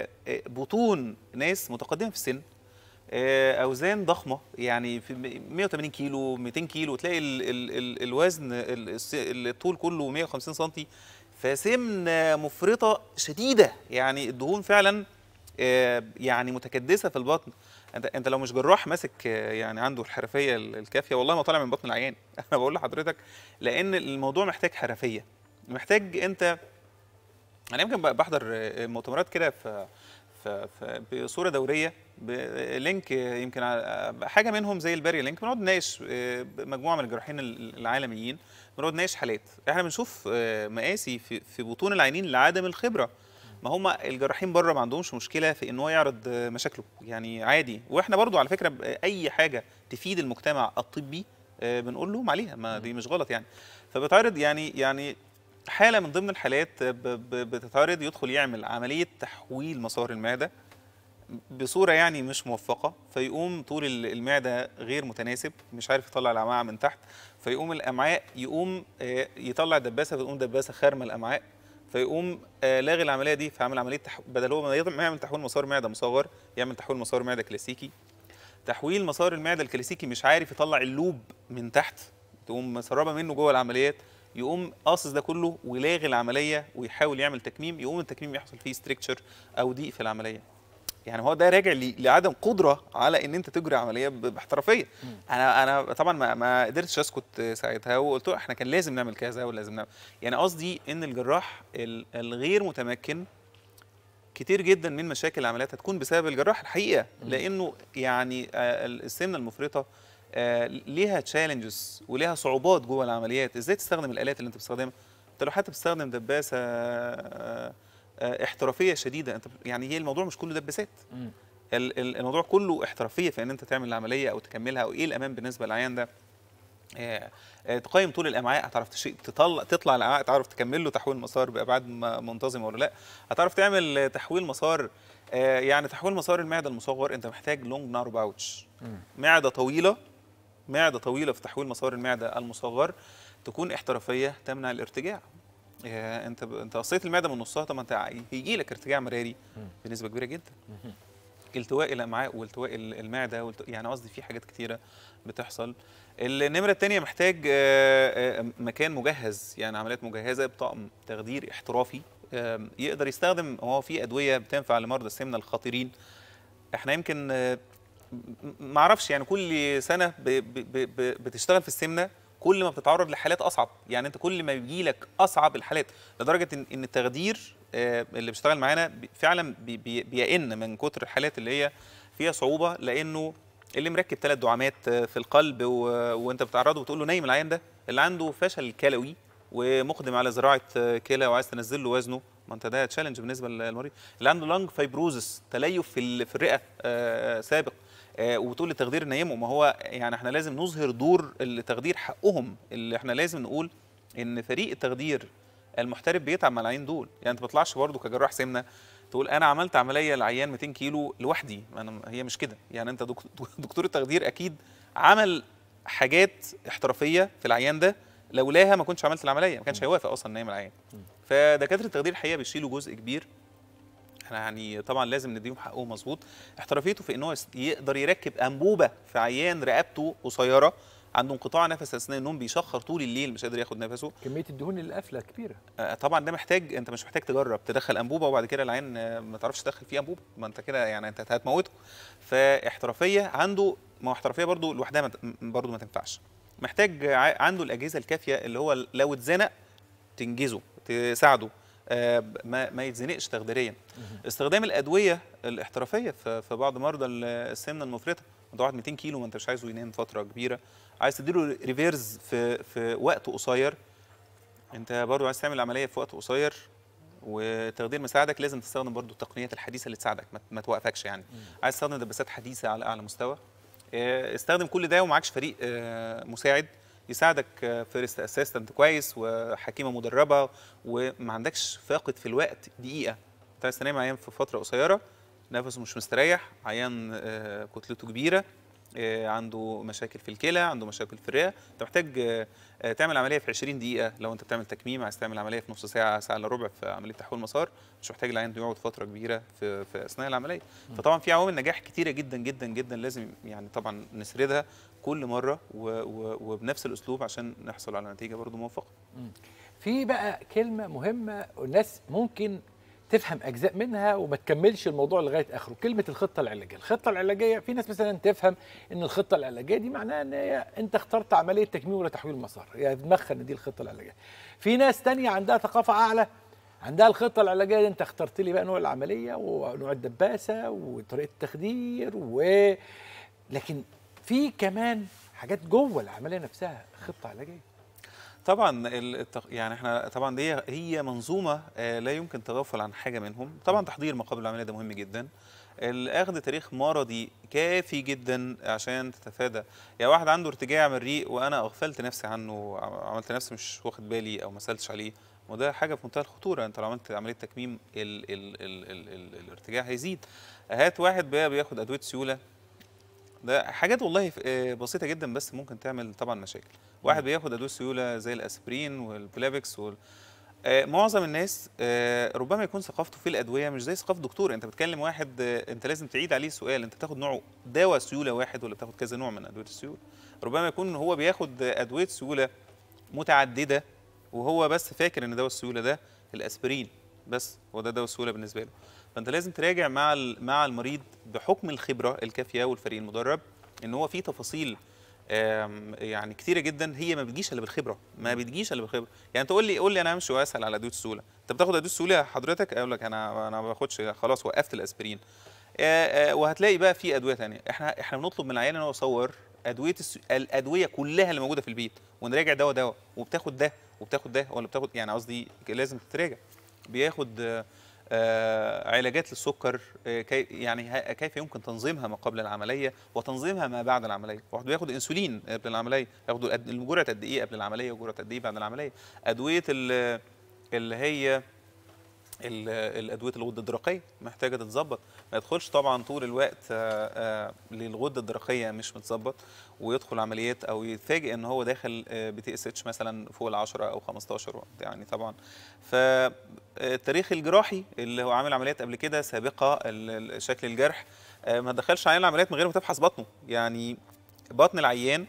بطون ناس متقدمه في السن آه، اوزان ضخمه يعني في م- 180 كيلو 200 كيلو تلاقي ال ال ال الوزن ال- الس- الطول كله 150 سم فسمنه مفرطه شديده يعني الدهون فعلا آه، يعني متكدسه في البطن انت انت لو مش جراح ماسك آه، يعني عنده الحرفيه ال- الكافيه والله ما طالع من بطن العيان انا بقول لحضرتك لان الموضوع محتاج حرفيه محتاج انت انا يمكن ب- بحضر آه، مؤتمرات كده في في في بصوره دوريه بلينك آه، يمكن على- آه، حاجه منهم زي الباري لينك بنقعد نناقش آه، مجموعه من الجراحين ال- العالميين بنقعد نناقش حالات احنا بنشوف آه، مقاسي في في بطون العينين لعدم الخبره ما هم الجراحين بره ما عندهمش مشكله في ان هو يعرض آه، مشاكله يعني عادي واحنا برضو على فكره ب- اي حاجه تفيد المجتمع الطبي آه، بنقول لهم عليها ما دي مش غلط يعني فبتعرض يعني يعني حاله من ضمن الحالات ب- ب- بتتعرض يدخل يعمل عمليه تحويل مسار المعده بصوره يعني مش موفقه فيقوم طول ال- المعده غير متناسب مش عارف يطلع الامعاء من تحت فيقوم الامعاء يقوم آه، يطلع دباسه فتقوم دباسه خارمه الامعاء فيقوم آه، لاغي العمليه دي فعمل عمليه تح... بدل هو ما يض- ما يعمل تحويل مسار معده مصغر يعمل تحويل مسار معده كلاسيكي تحويل مسار المعده الكلاسيكي مش عارف يطلع اللوب من تحت تقوم مسربه منه جوه العمليات يقوم قاصص ده كله ولاغي العمليه ويحاول يعمل تكميم يقوم التكميم يحصل فيه ستريكتشر او ضيق في العمليه يعني هو ده راجع ل- لعدم قدره على ان انت تجري عمليه ب- باحترافيه انا انا طبعا ما, ما قدرتش اسكت ساعتها وقلت له احنا كان لازم نعمل كذا ولازم نعمل يعني قصدي ان الجراح ال- الغير متمكن كتير جدا من مشاكل العمليات هتكون بسبب الجراح الحقيقه لانه يعني آه، السمنه المفرطه آه، ليها تشالنجز وليها صعوبات جوه العمليات ازاي تستخدم الالات اللي انت بتستخدمها انت لو حتى بتستخدم دباسه آه، آه، احترافيه شديده انت يعني هي الموضوع مش كله دباسات ال- ال- الموضوع كله احترافيه في ان انت تعمل العمليه او تكملها او ايه الامان بالنسبه للعيان ده آه، آه، تقيم طول الامعاء هتعرف تشي... تطلع تطلع الامعاء تعرف تكمل له تحويل مسار بابعاد م- منتظمه ولا لا هتعرف تعمل آه، تحويل مسار آه، يعني تحويل مسار المعده المصغر انت محتاج لونج نارو باوتش معده طويله معده طويله في تحويل مسار المعده المصغر تكون احترافيه تمنع الارتجاع آه، انت ب... انت قصيت المعده من نصها طب ما انت هيجي لك ارتجاع مراري بنسبه كبيره جدا التواء الامعاء والتواء ال- المعده والت... يعني قصدي في حاجات كتيره بتحصل النمره الثانيه محتاج آه، آه، مكان مجهز يعني عمليات مجهزه بطقم تخدير احترافي آم، يقدر يستخدم هو في ادويه بتنفع لمرضى السمنه الخطيرين احنا يمكن آه، م- ما اعرفش يعني كل سنه ب... ب... ب... ب- بتشتغل في السمنه كل ما بتتعرض لحالات اصعب يعني انت كل ما بيجي لك اصعب الحالات لدرجه ان ان التخدير آه، اللي بيشتغل معانا بي- فعلا بي- بي- بيئن من كتر الحالات اللي هي فيها صعوبه لانه اللي مركب ثلاث دعامات آه، في القلب و... وانت بتعرضه وتقول له نايم العيان ده اللي عنده فشل كلوي ومقدم على زراعه آه، كلى وعايز تنزل له وزنه ما انت ده تشالنج بالنسبه للمريض اللي عنده لانج فايبروزس تليف في ال- في الرئه آه، سابق آه، وتقول للتخدير نيمه ما هو يعني احنا لازم نظهر دور التخدير حقهم اللي احنا لازم نقول ان فريق التخدير المحترف بيتعب مع العيان دول يعني انت ما تطلعش برضه كجراح سمنه تقول انا عملت عمليه لعيان 200 كيلو لوحدي انا هي مش كده يعني انت دك- دكتور التخدير اكيد عمل حاجات احترافيه في العيان ده لولاها ما كنتش عملت العمليه ما كانش هيوافق اصلا نايم العيان فدكاتره التخدير الحقيقه بيشيلوا جزء كبير احنا يعني طبعا لازم نديهم حقهم مظبوط احترافيته في ان هو يس- يقدر يركب انبوبه في عيان رقبته قصيره عنده انقطاع نفس اثناء النوم بيشخر طول الليل مش قادر ياخد نفسه كميه الدهون اللي قافله كبيره آه، طبعا ده محتاج انت مش محتاج تجرب تدخل انبوبه وبعد كده العين آه، ما تعرفش تدخل فيه انبوبه ما انت كده يعني انت هتموته فاحترافيه عنده ما هو احترافيه برضو لوحدها ما ت- برضو ما تنفعش محتاج ع- عنده الاجهزه الكافيه اللي هو لو اتزنق تنجزه تساعده آه، ب- ما ما يتزنقش تخديريا استخدام الادويه الاحترافيه في في بعض مرضى ال- السمنه المفرطه انت واحد 200 كيلو ما انت مش عايزه ينام فتره كبيره عايز تديله ريفيرز في في وقت قصير انت برضو عايز تعمل عمليه في وقت قصير وتخدير مساعدك لازم تستخدم برضو التقنيات الحديثه اللي تساعدك ما- ما توقفكش يعني عايز تستخدم دباسات حديثه على اعلى مستوى اه، استخدم كل ده ومعكش فريق اه، مساعد يساعدك فيرست اسيستنت كويس وحكيمه مدربه وما عندكش فاقد في الوقت دقيقه انت عايز تنام عيان في فتره قصيره نفسه مش مستريح عيان اه، كتلته كبيره اه، عنده مشاكل في الكلى عنده مشاكل في الرئه انت محتاج اه، آه، تعمل عمليه في 20 دقيقه لو انت بتعمل تكميم عايز تعمل عمليه في نص ساعه ساعه الا ربع في عمليه تحويل مسار مش محتاج العيان يقعد فتره كبيره في, في اثناء العمليه فطبعا في عوامل نجاح كتيره جدا جدا جدا لازم يعني طبعا نسردها كل مره و و وبنفس الاسلوب عشان نحصل على نتيجه برضو موفقه في بقى كلمه مهمه والناس ممكن تفهم اجزاء منها وما تكملش الموضوع لغايه اخره كلمه الخطه العلاجيه الخطه العلاجيه في ناس مثلا تفهم ان الخطه العلاجيه دي معناها ان هي انت اخترت عمليه تكميم ولا تحويل مسار يعني في دماغها ان دي الخطه العلاجيه في ناس تانية عندها ثقافه اعلى عندها الخطه العلاجيه دي انت اخترت لي بقى نوع العمليه ونوع الدباسه وطريقه التخدير و لكن في كمان حاجات جوه العمليه نفسها خطه علاجيه طبعا التق... يعني احنا طبعا دي هي منظومه آه، لا يمكن التغافل عن حاجه منهم طبعا تحضير ما قبل العمليه ده مهم جدا الاخذ تاريخ مرضي كافي جدا عشان تتفادى يعني واحد عنده ارتجاع مريء وانا اغفلت نفسي عنه عملت نفسي مش واخد بالي او ما سالتش عليه وده حاجه في منتهى الخطوره انت لو عملت عمليه تكميم ال ال ال ال ال الارتجاع هيزيد هات واحد بقى بياخد ادويه سيوله ده حاجات والله ف- آه، بسيطه جدا بس ممكن تعمل طبعا مشاكل واحد بياخد ادويه سيوله زي الاسبرين والبلافكس وال... آه، معظم الناس آه، ربما يكون ثقافته في الادويه مش زي ثقافه دكتور انت بتكلم واحد آه، انت لازم تعيد عليه السؤال انت بتاخد نوع دواء سيوله واحد ولا بتاخد كذا نوع من ادويه السيوله ربما يكون هو بياخد آه، ادويه سيوله متعدده وهو بس فاكر ان دواء السيوله ده الاسبرين بس هو ده دواء السيوله بالنسبه له فانت لازم تراجع مع ال- مع المريض بحكم الخبره الكافيه والفريق المدرب ان هو في تفاصيل آم، يعني كتيره جدا هي ما بتجيش الا بالخبره ما بتجيش الا بالخبره يعني تقول لي قول لي انا امشي واسال على ادويه السيوله انت بتاخد ادويه السيوله حضرتك اقول لك انا انا ما باخدش خلاص وقفت الاسبرين آه، آه، وهتلاقي بقى في ادويه ثانيه احنا احنا بنطلب من العيان ان هو يصور ادويه الس... الادويه كلها اللي موجوده في البيت ونراجع دواء دواء وبتاخد ده وبتاخد ده ولا بتاخد يعني قصدي لازم تتراجع بياخد آه، آه، علاجات للسكر آه، كي يعني ه- كيف يمكن تنظيمها ما قبل العمليه وتنظيمها ما بعد العمليه واحد بياخد انسولين قبل العمليه ياخد الأد- الجرعه قد ايه قبل العمليه وجرعه قد ايه بعد العمليه ادويه ال- اللي هي ال- الادويه الغده الدرقيه محتاجه تتظبط ما يدخلش طبعا طول الوقت آه، آه، للغده الدرقيه مش متظبط ويدخل عمليات او يتفاجئ ان هو داخل بي اس اتش مثلا فوق ال 10 او 15 يعني طبعا فالتاريخ الجراحي اللي هو عامل عمليات قبل كده سابقه ال- ال- شكل الجرح آه، ما تدخلش عيان العمليات من غير ما تفحص بطنه يعني بطن العيان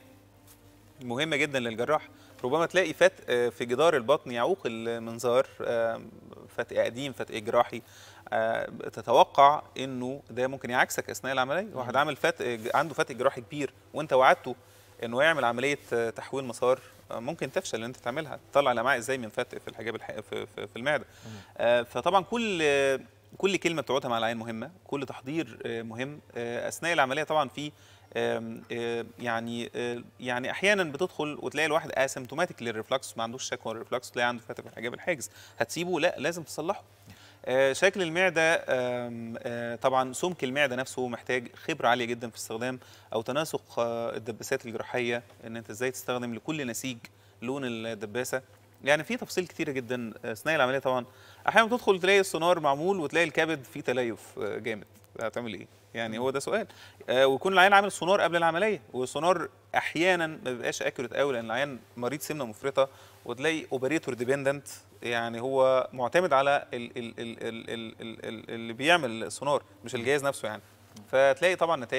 مهمه جدا للجراح ربما تلاقي فتق آه، في جدار البطن يعوق المنظار آه، فتق قديم فتق جراحي آه، تتوقع انه ده ممكن يعكسك اثناء العمليه واحد عامل فتق عنده فتق جراحي كبير وانت وعدته انه يعمل عمليه آه، تحويل مسار آه، ممكن تفشل ان انت تعملها تطلع الامعاء ازاي من فتق في الحجاب الح... في, في, في المعده آه، فطبعا كل آه، كل كلمه بتقعدها مع العين مهمه كل تحضير آه، مهم آه، اثناء العمليه طبعا في آم، آه، يعني آه، يعني احيانا بتدخل وتلاقي الواحد اسيمتوماتيك للريفلكس ما عندوش شكوى للريفلكس تلاقي عنده فتق في الحجاب الحاجز هتسيبه لا لازم تصلحه آه، شكل المعده آم، آه، طبعا سمك المعده نفسه محتاج خبره عاليه جدا في استخدام او تناسق آه، الدباسات الجراحيه ان انت ازاي تستخدم لكل نسيج لون الدباسه يعني في تفاصيل كتيره جدا اثناء العمليه طبعا احيانا بتدخل تلاقي السونار معمول وتلاقي الكبد فيه تليف آه، جامد هتعمل ايه يعني هو ده سؤال آه، ويكون العيان عامل سونار قبل العمليه والسونار احيانا ما بيبقاش اكيوريت قوي لان العيان مريض سمنه مفرطه وتلاقي اوبريتور ديبندنت يعني هو معتمد على ال ال ال ال ال ال ال اللي بيعمل السونار مش الجهاز نفسه يعني فتلاقي طبعا نتائج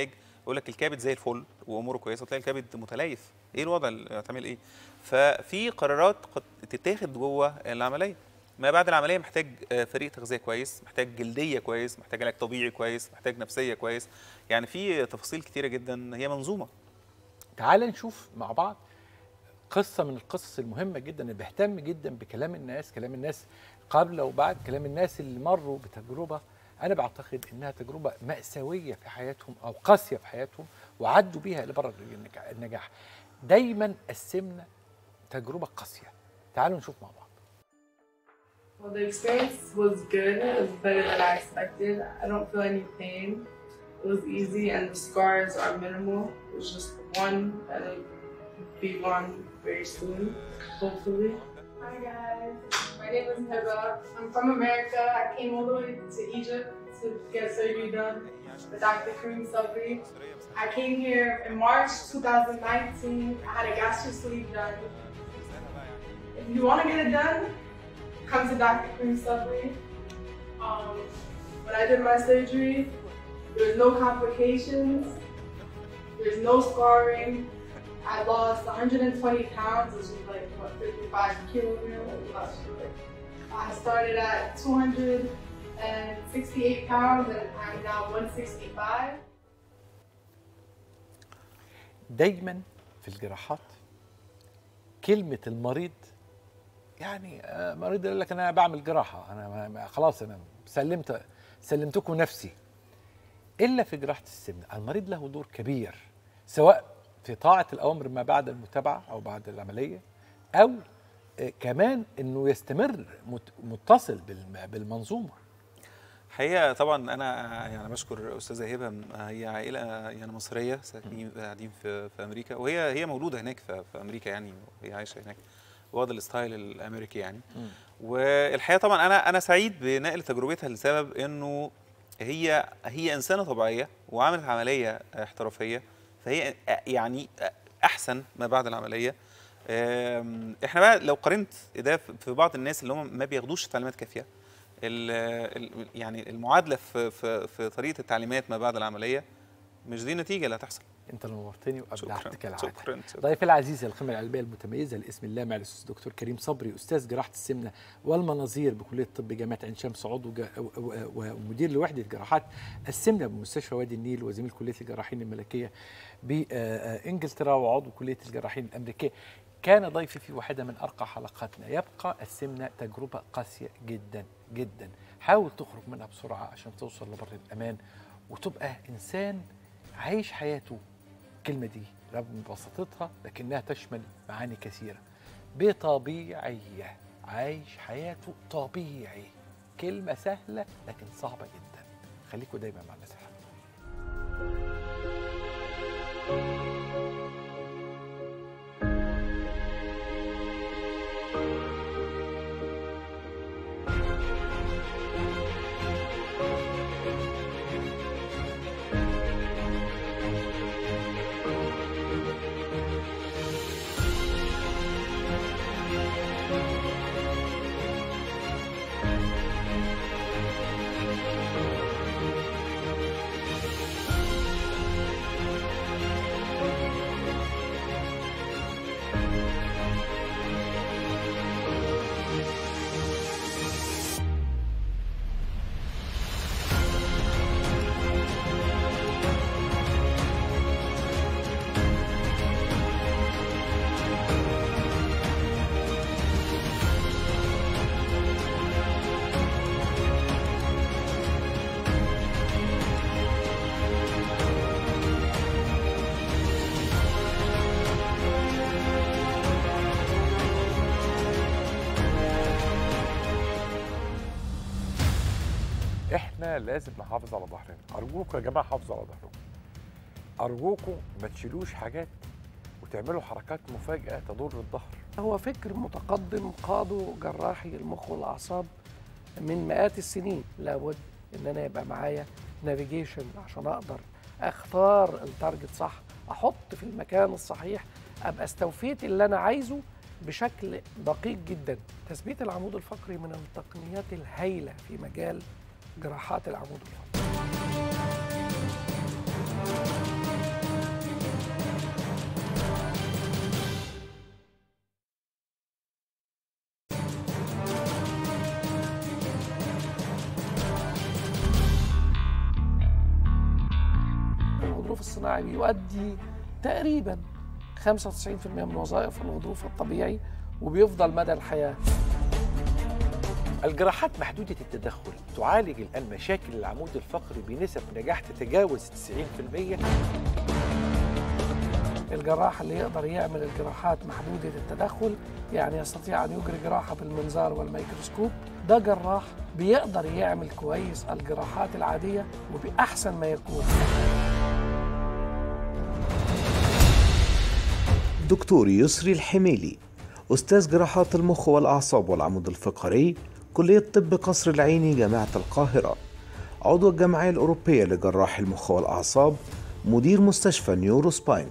يقول لك الكبد زي الفل واموره كويسه تلاقي الكبد متليف ايه الوضع اللي هتعمل ايه ففي قرارات قد تتاخد جوه العمليه ما بعد العمليه محتاج آه، فريق تغذيه كويس محتاج جلديه كويس محتاج علاج طبيعي كويس محتاج نفسيه كويس يعني في تفاصيل كتيره جدا هي منظومه تعال نشوف مع بعض قصة من القصص المهمة جدا اللي بهتم جدا بكلام الناس كلام الناس قبل وبعد كلام الناس اللي مروا بتجربة أنا بعتقد إنها تجربة مأساوية في حياتهم أو قاسية في حياتهم وعدوا بيها لبر النجاح- النجاح دايما السمنة تجربة قاسية تعالوا نشوف مع بعض Well, the experience was good. It was better than I expected. I don't feel any pain. It was easy, and the scars are minimal. It was just one, and it'll be gone very soon, hopefully. Hi guys, my name is Heba. I'm from America. I came all the way to Egypt to get surgery done with Dr. Kareem Sabri. I came here in March 2019. I had a gastric sleeve done. If you want to get it done, come to Dr. Kareem Sabri. Um, when I did my surgery, there's no complications. There's no scarring. I lost 120 pounds, which is like what 55 kilograms. I'm not sure. I started at 268 pounds, and I'm now 165. دايما في الجراحات كلمة المريض يعني آه، مريض يقول لك انا بعمل جراحة انا ما- ما- خلاص انا سلمت سلمتكم نفسي الا في جراحة السمنة المريض له دور كبير سواء في طاعة الأوامر ما بعد المتابعة أو بعد العملية أو آه، كمان إنه يستمر مت- متصل بالم- بالمنظومة حقيقة طبعا أنا يعني بشكر أستاذة هبة هي عائلة يعني مصرية ساكنين قاعدين في في أمريكا وهي هي مولودة هناك في, في أمريكا يعني وهي عايشة هناك واخدة الستايل الأمريكي يعني والحقيقة طبعا أنا أنا سعيد بنقل تجربتها لسبب إنه هي هي إنسانة طبيعية وعملت عملية احترافية فهي يعني أحسن ما بعد العملية أم، احنا بقى لو قارنت ده في بعض الناس اللي هم ما بياخدوش تعليمات كافيه ال- ال- يعني المعادله في في في طريقه التعليمات ما بعد العمليه مش دي النتيجه اللي هتحصل أنت اللي نورتني وأبدعت كالعادة شكرا شكرا ضيفي العزيز القيمة العلمية المتميزة لاسم اللامع الأستاذ دكتور كريم صبري أستاذ جراحة السمنة والمناظير بكلية الطب جامعة عين شمس عضو جا- و- و- ومدير لوحدة جراحات السمنة بمستشفى وادي النيل وزميل كلية الجراحين الملكية بإنجلترا وعضو كلية الجراحين الأمريكية كان ضيفي في واحدة من أرقى حلقاتنا يبقى السمنة تجربة قاسية جدا جدا حاول تخرج منها بسرعة عشان توصل لبر الأمان وتبقى إنسان عايش حياته الكلمة دي رغم من بساطتها لكنها تشمل معاني كثيرة بطبيعية عايش حياته طبيعي كلمة سهلة لكن صعبة جدا خليكم دايما مع الناس الحلوة احنا لازم نحافظ على ظهرنا ارجوكم يا جماعه حافظوا على ظهركم ارجوكم ما تشيلوش حاجات وتعملوا حركات مفاجاه تضر الظهر هو فكر متقدم قاده جراحي المخ والاعصاب من مئات السنين لابد ان انا يبقى معايا نافيجيشن عشان اقدر اختار التارجت صح احط في المكان الصحيح ابقى استوفيت اللي انا عايزه بشكل دقيق جدا تثبيت العمود الفقري من التقنيات الهائله في مجال جراحات العمود الفقري الصناعي بيؤدي تقريبا 95% من وظائف الغضروف الطبيعي وبيفضل مدى الحياه الجراحات محدودة التدخل تعالج الآن مشاكل العمود الفقري بنسب نجاح تتجاوز 90% الجراح اللي يقدر يعمل الجراحات محدودة التدخل يعني يستطيع أن يجري جراحة بالمنظار والميكروسكوب ده جراح بيقدر يعمل كويس الجراحات العادية وبأحسن ما يكون دكتور يسري الحميلي أستاذ جراحات المخ والأعصاب والعمود الفقري كلية طب قصر العيني جامعة القاهرة عضو الجمعية الأوروبية لجراح المخ والأعصاب مدير مستشفى نيورو سباين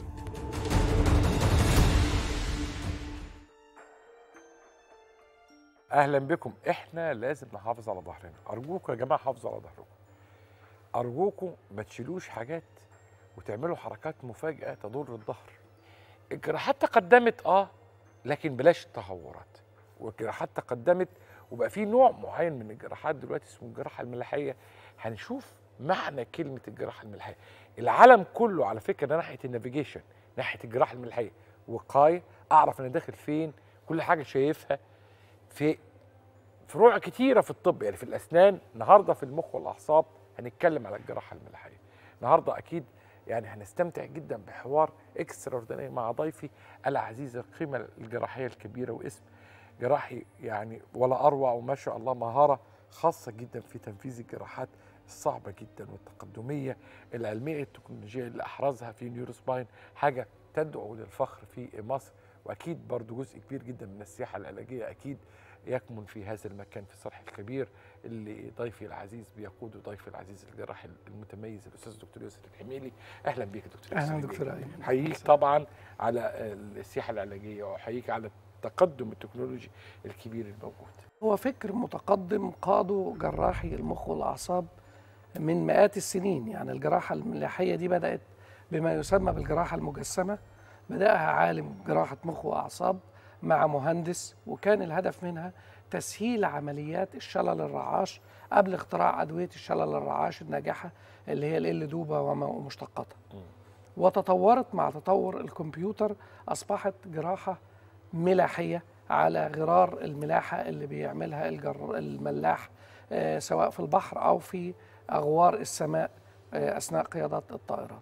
أهلا بكم إحنا لازم نحافظ على ظهرنا أرجوكم يا جماعة حافظوا على ظهركم أرجوكم ما تشيلوش حاجات وتعملوا حركات مفاجئة تضر الظهر الجراحات تقدمت اه لكن بلاش التهورات والجراحات تقدمت وبقى في نوع معين من الجراحات دلوقتي اسمه الجراحه الملاحيه هنشوف معنى كلمه الجراحه الملاحيه العالم كله على فكره ناحيه النافيجيشن ناحيه الجراحه الملاحيه وقايه اعرف انا داخل فين كل حاجه شايفها في فروع كتيره في الطب يعني في الاسنان النهارده في المخ والاعصاب هنتكلم على الجراحه الملاحيه النهارده اكيد يعني هنستمتع جدا بحوار اكسترا مع ضيفي العزيز القيمه الجراحيه الكبيره واسم جراحي يعني ولا اروع وما شاء الله مهاره خاصه جدا في تنفيذ الجراحات الصعبه جدا والتقدميه العلميه التكنولوجيه اللي احرزها في نيورو سباين حاجه تدعو للفخر في مصر واكيد برضو جزء كبير جدا من السياحه العلاجيه اكيد يكمن في هذا المكان في الصرح الكبير اللي ضيفي العزيز بيقوده ضيفي العزيز الجراح المتميز الاستاذ الدكتور يوسف الحميلي اهلا بيك يا دكتور أهلا يوسف دكتور أيمن. احييك طبعا على السياحه العلاجيه واحييك على التقدم التكنولوجي الكبير الموجود هو فكر متقدم قاده جراحي المخ والأعصاب من مئات السنين يعني الجراحة الملاحية دي بدأت بما يسمى بالجراحة المجسمة بدأها عالم جراحة مخ وأعصاب مع مهندس وكان الهدف منها تسهيل عمليات الشلل الرعاش قبل اختراع أدوية الشلل الرعاش الناجحة اللي هي ال دوبا وما- ومشتقاتها وتطورت مع تطور الكمبيوتر أصبحت جراحة ملاحية على غرار الملاحة اللي بيعملها الجر الملاح آه، سواء في البحر أو في أغوار السماء آه، أثناء قيادات الطائرات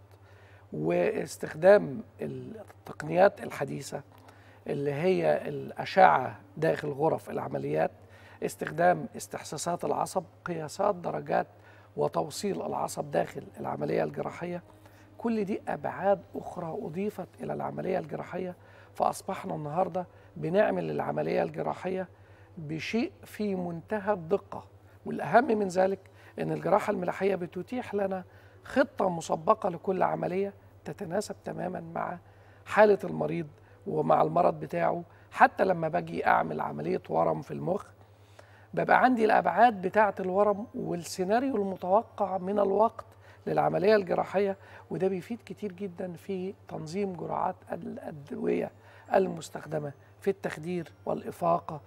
واستخدام التقنيات الحديثة اللي هي الأشعة داخل غرف العمليات استخدام استحساسات العصب قياسات درجات وتوصيل العصب داخل العملية الجراحية كل دي أبعاد أخرى أضيفت إلى العملية الجراحية فأصبحنا النهاردة بنعمل العملية الجراحية بشيء في منتهى الدقة والأهم من ذلك أن الجراحة الملاحية بتتيح لنا خطة مسبقة لكل عملية تتناسب تماما مع حالة المريض ومع المرض بتاعه حتى لما باجي أعمل عملية ورم في المخ ببقى عندي الأبعاد بتاعة الورم والسيناريو المتوقع من الوقت للعملية الجراحية وده بيفيد كتير جدا في تنظيم جرعات الأدوية المستخدمة في التخدير والإفاقة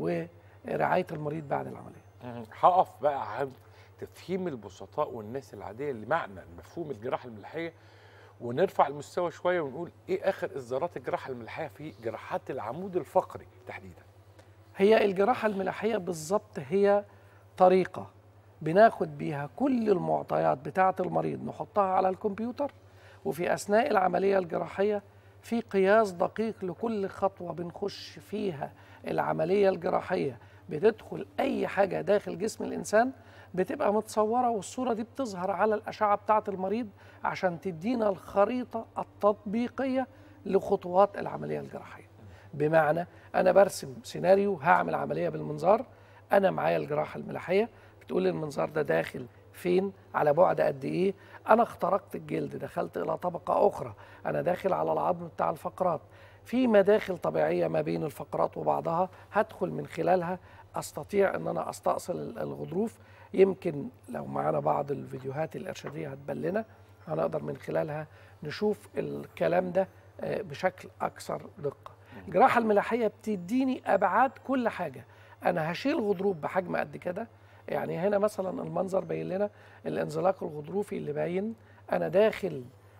ورعاية المريض بعد العملية هقف بقى عن تفهيم البسطاء والناس العاديه لمعنى مفهوم الجراحه الملاحيه ونرفع المستوى شويه ونقول ايه اخر اصدارات الجراحه الملاحيه في جراحات العمود الفقري تحديدا هي الجراحة الملاحية بالظبط هي طريقة بناخد بيها كل المعطيات بتاعة المريض نحطها على الكمبيوتر وفي أثناء العملية الجراحية في قياس دقيق لكل خطوة بنخش فيها العملية الجراحية بتدخل أي حاجة داخل جسم الإنسان بتبقى متصورة والصورة دي بتظهر على الأشعة بتاعة المريض عشان تدينا الخريطة التطبيقية لخطوات العملية الجراحية بمعنى انا برسم سيناريو هعمل عمليه بالمنظار انا معايا الجراحه الملاحيه بتقول لي المنظار ده داخل فين على بعد قد ايه انا اخترقت الجلد دخلت الى طبقه اخرى انا داخل على العظم بتاع الفقرات في مداخل طبيعيه ما بين الفقرات وبعضها هدخل من خلالها استطيع ان انا استأصل الغضروف يمكن لو معانا بعض الفيديوهات الارشاديه هتبلنا هنقدر من خلالها نشوف الكلام ده آه، بشكل اكثر دقه الجراحه الملاحيه بتديني ابعاد كل حاجه انا هشيل غضروف بحجم قد كده يعني هنا مثلا المنظر باين لنا الانزلاق الغضروفي اللي باين انا داخل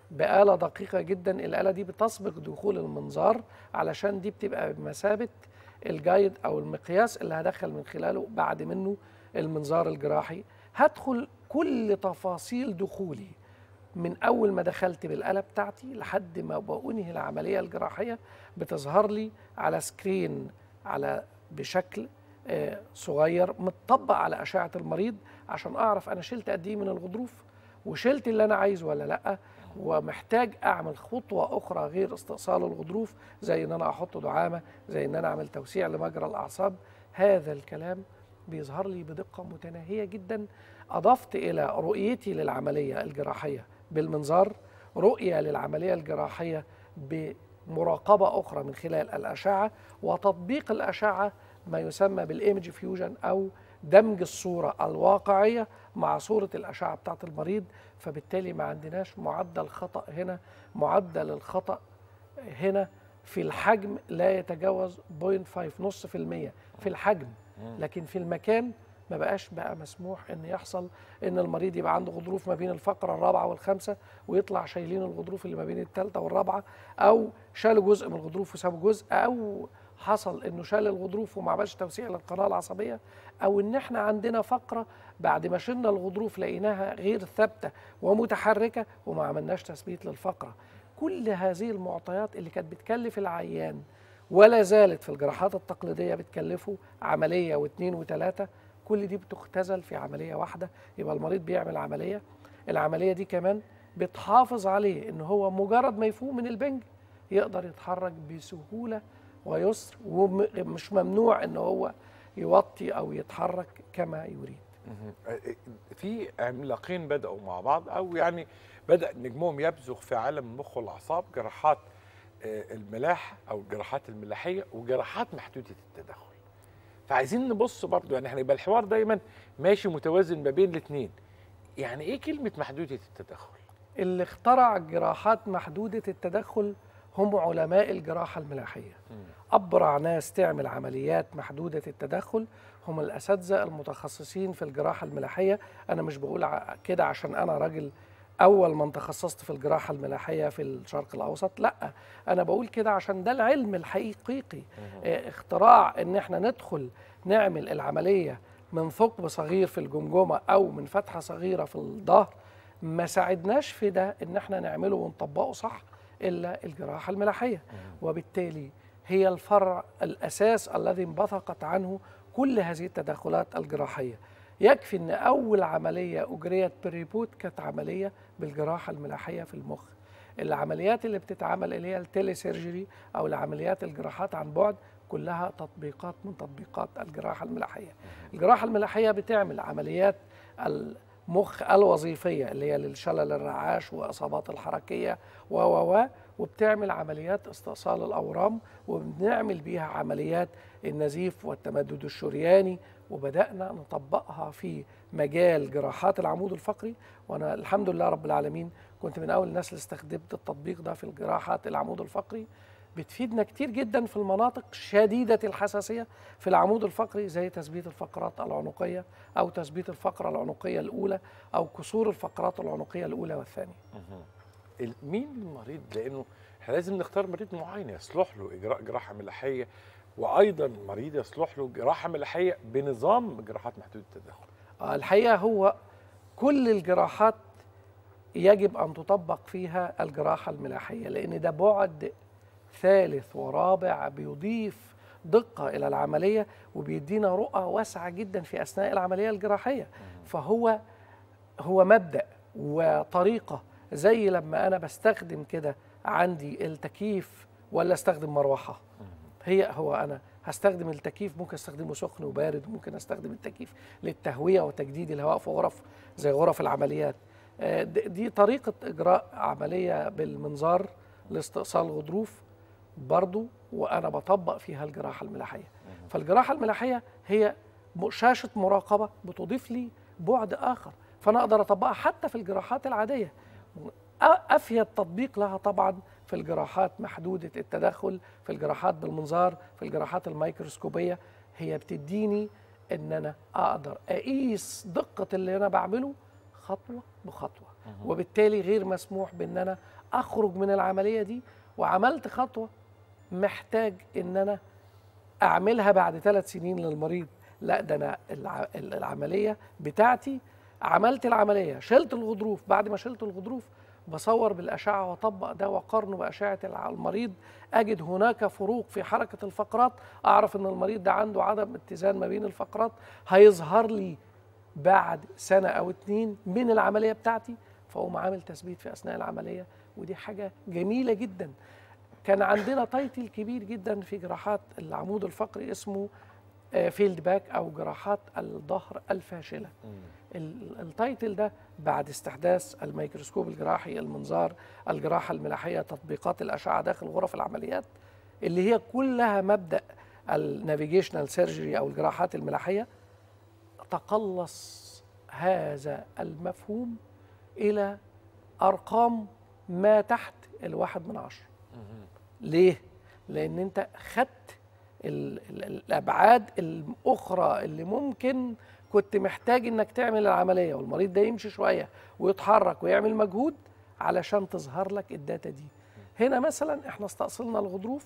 بآلة دقيقة جدا الآلة دي بتسبق دخول المنظار علشان دي بتبقى بمثابة الجايد أو المقياس اللي هدخل من خلاله بعد منه المنظار الجراحي هدخل كل تفاصيل دخولي من أول ما دخلت بالآلة بتاعتي لحد ما بأنهي العملية الجراحية بتظهر لي على سكرين على بشكل آه، صغير متطبق على أشعة المريض عشان أعرف أنا شلت قد إيه من الغضروف وشلت اللي أنا عايزه ولا لأ ومحتاج أعمل خطوة أخرى غير استئصال الغضروف زي إن أنا أحط دعامة زي إن أنا أعمل توسيع لمجرى الأعصاب هذا الكلام بيظهر لي بدقة متناهية جدا أضفت إلى رؤيتي للعملية الجراحية بالمنظار رؤية للعملية الجراحية بمراقبة أخرى من خلال الأشعة وتطبيق الأشعة ما يسمى بالإيمج فيوجن أو دمج الصورة الواقعية مع صورة الأشعة بتاعة المريض فبالتالي ما عندناش معدل خطأ هنا معدل الخطأ هنا في الحجم لا يتجاوز 0.5 نص في المية في الحجم لكن في المكان ما بقاش بقى مسموح ان يحصل ان المريض يبقى عنده غضروف ما بين الفقره الرابعه والخامسه ويطلع شايلين الغضروف اللي ما بين الثالثه والرابعه او شالوا جزء من الغضروف وسابوا جزء او حصل انه شال الغضروف وما عملش توسيع للقناه العصبيه او ان احنا عندنا فقره بعد ما شلنا الغضروف لقيناها غير ثابته ومتحركه وما عملناش تثبيت للفقره كل هذه المعطيات اللي كانت بتكلف العيان ولا زالت في الجراحات التقليديه بتكلفه عمليه واثنين وثلاثه كل دي بتختزل في عمليه واحده يبقى المريض بيعمل عمليه العمليه دي كمان بتحافظ عليه ان هو مجرد ما يفوق من البنج يقدر يتحرك بسهوله ويسر ومش ممنوع ان هو يوطي او يتحرك كما يريد في عملاقين بدأوا مع بعض أو يعني بدأ نجمهم يبزغ في عالم المخ والأعصاب جراحات آه، الملاح أو الجراحات الملاحية وجراحات محدودة التدخل فعايزين نبص برضو يعني احنا يبقى الحوار دايما ماشي متوازن ما بين الاثنين يعني ايه كلمة محدودة التدخل؟ اللي اخترع جراحات محدودة التدخل هم علماء الجراحة الملاحية أبرع ناس تعمل عمليات محدودة التدخل هم الأساتذة المتخصصين في الجراحة الملاحية أنا مش بقول ع- كده عشان أنا راجل أول من تخصصت في الجراحة الملاحية في الشرق الأوسط لا أنا بقول كده عشان ده العلم الحقيقي آه، اختراع إن احنا ندخل نعمل العملية من ثقب صغير في الجمجمة أو من فتحة صغيرة في الظهر ما ساعدناش في ده إن احنا نعمله ونطبقه صح إلا الجراحة الملاحية وبالتالي هي الفرع الأساس الذي انبثقت عنه كل هذه التدخلات الجراحية يكفي أن أول عملية أجريت بريبوت كانت عملية بالجراحة الملاحية في المخ العمليات اللي بتتعمل اللي هي التيلي سيرجري أو العمليات الجراحات عن بعد كلها تطبيقات من تطبيقات الجراحة الملاحية الجراحة الملاحية بتعمل عمليات المخ الوظيفية اللي هي للشلل الرعاش وإصابات الحركية و و و وبتعمل عمليات استئصال الأورام وبنعمل بيها عمليات النزيف والتمدد الشرياني وبدأنا نطبقها في مجال جراحات العمود الفقري وأنا الحمد لله رب العالمين كنت من أول الناس اللي استخدمت التطبيق ده في الجراحات العمود الفقري بتفيدنا كتير جدا في المناطق شديدة الحساسية في العمود الفقري زي تثبيت الفقرات العنقية أو تثبيت الفقرة العنقية الأولى أو كسور الفقرات العنقية الأولى والثانية ال- مين المريض لانه احنا لازم نختار مريض معين يصلح له اجراء جراحه ملاحيه وايضا مريض يصلح له جراحه ملاحيه بنظام جراحات محدوده التدخل آه، الحقيقة هو كل الجراحات يجب أن تطبق فيها الجراحة الملاحية لأن ده بعد ثالث ورابع بيضيف دقة إلى العملية وبيدينا رؤى واسعة جدا في أثناء العملية الجراحية فهو هو مبدأ وطريقة زي لما أنا بستخدم كده عندي التكييف ولا استخدم مروحة هي هو انا هستخدم التكييف ممكن استخدمه سخن وبارد وممكن استخدم التكييف للتهويه وتجديد الهواء في غرف زي غرف العمليات آه، د- دي طريقه اجراء عمليه بالمنظار لاستئصال غضروف برضو وانا بطبق فيها الجراحه الملاحيه فالجراحه الملاحيه هي م- شاشه مراقبه بتضيف لي بعد اخر فانا اقدر اطبقها حتى في الجراحات العاديه أ- افيد تطبيق لها طبعا في الجراحات محدوده التدخل في الجراحات بالمنظار في الجراحات الميكروسكوبيه هي بتديني ان انا اقدر اقيس دقه اللي انا بعمله خطوه بخطوه وبالتالي غير مسموح بان انا اخرج من العمليه دي وعملت خطوه محتاج ان انا اعملها بعد ثلاث سنين للمريض لا ده انا الع- العمليه بتاعتي عملت العمليه شلت الغضروف بعد ما شلت الغضروف بصور بالاشعه واطبق ده واقارنه باشعه الع- المريض اجد هناك فروق في حركه الفقرات اعرف ان المريض ده عنده عدم اتزان ما بين الفقرات هيظهر لي بعد سنه او اتنين من العمليه بتاعتي فاقوم عامل تثبيت في اثناء العمليه ودي حاجه جميله جدا كان عندنا تايتل كبير جدا في جراحات العمود الفقري اسمه فيلد باك او جراحات الظهر الفاشله ال- التايتل ده بعد استحداث الميكروسكوب الجراحي المنظار الجراحه الملاحيه تطبيقات الاشعه داخل غرف العمليات اللي هي كلها مبدا النافيجيشنال سيرجري او الجراحات الملاحيه تقلص هذا المفهوم الى ارقام ما تحت الواحد من عشره ليه؟ لأن أنت خدت ال- ال- الأبعاد الأخرى اللي ممكن كنت محتاج إنك تعمل العملية والمريض ده يمشي شوية ويتحرك ويعمل مجهود علشان تظهر لك الداتا دي. هنا مثلا احنا استأصلنا الغضروف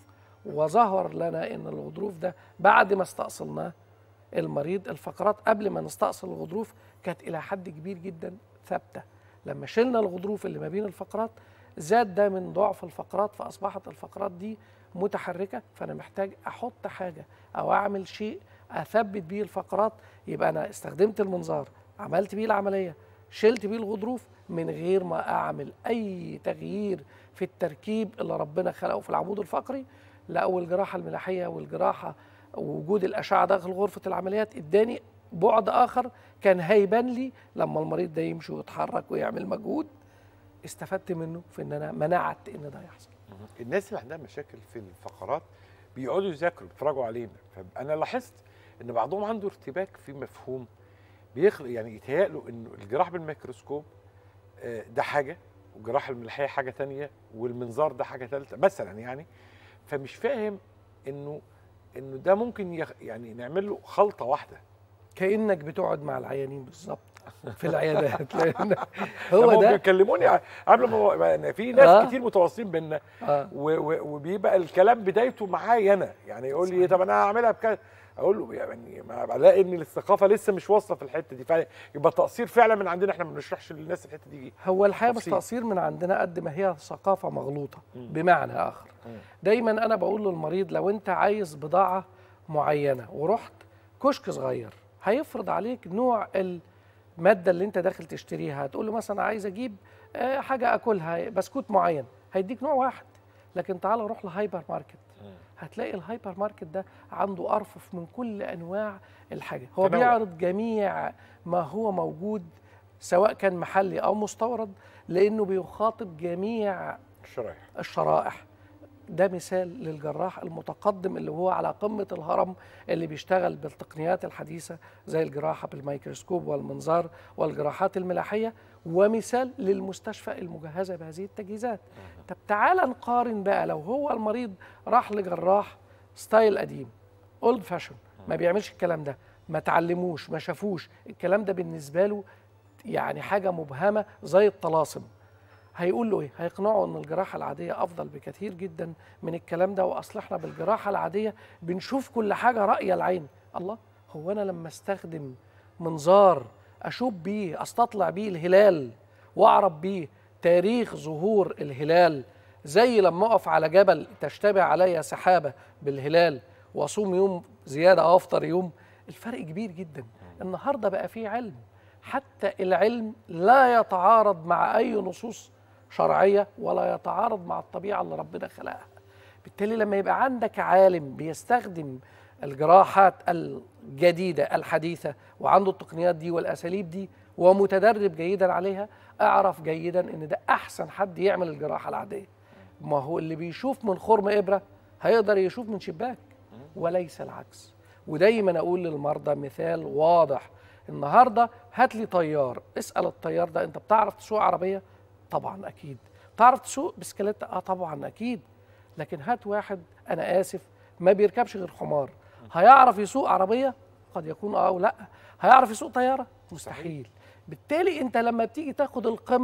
وظهر لنا إن الغضروف ده بعد ما استأصلناه المريض الفقرات قبل ما نستأصل الغضروف كانت إلى حد كبير جدا ثابتة لما شلنا الغضروف اللي ما بين الفقرات زاد ده من ضعف الفقرات فأصبحت الفقرات دي متحركة فأنا محتاج أحط حاجة أو أعمل شيء أثبت بيه الفقرات يبقى أنا استخدمت المنظار عملت بيه العملية شلت بيه الغضروف من غير ما أعمل أي تغيير في التركيب اللي ربنا خلقه في العمود الفقري لا والجراحة الملاحية والجراحة ووجود الأشعة داخل غرفة العمليات اداني بعد آخر كان هيبان لي لما المريض ده يمشي ويتحرك ويعمل مجهود استفدت منه في ان انا منعت ان ده يحصل الناس اللي عندها مشاكل في الفقرات بيقعدوا يذاكروا بيتفرجوا علينا فانا لاحظت ان بعضهم عنده ارتباك في مفهوم بيخلق يعني يتهيأ له انه الجراح بالميكروسكوب آه، ده حاجه والجراحه الملحيه حاجه تانية والمنظار ده حاجه ثالثه مثلا يعني فمش فاهم انه انه ده ممكن يخ يعني نعمل له خلطه واحده كانك بتقعد مع العيانين بالظبط في العيادات لان هو هو ده بيكلموني قبل ما يعني في ناس آه. كتير متواصلين بينا آه. و- و- وبيبقى الكلام بدايته معايا انا يعني يقول لي طب انا هعملها بكذا اقول له يعني ما بلاقي ان الثقافه لسه مش واصله في الحته دي فيبقى تقصير فعلا من عندنا احنا ما بنشرحش للناس الحته دي هو الحقيقه مش تفصيل. تقصير من عندنا قد ما هي ثقافه مغلوطه بمعنى اخر دايما انا بقول للمريض لو انت عايز بضاعه معينه ورحت كشك صغير هيفرض عليك نوع الماده اللي انت داخل تشتريها هتقول له مثلا عايز اجيب آه، حاجه اكلها بسكوت معين هيديك نوع واحد لكن تعال روح لهايبر ماركت هتلاقي الهايبر ماركت ده عنده ارفف من كل انواع الحاجه هو تنوع. بيعرض جميع ما هو موجود سواء كان محلي او مستورد لانه بيخاطب جميع الشرايح الشرائح ده مثال للجراح المتقدم اللي هو على قمة الهرم اللي بيشتغل بالتقنيات الحديثة زي الجراحة بالميكروسكوب والمنظار والجراحات الملاحية ومثال للمستشفى المجهزة بهذه التجهيزات طب تعال نقارن بقى لو هو المريض راح لجراح ستايل قديم اولد فاشن ما بيعملش الكلام ده ما تعلموش ما شافوش الكلام ده بالنسبة له يعني حاجة مبهمة زي الطلاسم هيقول له ايه؟ هيقنعه ان الجراحه العاديه افضل بكثير جدا من الكلام ده واصل احنا بالجراحه العاديه بنشوف كل حاجه راي العين، الله هو انا لما استخدم منظار اشوف بيه استطلع بيه الهلال واعرف بيه تاريخ ظهور الهلال زي لما اقف على جبل تشتبه عليا سحابه بالهلال واصوم يوم زياده او افطر يوم الفرق كبير جدا النهارده بقى في علم حتى العلم لا يتعارض مع اي نصوص شرعيه ولا يتعارض مع الطبيعه اللي ربنا خلقها بالتالي لما يبقى عندك عالم بيستخدم الجراحات الجديده الحديثه وعنده التقنيات دي والاساليب دي ومتدرب جيدا عليها اعرف جيدا ان ده احسن حد يعمل الجراحه العاديه ما هو اللي بيشوف من خرم ابره هيقدر يشوف من شباك وليس العكس ودايما اقول للمرضى مثال واضح النهارده هات لي طيار اسال الطيار ده انت بتعرف تسوق عربيه طبعا اكيد تعرف تسوق بسكليت اه طبعا اكيد لكن هات واحد انا اسف ما بيركبش غير حمار هيعرف يسوق عربيه قد يكون اه او لا هيعرف يسوق طياره مستحيل بالتالي انت لما بتيجي تاخد القمه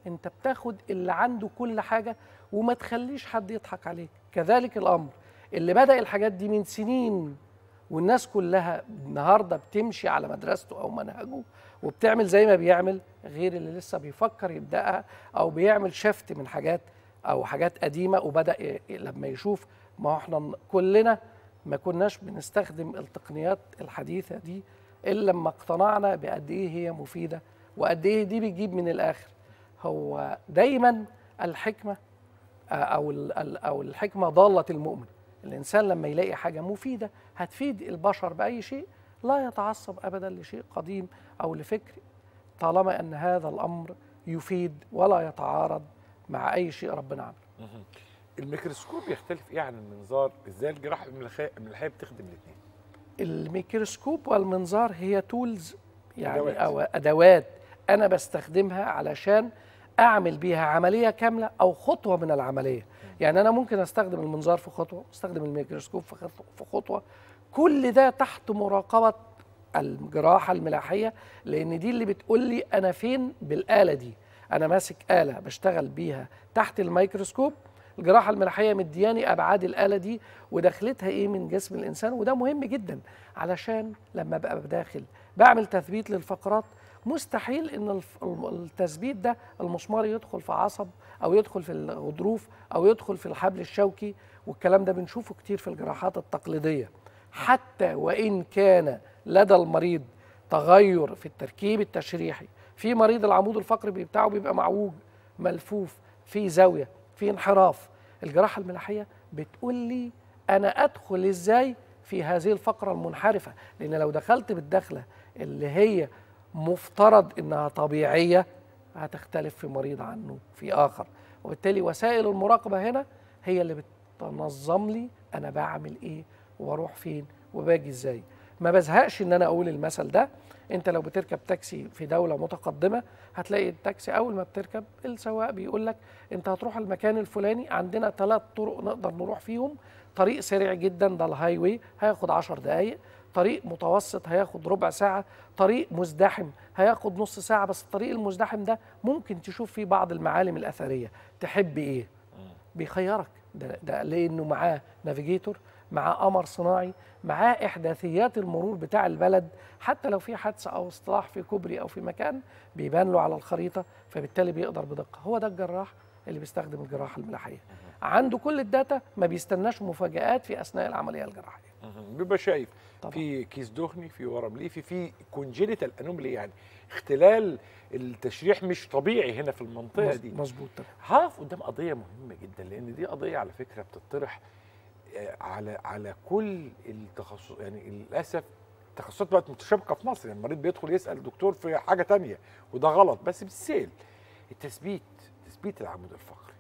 انت بتاخد اللي عنده كل حاجه وما تخليش حد يضحك عليك كذلك الامر اللي بدا الحاجات دي من سنين والناس كلها النهارده بتمشي على مدرسته او منهجه وبتعمل زي ما بيعمل غير اللي لسه بيفكر يبداها او بيعمل شفت من حاجات او حاجات قديمه وبدا ي- لما يشوف ما هو احنا كلنا ما كناش بنستخدم التقنيات الحديثه دي الا لما اقتنعنا بقد ايه هي مفيده وقد ايه دي بتجيب من الاخر هو دايما الحكمه آه، او ال- ال- او الحكمه ضاله المؤمن الانسان لما يلاقي حاجه مفيده هتفيد البشر باي شيء لا يتعصب ابدا لشيء قديم او لفكر طالما ان هذا الامر يفيد ولا يتعارض مع اي شيء ربنا عمله الميكروسكوب يختلف ايه عن المنظار ازاي الجراحه الملحيه الملحية بتخدم الاثنين الميكروسكوب والمنظار هي تولز يعني أدوات. او ادوات انا بستخدمها علشان اعمل بيها عمليه كامله او خطوه من العمليه يعني انا ممكن استخدم المنظار في خطوه استخدم الميكروسكوب في خطوه في خطوه كل ده تحت مراقبه الجراحه الملاحيه لان دي اللي بتقول لي انا فين بالاله دي انا ماسك اله بشتغل بيها تحت الميكروسكوب الجراحه الملاحيه مدياني ابعاد الاله دي ودخلتها ايه من جسم الانسان وده مهم جدا علشان لما ابقى داخل بعمل تثبيت للفقرات مستحيل ان الف- التثبيت ده المسمار يدخل في عصب او يدخل في الغضروف او يدخل في الحبل الشوكي والكلام ده بنشوفه كتير في الجراحات التقليديه حتى وان كان لدى المريض تغير في التركيب التشريحي في مريض العمود الفقري بتاعه بيبقى معوج ملفوف في زاويه في انحراف الجراحه الملاحيه بتقول لي انا ادخل ازاي في هذه الفقره المنحرفه لان لو دخلت بالدخله اللي هي مفترض انها طبيعيه هتختلف في مريض عنه في اخر وبالتالي وسائل المراقبه هنا هي اللي بتنظم لي انا بعمل ايه واروح فين وباجي ازاي ما بزهقش ان انا اقول المثل ده انت لو بتركب تاكسي في دوله متقدمه هتلاقي التاكسي اول ما بتركب السواق بيقول لك انت هتروح المكان الفلاني عندنا ثلاث طرق نقدر نروح فيهم طريق سريع جدا ده الهاي واي هياخد 10 دقائق طريق متوسط هياخد ربع ساعة طريق مزدحم هياخد نص ساعة بس الطريق المزدحم ده ممكن تشوف فيه بعض المعالم الأثرية تحب إيه بيخيرك ده, ده لأنه معاه نافيجيتور معاه قمر صناعي معاه إحداثيات المرور بتاع البلد حتى لو في حادثة أو اصطلاح في كوبري أو في مكان بيبان له على الخريطة فبالتالي بيقدر بدقة هو ده الجراح اللي بيستخدم الجراحة الملاحية عنده كل الداتا ما بيستناش مفاجآت في أثناء العملية الجراحية بيبقى شايف طبعا. في كيس دهني في ورم ليفي في كونجينيتال انوملي يعني اختلال التشريح مش طبيعي هنا في المنطقه مظ- دي مظبوط طبعا هقف قدام قضيه مهمه جدا لان دي قضيه على فكره بتطرح آه، على على كل التخصص يعني للاسف التخصصات بقت متشابكه في مصر يعني المريض بيدخل يسال الدكتور في حاجه تانية وده غلط بس بالسيل التثبيت تثبيت العمود الفقري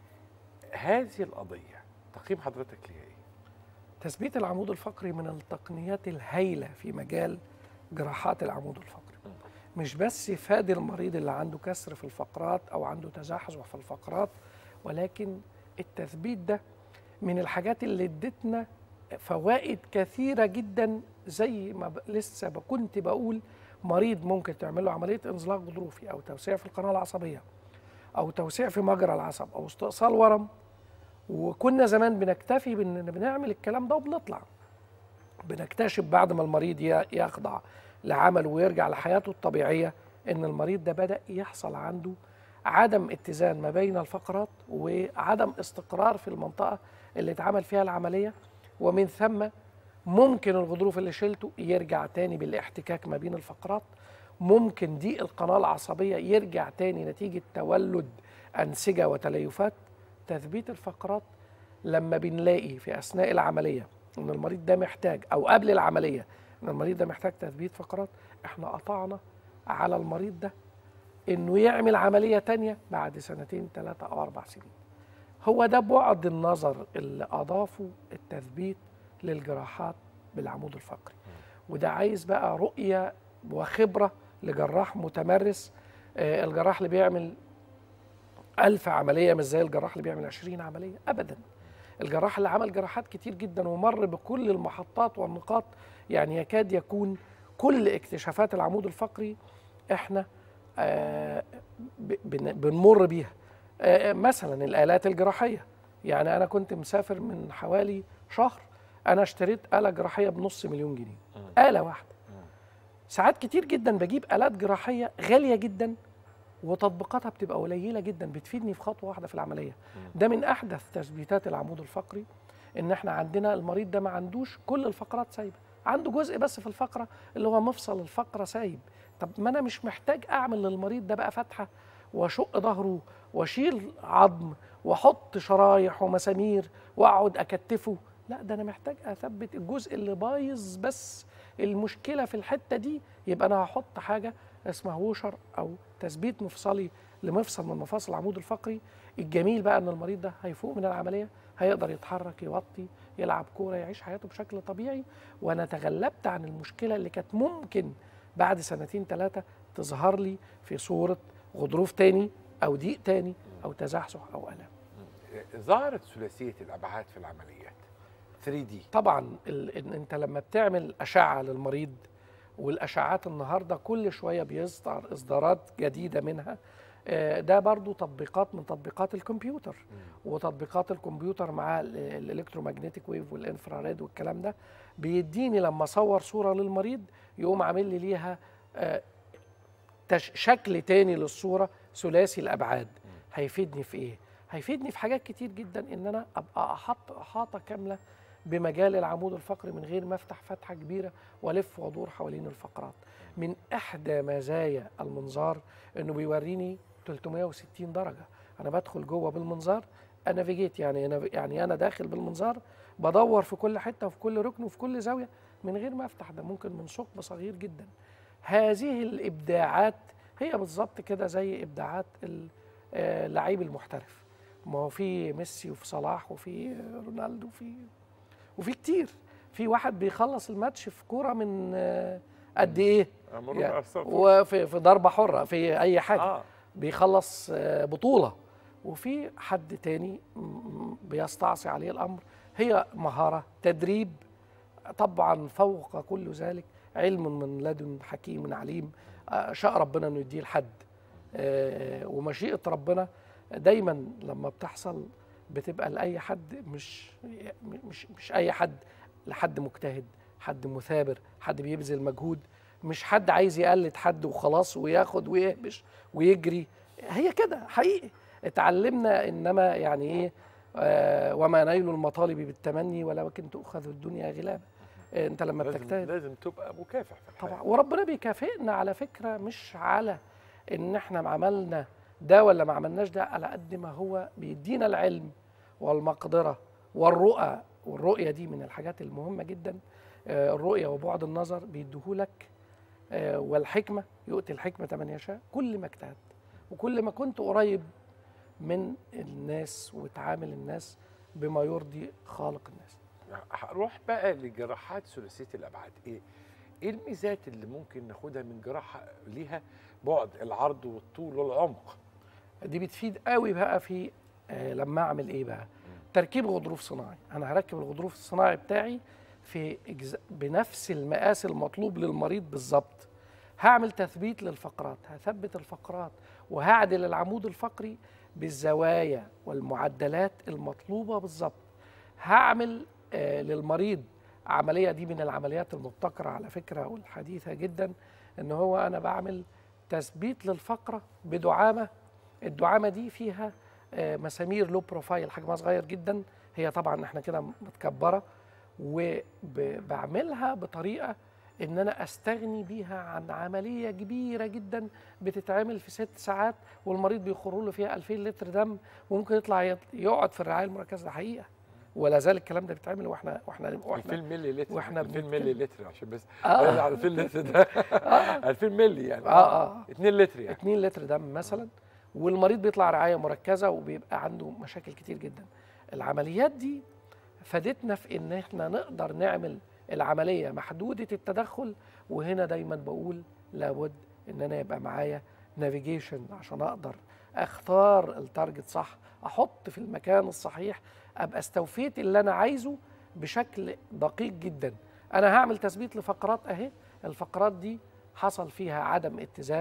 هذه القضيه تقييم حضرتك ليها ايه؟ تثبيت العمود الفقري من التقنيات الهائلة في مجال جراحات العمود الفقري مش بس يفادي المريض اللي عنده كسر في الفقرات أو عنده تزحزح في الفقرات ولكن التثبيت ده من الحاجات اللي ادتنا فوائد كثيرة جدا زي ما ب- لسه ب- كنت بقول مريض ممكن تعمل له عملية انزلاق غضروفي أو توسيع في القناة العصبية أو توسيع في مجرى العصب أو استئصال ورم وكنا زمان بنكتفي بان بنعمل الكلام ده وبنطلع بنكتشف بعد ما المريض ي- يخضع لعمله ويرجع لحياته الطبيعيه ان المريض ده بدا يحصل عنده عدم اتزان ما بين الفقرات وعدم استقرار في المنطقه اللي اتعمل فيها العمليه ومن ثم ممكن الغضروف اللي شلته يرجع تاني بالاحتكاك ما بين الفقرات ممكن ضيق القناه العصبيه يرجع تاني نتيجه تولد انسجه وتليفات تثبيت الفقرات لما بنلاقي في اثناء العمليه ان المريض ده محتاج او قبل العمليه ان المريض ده محتاج تثبيت فقرات احنا قطعنا على المريض ده انه يعمل عمليه تانية بعد سنتين ثلاثه او اربع سنين هو ده بعد النظر اللي اضافه التثبيت للجراحات بالعمود الفقري وده عايز بقى رؤيه وخبره لجراح متمرس آه، الجراح اللي بيعمل ألف عملية مش زي الجراح اللي بيعمل 20 عملية أبدا الجراح اللي عمل جراحات كتير جدا ومر بكل المحطات والنقاط يعني يكاد يكون كل اكتشافات العمود الفقري احنا آه، ب- بن- بنمر بيها آه، مثلا الآلات الجراحية يعني أنا كنت مسافر من حوالي شهر أنا اشتريت آلة جراحية بنص مليون جنيه آلة واحدة ساعات كتير جدا بجيب آلات جراحية غالية جدا وتطبيقاتها بتبقى قليلة جدا بتفيدني في خطوة واحدة في العملية ده من أحدث تثبيتات العمود الفقري إن إحنا عندنا المريض ده ما عندوش كل الفقرات سايبة عنده جزء بس في الفقرة اللي هو مفصل الفقرة سايب طب ما أنا مش محتاج أعمل للمريض ده بقى فتحة واشق ظهره واشيل عظم واحط شرايح ومسامير واقعد اكتفه لا ده انا محتاج اثبت الجزء اللي بايظ بس المشكله في الحته دي يبقى انا هحط حاجه اسمها ووشر او تثبيت مفصلي لمفصل من مفاصل العمود الفقري الجميل بقى ان المريض ده هيفوق من العمليه هيقدر يتحرك يوطي يلعب كوره يعيش حياته بشكل طبيعي وانا تغلبت عن المشكله اللي كانت ممكن بعد سنتين ثلاثه تظهر لي في صوره غضروف تاني او ضيق تاني او تزحزح او الم ظهرت ثلاثيه الابعاد في العمليات 3 دي طبعا ال... إن انت لما بتعمل اشعه للمريض والاشعات النهارده كل شويه بيصدر اصدارات جديده منها آه، ده برضو تطبيقات من تطبيقات الكمبيوتر وتطبيقات الكمبيوتر مع ال- الالكترومagnetic ويف والانفراريد والكلام ده بيديني لما اصور صوره للمريض يقوم عامل لي ليها آه، تش- شكل تاني للصوره ثلاثي الابعاد هيفيدني في ايه هيفيدني في حاجات كتير جدا ان انا ابقى احط احاطه كامله بمجال العمود الفقري من غير ما افتح فتحه كبيره والف وادور حوالين الفقرات من احدى مزايا المنظار انه بيوريني 360 درجه انا بدخل جوه بالمنظار انافيجيت يعني أنا يعني انا داخل بالمنظار بدور في كل حته وفي كل ركن وفي كل زاويه من غير ما افتح ده ممكن من ثقب صغير جدا هذه الابداعات هي بالظبط كده زي ابداعات ال- آه، اللعيب المحترف ما هو في ميسي وفي صلاح وفي رونالدو وفي وفي كتير في واحد بيخلص الماتش في كوره من آه، قد ايه يعني وفي في ضربه حره في اي حاجه اه بيخلص آه، بطولة وفي حد تاني م- م- بيستعصي عليه الأمر هي مهارة تدريب طبعا فوق كل ذلك علم من لدن حكيم عليم آه، شاء ربنا انه يديه لحد آه، ومشيئة ربنا دايما لما بتحصل بتبقى لأي حد مش مش مش أي حد لحد مجتهد حد مثابر حد بيبذل مجهود مش حد عايز يقلد حد وخلاص وياخد ويهبش ويجري هي كده حقيقي اتعلمنا انما يعني ايه آه وما نيل المطالب بالتمني ولكن تؤخذ الدنيا غلابه آه انت لما لازم بتجتهد لازم تبقى مكافح في الحياه طبعا وربنا بيكافئنا على فكره مش على ان احنا عملنا ده ولا ما عملناش ده على قد ما هو بيدينا العلم والمقدره والرؤى والرؤيه دي من الحاجات المهمه جدا آه، الرؤيه وبعد النظر بيديهولك آه، والحكمه يؤتي الحكمه من يشاء كل ما اجتهدت وكل ما كنت قريب من الناس وتعامل الناس بما يرضي خالق الناس هروح بقى لجراحات ثلاثيه الابعاد ايه ايه الميزات اللي ممكن ناخدها من جراحه ليها بعد العرض والطول والعمق دي بتفيد قوي بقى في آه لما اعمل ايه بقى تركيب غضروف صناعي انا هركب الغضروف الصناعي بتاعي في إجزاء بنفس المقاس المطلوب للمريض بالظبط هعمل تثبيت للفقرات هثبت الفقرات وهعدل العمود الفقري بالزوايا والمعدلات المطلوبه بالظبط هعمل آه للمريض عمليه دي من العمليات المبتكره على فكره والحديثه جدا ان هو انا بعمل تثبيت للفقره بدعامه الدعامه دي فيها آه، مسامير لو بروفايل حجمها صغير جدا هي طبعا احنا كده متكبره وبعملها بطريقه ان انا استغني بيها عن عمليه كبيره جدا بتتعمل في ست ساعات والمريض بيخروا له فيها 2000 لتر دم وممكن يطلع يط- يقعد في الرعايه المركزه ده حقيقه ولا زال الكلام ده بيتعمل واحنا واحنا 2000 واحنا ملي لتر وإحنا 2000 بنتكلم. ملي لتر عشان بس آه. آه. 2000 لتر ده 2000 ملي يعني اه اه 2 لتر يعني 2 لتر دم مثلا والمريض بيطلع رعايه مركزه وبيبقى عنده مشاكل كتير جدا العمليات دي فادتنا في ان احنا نقدر نعمل العمليه محدوده التدخل وهنا دايما بقول لابد ان انا يبقى معايا نافيجيشن عشان اقدر اختار التارجت صح احط في المكان الصحيح ابقى استوفيت اللي انا عايزه بشكل دقيق جدا انا هعمل تثبيت لفقرات اهي الفقرات دي حصل فيها عدم اتزان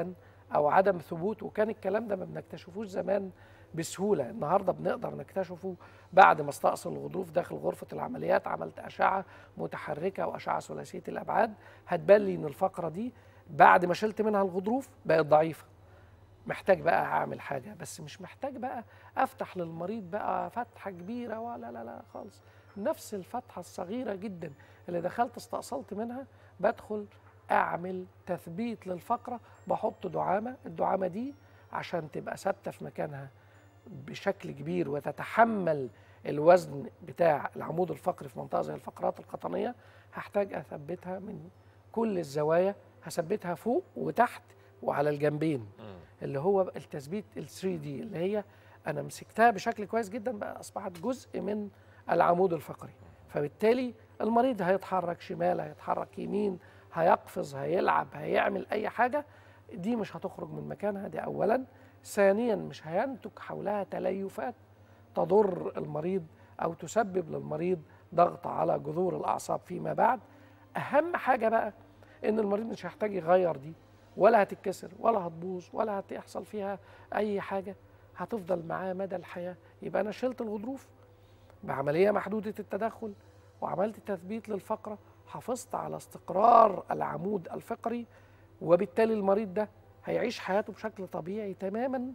او عدم ثبوت وكان الكلام ده ما بنكتشفوش زمان بسهوله النهارده بنقدر نكتشفه بعد ما استأصل الغضروف داخل غرفه العمليات عملت اشعه متحركه واشعه ثلاثيه الابعاد هتبان لي ان الفقره دي بعد ما شلت منها الغضروف بقت ضعيفه محتاج بقى اعمل حاجه بس مش محتاج بقى افتح للمريض بقى فتحه كبيره ولا لا لا خالص نفس الفتحه الصغيره جدا اللي دخلت استأصلت منها بدخل اعمل تثبيت للفقره بحط دعامه الدعامه دي عشان تبقى ثابته في مكانها بشكل كبير وتتحمل الوزن بتاع العمود الفقري في منطقه زي الفقرات القطنيه هحتاج اثبتها من كل الزوايا هثبتها فوق وتحت وعلى الجنبين اللي هو التثبيت ال 3 دي اللي هي انا مسكتها بشكل كويس جدا بقى اصبحت جزء من العمود الفقري فبالتالي المريض هيتحرك شمال هيتحرك يمين هيقفز هيلعب هيعمل اي حاجه دي مش هتخرج من مكانها دي اولا ثانيا مش هينتج حولها تليفات تضر المريض او تسبب للمريض ضغط على جذور الاعصاب فيما بعد اهم حاجه بقى ان المريض مش هيحتاج يغير دي ولا هتتكسر ولا هتبوظ ولا هتحصل فيها اي حاجه هتفضل معاه مدى الحياه يبقى انا شلت الغضروف بعمليه محدوده التدخل وعملت تثبيت للفقره حافظت على استقرار العمود الفقري وبالتالي المريض ده هيعيش حياته بشكل طبيعي تماما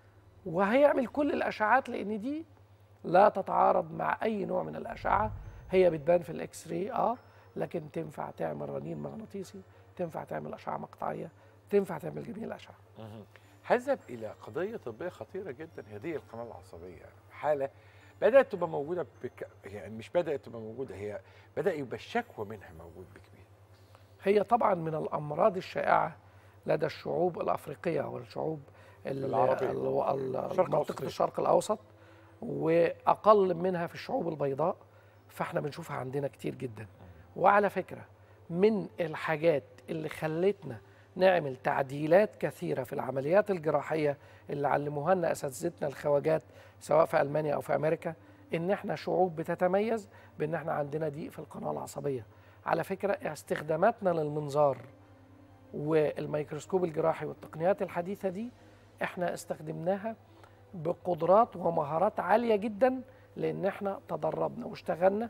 وهيعمل كل الاشعاعات لان دي لا تتعارض مع اي نوع من الاشعه هي بتبان في الاكس راي اه لكن تنفع تعمل رنين مغناطيسي تنفع تعمل اشعه مقطعيه تنفع تعمل جميع الاشعه هذهب الى قضيه طبيه خطيره جدا هي دي القناه العصبيه حاله بدات تبقى موجوده بك... يعني مش بدات تبقى موجوده هي بدا يبقى الشكوى منها موجود بكبير هي طبعا من الامراض الشائعه لدى الشعوب الافريقيه والشعوب ال- العربية. ال- ال- الشرق منطقه الأوسط. الشرق الاوسط واقل منها في الشعوب البيضاء فاحنا بنشوفها عندنا كتير جدا وعلى فكره من الحاجات اللي خلتنا نعمل تعديلات كثيره في العمليات الجراحيه اللي علموها لنا اساتذتنا الخواجات سواء في المانيا او في امريكا ان احنا شعوب بتتميز بان احنا عندنا ضيق في القناه العصبيه على فكره استخداماتنا للمنظار والميكروسكوب الجراحي والتقنيات الحديثه دي احنا استخدمناها بقدرات ومهارات عاليه جدا لان احنا تدربنا واشتغلنا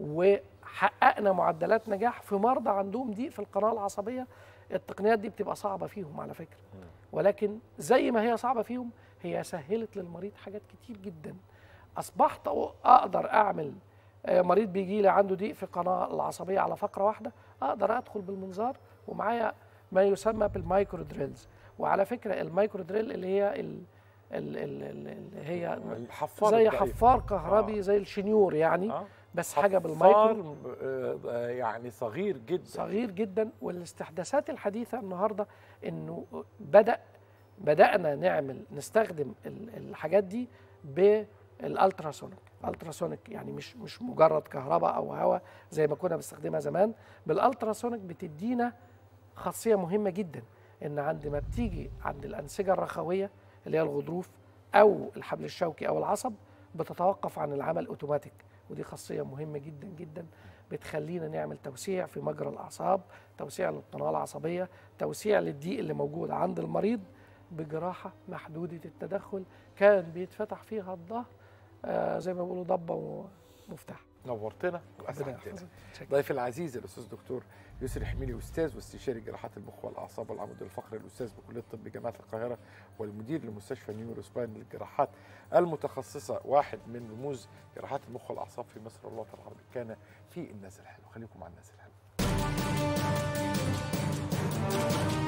وحققنا معدلات نجاح في مرضى عندهم ضيق في القناه العصبيه التقنيات دي بتبقى صعبه فيهم على فكره ولكن زي ما هي صعبه فيهم هي سهلت للمريض حاجات كتير جدا اصبحت اقدر اعمل آه، مريض بيجي لي عنده ضيق في القناه العصبيه على فقره واحده اقدر ادخل بالمنظار ومعايا ما يسمى بالمايكرو دريلز وعلى فكره المايكرو دريل اللي هي ال ال ال ال اللي هي الحفار زي الضعيف. حفار كهربي آه. زي الشنيور يعني آه. بس حاجه بالمايكرو حفار، آه، آه، يعني صغير جدا صغير جدا والاستحداثات الحديثه النهارده انه بدا بدانا نعمل نستخدم ال- الحاجات دي بالالتراسونيك الالتراسونيك يعني مش مش مجرد كهرباء او هواء زي ما كنا بنستخدمها زمان بالالتراسونيك بتدينا خاصيه مهمه جدا ان عند ما بتيجي عند الانسجه الرخويه اللي هي الغضروف او الحبل الشوكي او العصب بتتوقف عن العمل اوتوماتيك ودي خاصيه مهمه جدا جدا بتخلينا نعمل توسيع في مجرى الاعصاب توسيع للقناه العصبيه توسيع للضيق اللي موجود عند المريض بجراحه محدوده التدخل كان بيتفتح فيها الظهر آه زي ما بيقولوا ضبه ومفتاح نورتنا ربنا واسعدتنا يحفظك. شكراً. ضيفي العزيز الاستاذ دكتور يسري حميلي استاذ واستشاري جراحات المخ والاعصاب والعمود الفقري الاستاذ بكليه الطب جامعه القاهره والمدير لمستشفى نيورو سباين للجراحات المتخصصه واحد من رموز جراحات المخ والاعصاب في مصر والوطن العربي كان في الناس الحلو خليكم مع الناس الحلو